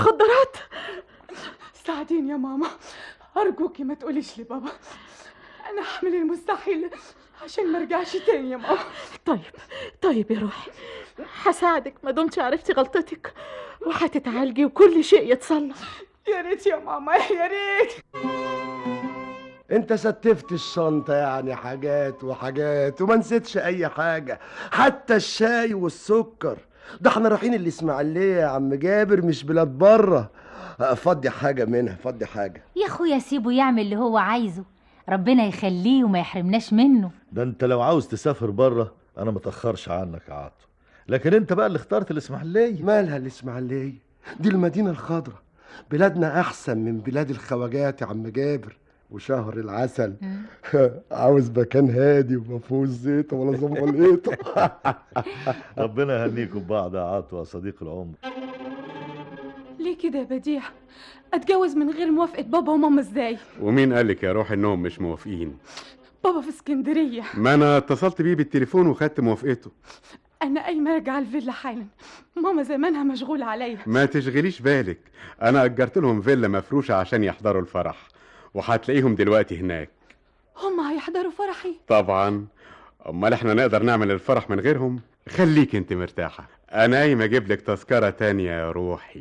F: مخدرات
W: ساعديني يا ماما ارجوكي ما تقوليش لبابا انا
J: انا هعمل المستحيل عشان ما ارجعش تاني يا ماما
F: طيب طيب يا روحي هساعدك ما دمتي عرفتي غلطتك وهتتعالجي وكل شيء يتصلح
J: يا ريت يا ماما يا ريت
K: انت ستفت الشنطة يعني حاجات وحاجات وما نسيتش اي حاجة حتى الشاي والسكر ده احنا رايحين الاسماعيلية يا عم جابر مش بلاد بره فضي حاجة منها فضي حاجة
M: يا اخويا سيبه يعمل اللي هو عايزه ربنا يخليه وما يحرمناش منه
B: ده انت لو عاوز تسافر بره انا متاخرش عنك يا عاطف لكن انت بقى اللي اخترت الاسماعيليه
K: مالها الاسماعيلية دي المدينة الخضراء بلادنا احسن من بلاد الخواجات يا عم جابر وشهر العسل عاوز مكان هادي وما فيهوش زيت ولا زمبليطه
B: ربنا يهنيكم ببعض يا عاطف يا صديق العمر
J: ليه كده يا بديع اتجوز من غير موافقه بابا وماما ازاي
E: ومين قالك يا روح انهم مش موافقين
J: بابا في اسكندريه
E: ما انا اتصلت بيه بالتليفون وخدت موافقته
J: انا قايمه ارجع الفيلا حالا ماما زمانها مشغوله عليا
E: ما تشغليش بالك انا اجرت لهم فيلا مفروشه عشان يحضروا الفرح وهتلاقيهم دلوقتي هناك
J: هم هيحضروا فرحي
E: طبعا امال احنا نقدر نعمل الفرح من غيرهم خليك انت مرتاحه انا قايم اجيب لك تذكره تانية يا روحي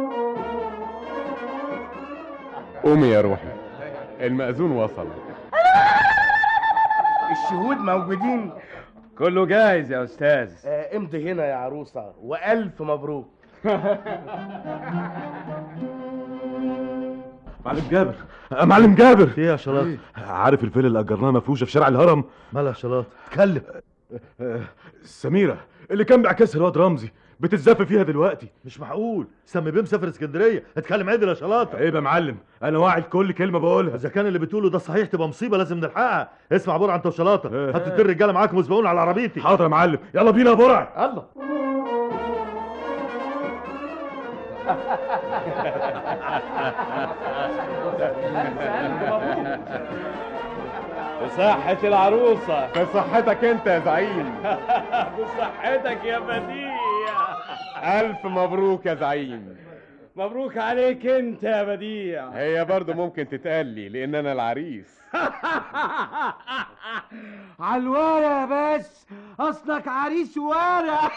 E: قومي يا روحي المأذون وصل
C: الشهود موجودين
P: كله جاهز يا استاذ
C: آه امضي هنا يا عروسة وألف مبروك
B: معلم جابر آه، معلم جابر
D: ايه يا شلاط
B: عارف الفيلا اللي اجرناها مفروشه في شارع الهرم
D: مالها يا شلاط اتكلم
B: سميره اللي كان بيعكسها الواد رمزي بتتزف فيها دلوقتي
D: مش معقول سمي بيه مسافر اسكندريه اتكلم عدل يا شلاطه
B: عيب يا معلم انا واعي لكل كلمه بقولها
D: اذا كان اللي بتقوله ده صحيح تبقى مصيبه لازم نلحقها اسمع برع انت وشلاطه هات اتنين رجاله معاكم واسبقونا على عربيتي
B: حاضر يا معلم يلا بينا يا برع
D: يلا
P: بصحة العروسة
E: بصحتك انت يا زعيم
P: بصحتك يا بديع
E: الف مبروك يا زعيم
P: مبروك عليك انت يا بديع
E: هي برضو ممكن تتقال لي لان انا العريس
C: على الورق بس اصلك عريس ورق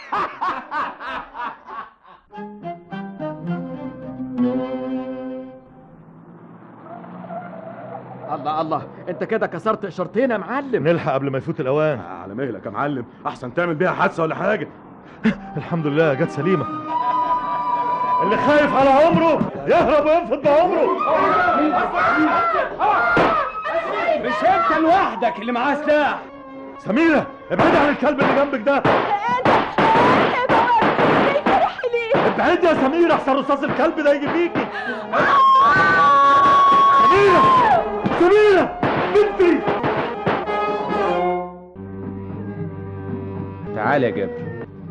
P: الله الله انت كده كسرت اشارتين يا معلم
B: نلحق قبل ما يفوت الاوان
R: على مهلك يا معلم احسن تعمل بيها حادثه ولا حاجه
B: الحمد لله جت سليمه
R: اللي خايف على عمره يهرب وينفض بعمره
P: مش انت لوحدك اللي معاه سلاح
B: سميره ابعدي عن الكلب اللي جنبك ده ابعدي يا سميره احسن رصاص الكلب ده يجي فيكي سميره سميره بنتي
P: تعال يا جابر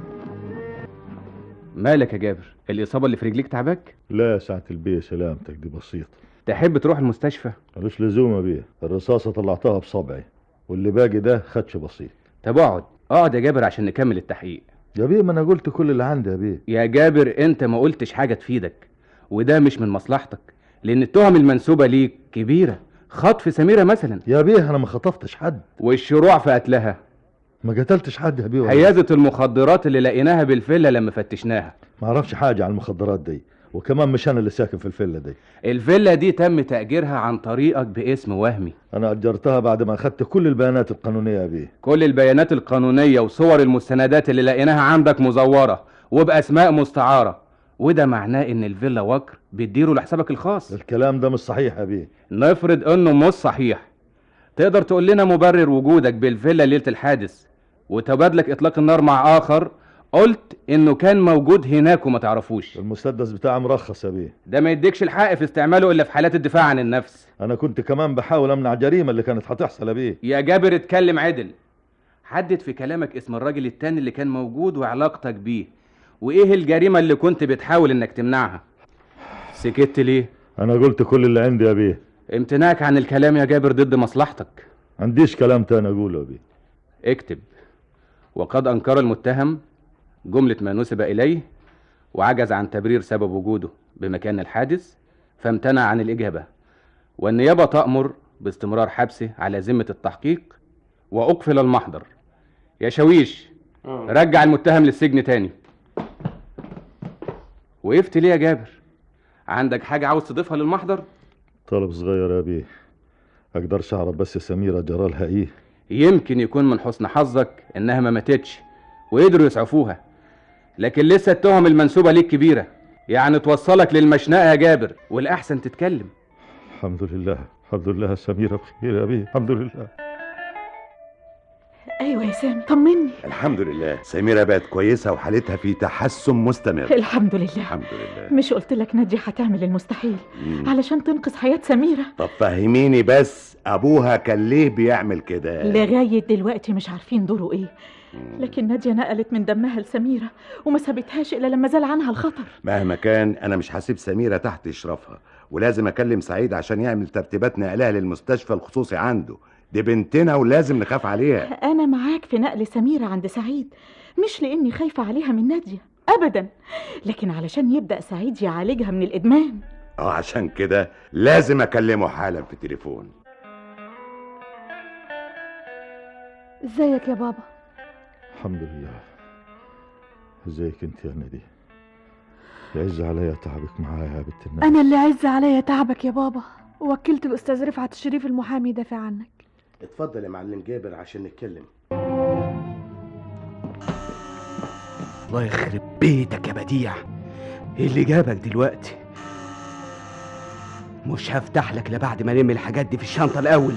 P: مالك يا جابر الإصابة اللي في رجليك تعبك
B: لا يا ساعة البيه سلامتك دي بسيطة
P: تحب تروح المستشفى
B: ملوش لزوم يا بيه الرصاصة طلعتها بصبعي واللي باقي ده خدش بسيط
P: طب اقعد اقعد يا جابر عشان نكمل التحقيق
B: يا بيه ما انا قلت كل اللي عندي يا بيه
P: يا جابر انت ما قلتش حاجة تفيدك وده مش من مصلحتك لان التهم المنسوبة ليك كبيرة خطف سميرة مثلا
B: يا بيه انا ما خطفتش حد
P: والشروع في قتلها
B: ما قتلتش حد يا بيه ولا
P: حيازة المخدرات اللي لقيناها بالفيلا لما فتشناها
B: ما اعرفش حاجة عن المخدرات دي وكمان مش انا اللي ساكن في الفيلا دي
P: الفيلا دي تم تأجيرها عن طريقك باسم وهمي
B: انا اجرتها بعد ما اخدت كل البيانات القانونية يا بيه
P: كل البيانات القانونية وصور المستندات اللي لقيناها عندك مزورة وبأسماء مستعارة وده معناه ان الفيلا وكر بتديره لحسابك الخاص
B: الكلام ده مش صحيح يا بيه
P: نفرض انه مش صحيح تقدر تقول لنا مبرر وجودك بالفيلا ليلة الحادث وتبادلك اطلاق النار مع اخر قلت انه كان موجود هناك وما تعرفوش
B: المسدس بتاعي مرخص يا بيه
P: ده ما يديكش الحق في استعماله الا في حالات الدفاع عن النفس
B: انا كنت كمان بحاول امنع جريمة اللي كانت هتحصل يا بيه
P: يا جابر اتكلم عدل حدد في كلامك اسم الراجل التاني اللي كان موجود وعلاقتك بيه وايه الجريمة اللي كنت بتحاول انك تمنعها سكت ليه
B: انا قلت كل اللي عندي يا بيه
P: امتناعك عن الكلام يا جابر ضد مصلحتك
B: عنديش كلام تاني اقوله يا بيه
P: اكتب وقد انكر المتهم جملة ما نسب اليه وعجز عن تبرير سبب وجوده بمكان الحادث فامتنع عن الاجابة والنيابة تأمر باستمرار حبسه على ذمة التحقيق وأقفل المحضر يا شويش رجع المتهم للسجن تاني وقفت ليه يا جابر عندك حاجة عاوز تضيفها للمحضر
B: طلب صغير يا بيه اقدرش اعرف بس سميرة جرالها ايه
P: يمكن يكون من حسن حظك انها ما ماتتش وقدروا يسعفوها لكن لسه التهم المنسوبة ليك كبيرة يعني توصلك للمشنقة يا جابر والأحسن تتكلم
B: الحمد لله الحمد لله سميرة بخير يا بيه الحمد لله
F: ايوه يا سامي طمني
H: الحمد لله سميرة بقت كويسة وحالتها في تحسن مستمر
F: الحمد لله
H: الحمد لله
F: مش قلت لك نادية هتعمل المستحيل
H: مم.
F: علشان تنقذ حياة سميرة
H: طب فهميني بس ابوها كان ليه بيعمل كده
F: لغاية دلوقتي مش عارفين دوره ايه لكن نادية نقلت من دمها لسميرة وما سابتهاش إلا لما زال عنها الخطر
H: مهما كان انا مش هسيب سميرة تحت اشرافها ولازم اكلم سعيد عشان يعمل ترتيبات نقلها للمستشفى الخصوصي عنده دي بنتنا ولازم نخاف عليها
F: أنا معاك في نقل سميرة عند سعيد مش لأني خايفة عليها من نادية أبدا لكن علشان يبدأ سعيد يعالجها من الإدمان
H: اه عشان كده لازم اكلمه حالا في التليفون
A: ازيك يا بابا
B: الحمد لله ازيك انت يا نادي يعز عليا تعبك معايا يا بنت الناس
A: انا اللي عز عليا تعبك يا بابا ووكلت الاستاذ رفعت الشريف المحامي يدافع عنك
K: اتفضل يا معلم جابر عشان نتكلم
P: الله يخرب بيتك يا بديع ايه اللي جابك دلوقتي مش هفتح لك لبعد ما نرمي الحاجات دي في الشنطة الأول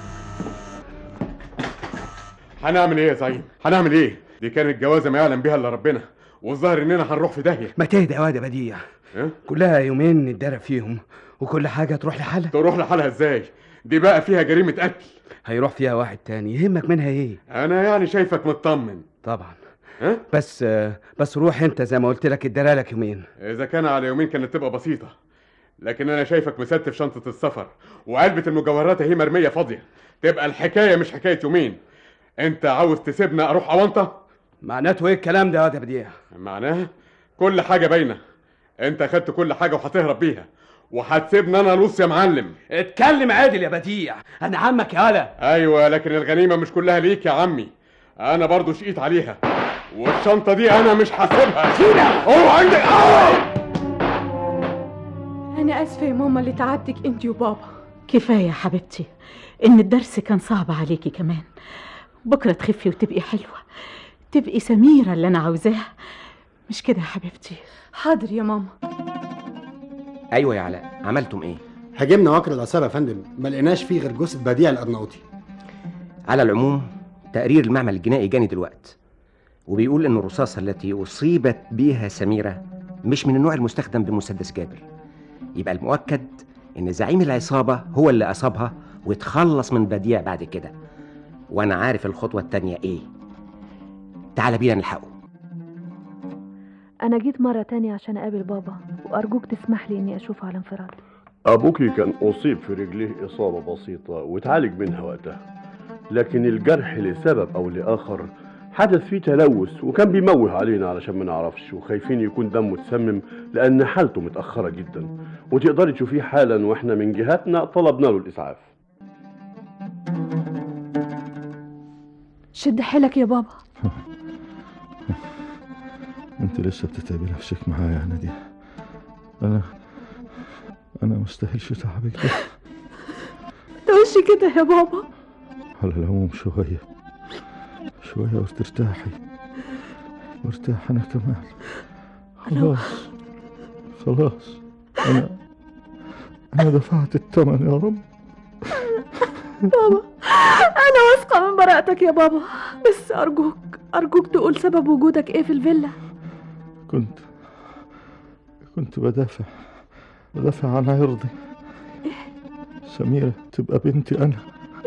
E: هنعمل ايه يا زعيم هنعمل ايه دي كانت جوازه ما يعلم بها الا ربنا والظاهر اننا هنروح في داهيه
P: ما تهدى يا واد يا بديع
E: إيه؟
P: كلها يومين نتدرب فيهم وكل حاجة تروح لحالها
E: تروح لحالها ازاي دي بقى فيها جريمه قتل
P: هيروح فيها واحد تاني يهمك منها ايه
E: انا يعني شايفك مطمن
P: طبعا
E: ها
P: بس بس روح انت زي ما قلت لك اتدرى لك يومين
E: اذا كان على يومين كانت تبقى بسيطه لكن انا شايفك مستف شنطه السفر وعلبه المجوهرات اهي مرميه فاضيه تبقى الحكايه مش حكايه يومين انت عاوز تسيبنا اروح اونطه
P: معناته ايه الكلام ده يا واد يا بديع
E: معناها كل حاجه باينه انت خدت كل حاجه وهتهرب بيها وهتسيبني انا نص يا معلم
P: اتكلم عادل يا بديع انا عمك يا هلا
E: ايوه لكن الغنيمه مش كلها ليك يا عمي انا برضو شقيت عليها والشنطه دي انا مش هسيبها
P: سيبها
E: هو عندك اه
O: انا اسفه يا ماما اللي تعبتك انت وبابا
F: كفاية يا حبيبتي إن الدرس كان صعب عليكي كمان بكرة تخفي وتبقي حلوة تبقي سميرة اللي أنا عاوزاها مش كده يا حبيبتي
O: حاضر يا ماما
T: ايوه يا علاء عملتم ايه
I: هاجمنا وكر العصابه يا فندم ما لقيناش فيه غير جثه بديع الارناوطي
T: على العموم تقرير المعمل الجنائي جاني دلوقتي وبيقول ان الرصاصه التي اصيبت بها سميره مش من النوع المستخدم بمسدس جابر يبقى المؤكد ان زعيم العصابه هو اللي اصابها واتخلص من بديع بعد كده وانا عارف الخطوه التانيه ايه تعال بينا نلحقه
A: انا جيت مرة تانية عشان اقابل بابا وارجوك تسمح لي اني اشوفه على انفراد
U: أبوكي كان أصيب في رجليه إصابة بسيطة وتعالج منها وقتها لكن الجرح لسبب أو لآخر حدث فيه تلوث وكان بيموه علينا علشان ما نعرفش وخايفين يكون دمه اتسمم لأن حالته متأخرة جدا وتقدري تشوفيه حالا وإحنا من جهتنا طلبنا له الإسعاف
A: شد حيلك يا بابا
B: انت لسه بتتعبي نفسك معايا يا نادي انا انا مستاهلش تعبك ده
A: توشي كده يا بابا
B: على العموم شوية شوية وترتاحي وارتاح انا كمان خلاص خلاص انا انا دفعت الثمن يا رب
A: بابا انا واثقة من براءتك يا بابا بس ارجوك ارجوك تقول سبب وجودك ايه في الفيلا
B: كنت كنت بدافع بدافع عن عرضي سميرة تبقى بنتي أنا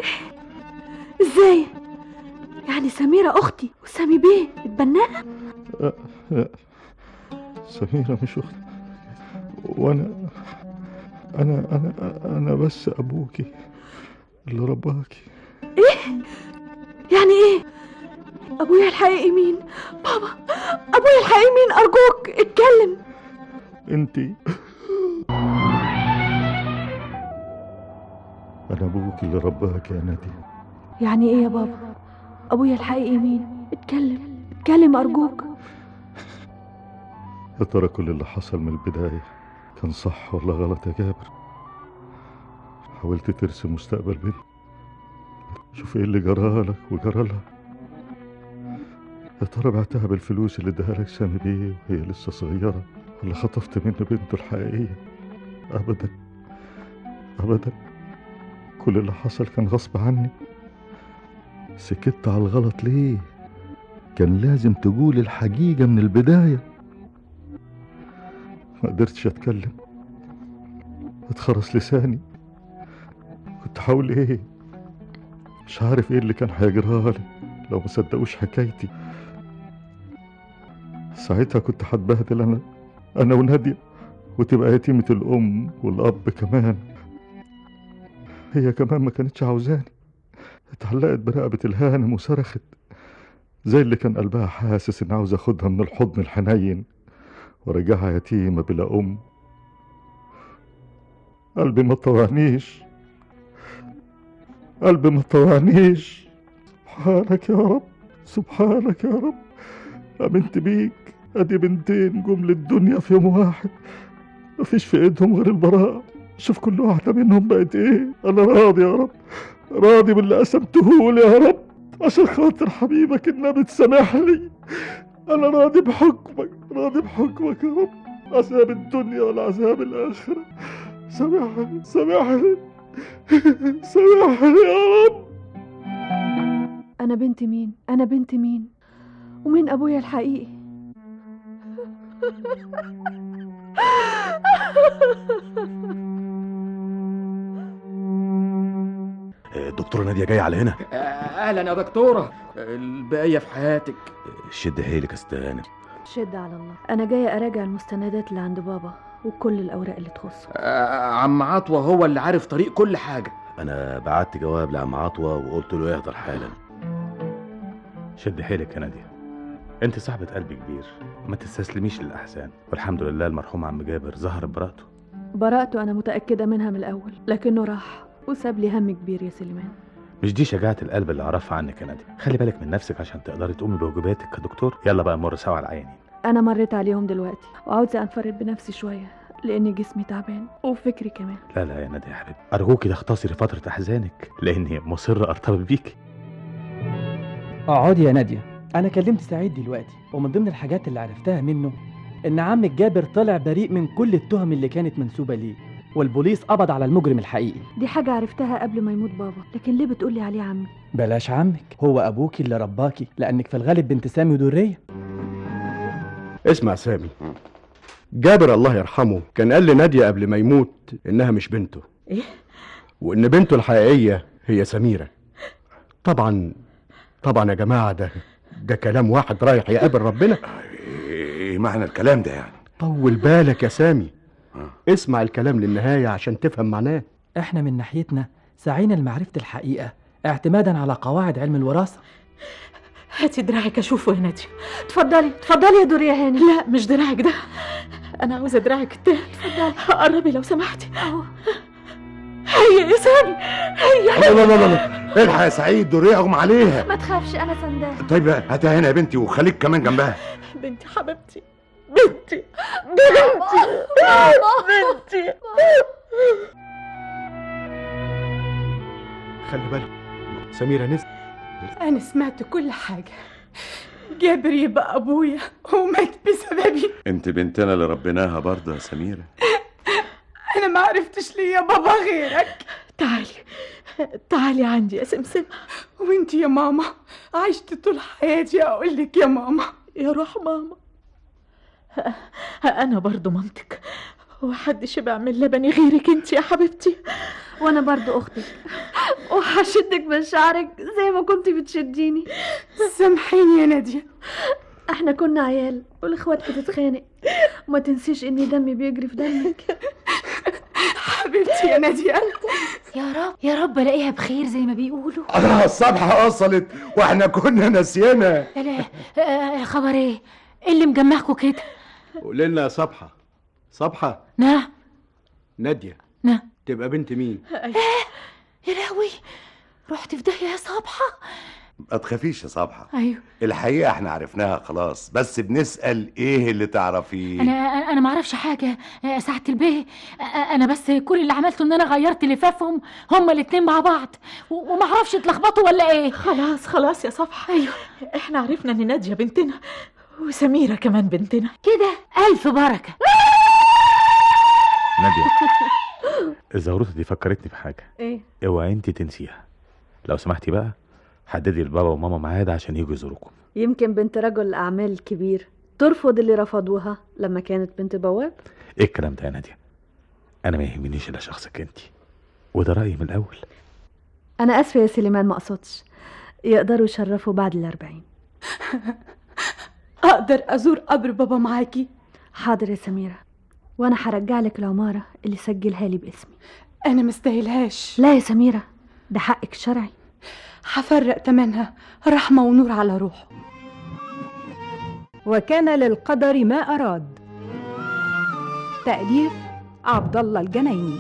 A: ازاي يعني سميرة اختي وسامي بيه اتبناها
B: أه، لا سميرة مش أختي وأنا أنا أنا أنا بس أبوكي اللي رباكي
A: ايه يعني ايه ابويا الحقيقي مين بابا ابويا الحقيقي مين ارجوك اتكلم
B: أنتي أنا أبوك اللي رباك يا نادية
A: يعني ايه يا بابا ابويا الحقيقي مين اتكلم اتكلم ارجوك
B: يا ترى كل اللي حصل من البداية كان صح ولا غلط يا جابر حاولت ترسم مستقبل بنتي شوف ايه اللي جرالك وجرى لها يا ترى بعتها بالفلوس اللي اداها لك سامي بيه وهي لسه صغيرة ولا خطفت منه بنته الحقيقية أبدا أبدا كل اللي حصل كان غصب عني سكت على الغلط ليه كان لازم تقول الحقيقة من البداية ما قدرتش أتكلم اتخرس لساني كنت حاول ايه مش عارف ايه اللي كان هيجرالي لو ما صدقوش حكايتي ساعتها كنت هتبهدل انا انا ونادية وتبقى يتيمة الام والاب كمان هي كمان ما كانتش عاوزاني اتعلقت برقبة الهانم وصرخت زي اللي كان قلبها حاسس ان عاوز اخدها من الحضن الحنين ورجعها يتيمة بلا ام قلبي ما طوعنيش قلبي ما طوعنيش سبحانك يا رب سبحانك يا رب امنت بيك ادي بنتين جم للدنيا في يوم واحد مفيش في ايدهم غير البراءة شوف كل واحدة منهم بقت ايه انا راضي يا رب راضي باللي قسمته لي يا رب عشان خاطر حبيبك النبي تسامح لي انا راضي بحكمك راضي بحكمك يا رب عذاب الدنيا والعذاب الاخره سامحني سامحني سامحني يا رب
A: انا بنت مين انا بنت مين ومين ابويا الحقيقي
L: الدكتورة نادية جاية على هنا
P: اهلا يا دكتوره البقيه في حياتك
L: شد حيلك يا استهانة
A: شد على الله انا جايه اراجع المستندات اللي عند بابا وكل الاوراق اللي تخصه
P: آه، عم عطوة هو اللي عارف طريق كل حاجة
L: أنا بعت جواب لعم عطوة وقلت له يحضر حالا
S: شد حيلك يا نادية انت صاحبة قلب كبير ما تستسلميش للأحزان والحمد لله المرحوم عم جابر ظهر براءته
A: براءته انا متاكده منها من الاول لكنه راح وساب لي هم كبير يا سليمان
S: مش دي شجاعة القلب اللي أعرفها عنك يا نادية خلي بالك من نفسك عشان تقدري تقومي بواجباتك كدكتور يلا بقى نمر سوا على العيانين
A: انا مريت عليهم دلوقتي وعاوزه انفرد بنفسي شويه لان جسمي تعبان وفكري كمان
S: لا لا يا نادية يا حبيبي أرجوكي تختصري فترة أحزانك لأني مصر أرتبط بيكي
Q: اقعدي يا نادية أنا كلمت سعيد دلوقتي ومن ضمن الحاجات اللي عرفتها منه إن عمك جابر طلع بريء من كل التهم اللي كانت منسوبة ليه والبوليس قبض على المجرم الحقيقي
A: دي حاجه عرفتها قبل ما يموت بابا لكن ليه بتقولي عليه عمي
Q: بلاش عمك هو أبوكي اللي رباكي لأنك في الغالب بنت سامي ودرية
I: اسمع سامي جابر الله يرحمه كان قال لنادية قبل ما يموت إنها مش بنته
F: ايه
I: وإن بنته الحقيقية هي سميرة طبعا طبعا يا جماعة ده ده كلام واحد رايح يقابل ربنا
H: ايه معنى الكلام ده يعني
I: طول بالك يا سامي اسمع الكلام للنهاية عشان تفهم معناه
Q: إحنا من ناحيتنا سعينا لمعرفة الحقيقة اعتمادا على قواعد علم الوراثة
F: هاتي دراعك اشوفه يا نادية
A: اتفضلي اتفضلي يا دوريا هاني
F: لا مش دراعك ده انا عاوزه دراعك التاني اتفضلي قربي لو سمحتي
A: اهو
F: هيا يا سامي هيا
H: لا لا لا لا الحق يا سعيد دوريه اغمى عليها
A: ما تخافش انا سنداه
H: طيب هاتها هنا يا بنتي وخليك كمان جنبها
F: بنتي حبيبتي بنتي بنتي بنتي
I: خلي بالك سميرة نزل
J: أنا سمعت كل حاجة جابر يبقى أبويا ومات بسببي
H: انت بنتنا اللي ربيناها برضه يا سميرة
J: أنا ما عرفتش ليه يا بابا غيرك
F: تعالي تعالي عندي يا سمسم
J: وانت يا ماما عشت طول حياتي أقول لك يا ماما
F: يا روح ماما انا برضو مامتك وحدش بيعمل لبني غيرك انت يا حبيبتي
A: وانا برضو اختك وهشدك من شعرك زي ما كنت بتشديني
J: سامحيني يا نادية
A: احنا كنا عيال والاخوات بتتخانق وما تنسيش اني دمي بيجري في دمك
J: حبيبتي يا نادية
M: يا رب يا رب الاقيها بخير زي ما بيقولوا
H: اه الصبحة وصلت واحنا كنا ناسيينها
M: لا لا آه، خبر ايه إيه اللي مجمعكوا كده
I: قول لنا يا صبحة صبحة
M: نعم
I: نادية
M: نعم
I: تبقى بنت مين
M: لهوي رحت في داهيه يا صبحه
H: ما تخافيش يا صبحة
M: ايوه
H: الحقيقة احنا عرفناها خلاص بس بنسأل ايه اللي تعرفيه
M: انا انا ما اعرفش حاجه يا سعاده البيه أ- انا بس كل اللي عملته ان انا غيرت لفافهم هما الاتنين مع بعض و- وما اعرفش اتلخبطوا ولا ايه
F: خلاص خلاص يا صبحة ايوه احنا عرفنا ان نادية بنتنا وسميرة كمان بنتنا
M: كده الف بركه
S: ناديه الزهروطه دي فكرتني بحاجه
A: ايه
S: اوعي انت تنسيها لو سمحتي بقى حددي لبابا وماما ميعاد عشان يجوا يزوروكم
A: يمكن بنت رجل اعمال كبير ترفض اللي رفضوها لما كانت بنت بواب
S: ايه الكلام ده يا ناديه انا ما يهمنيش الا شخصك انت وده رايي من الاول
A: انا اسفه يا سليمان ما اقصدش يقدروا يشرفوا بعد الأربعين
O: اقدر ازور قبر بابا معاكي
A: حاضر يا سميرة وانا هرجع لك العمارة اللي سجلها لي باسمي
O: انا مستاهلهاش
A: لا يا سميرة ده حقك الشرعي
O: هفرق تمنها رحمة ونور على روحه
G: وكان للقدر ما أراد تأليف عبد الله الجنايني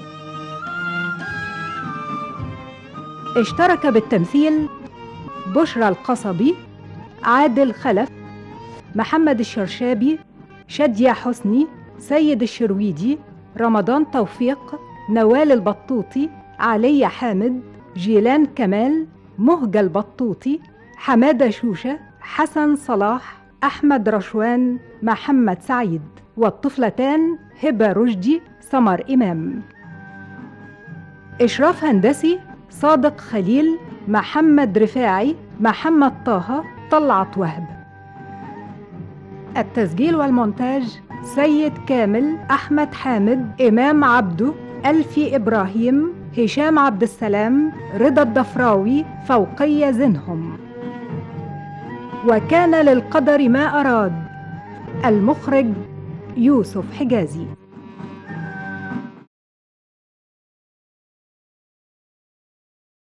G: اشترك بالتمثيل بشرى القصبي عادل خلف محمد الشرشابي شادية حسني سيد الشرويدي رمضان توفيق نوال البطوطي علي حامد جيلان كمال مهجة البطوطي حمادة شوشة حسن صلاح أحمد رشوان محمد سعيد والطفلتان هبة رشدي سمر إمام إشراف هندسي صادق خليل محمد رفاعي محمد طه طلعت وهب التسجيل والمونتاج سيد كامل أحمد حامد إمام عبده ألفي إبراهيم هشام عبد السلام رضا الضفراوي فوقية زنهم وكان للقدر ما أراد المخرج يوسف حجازي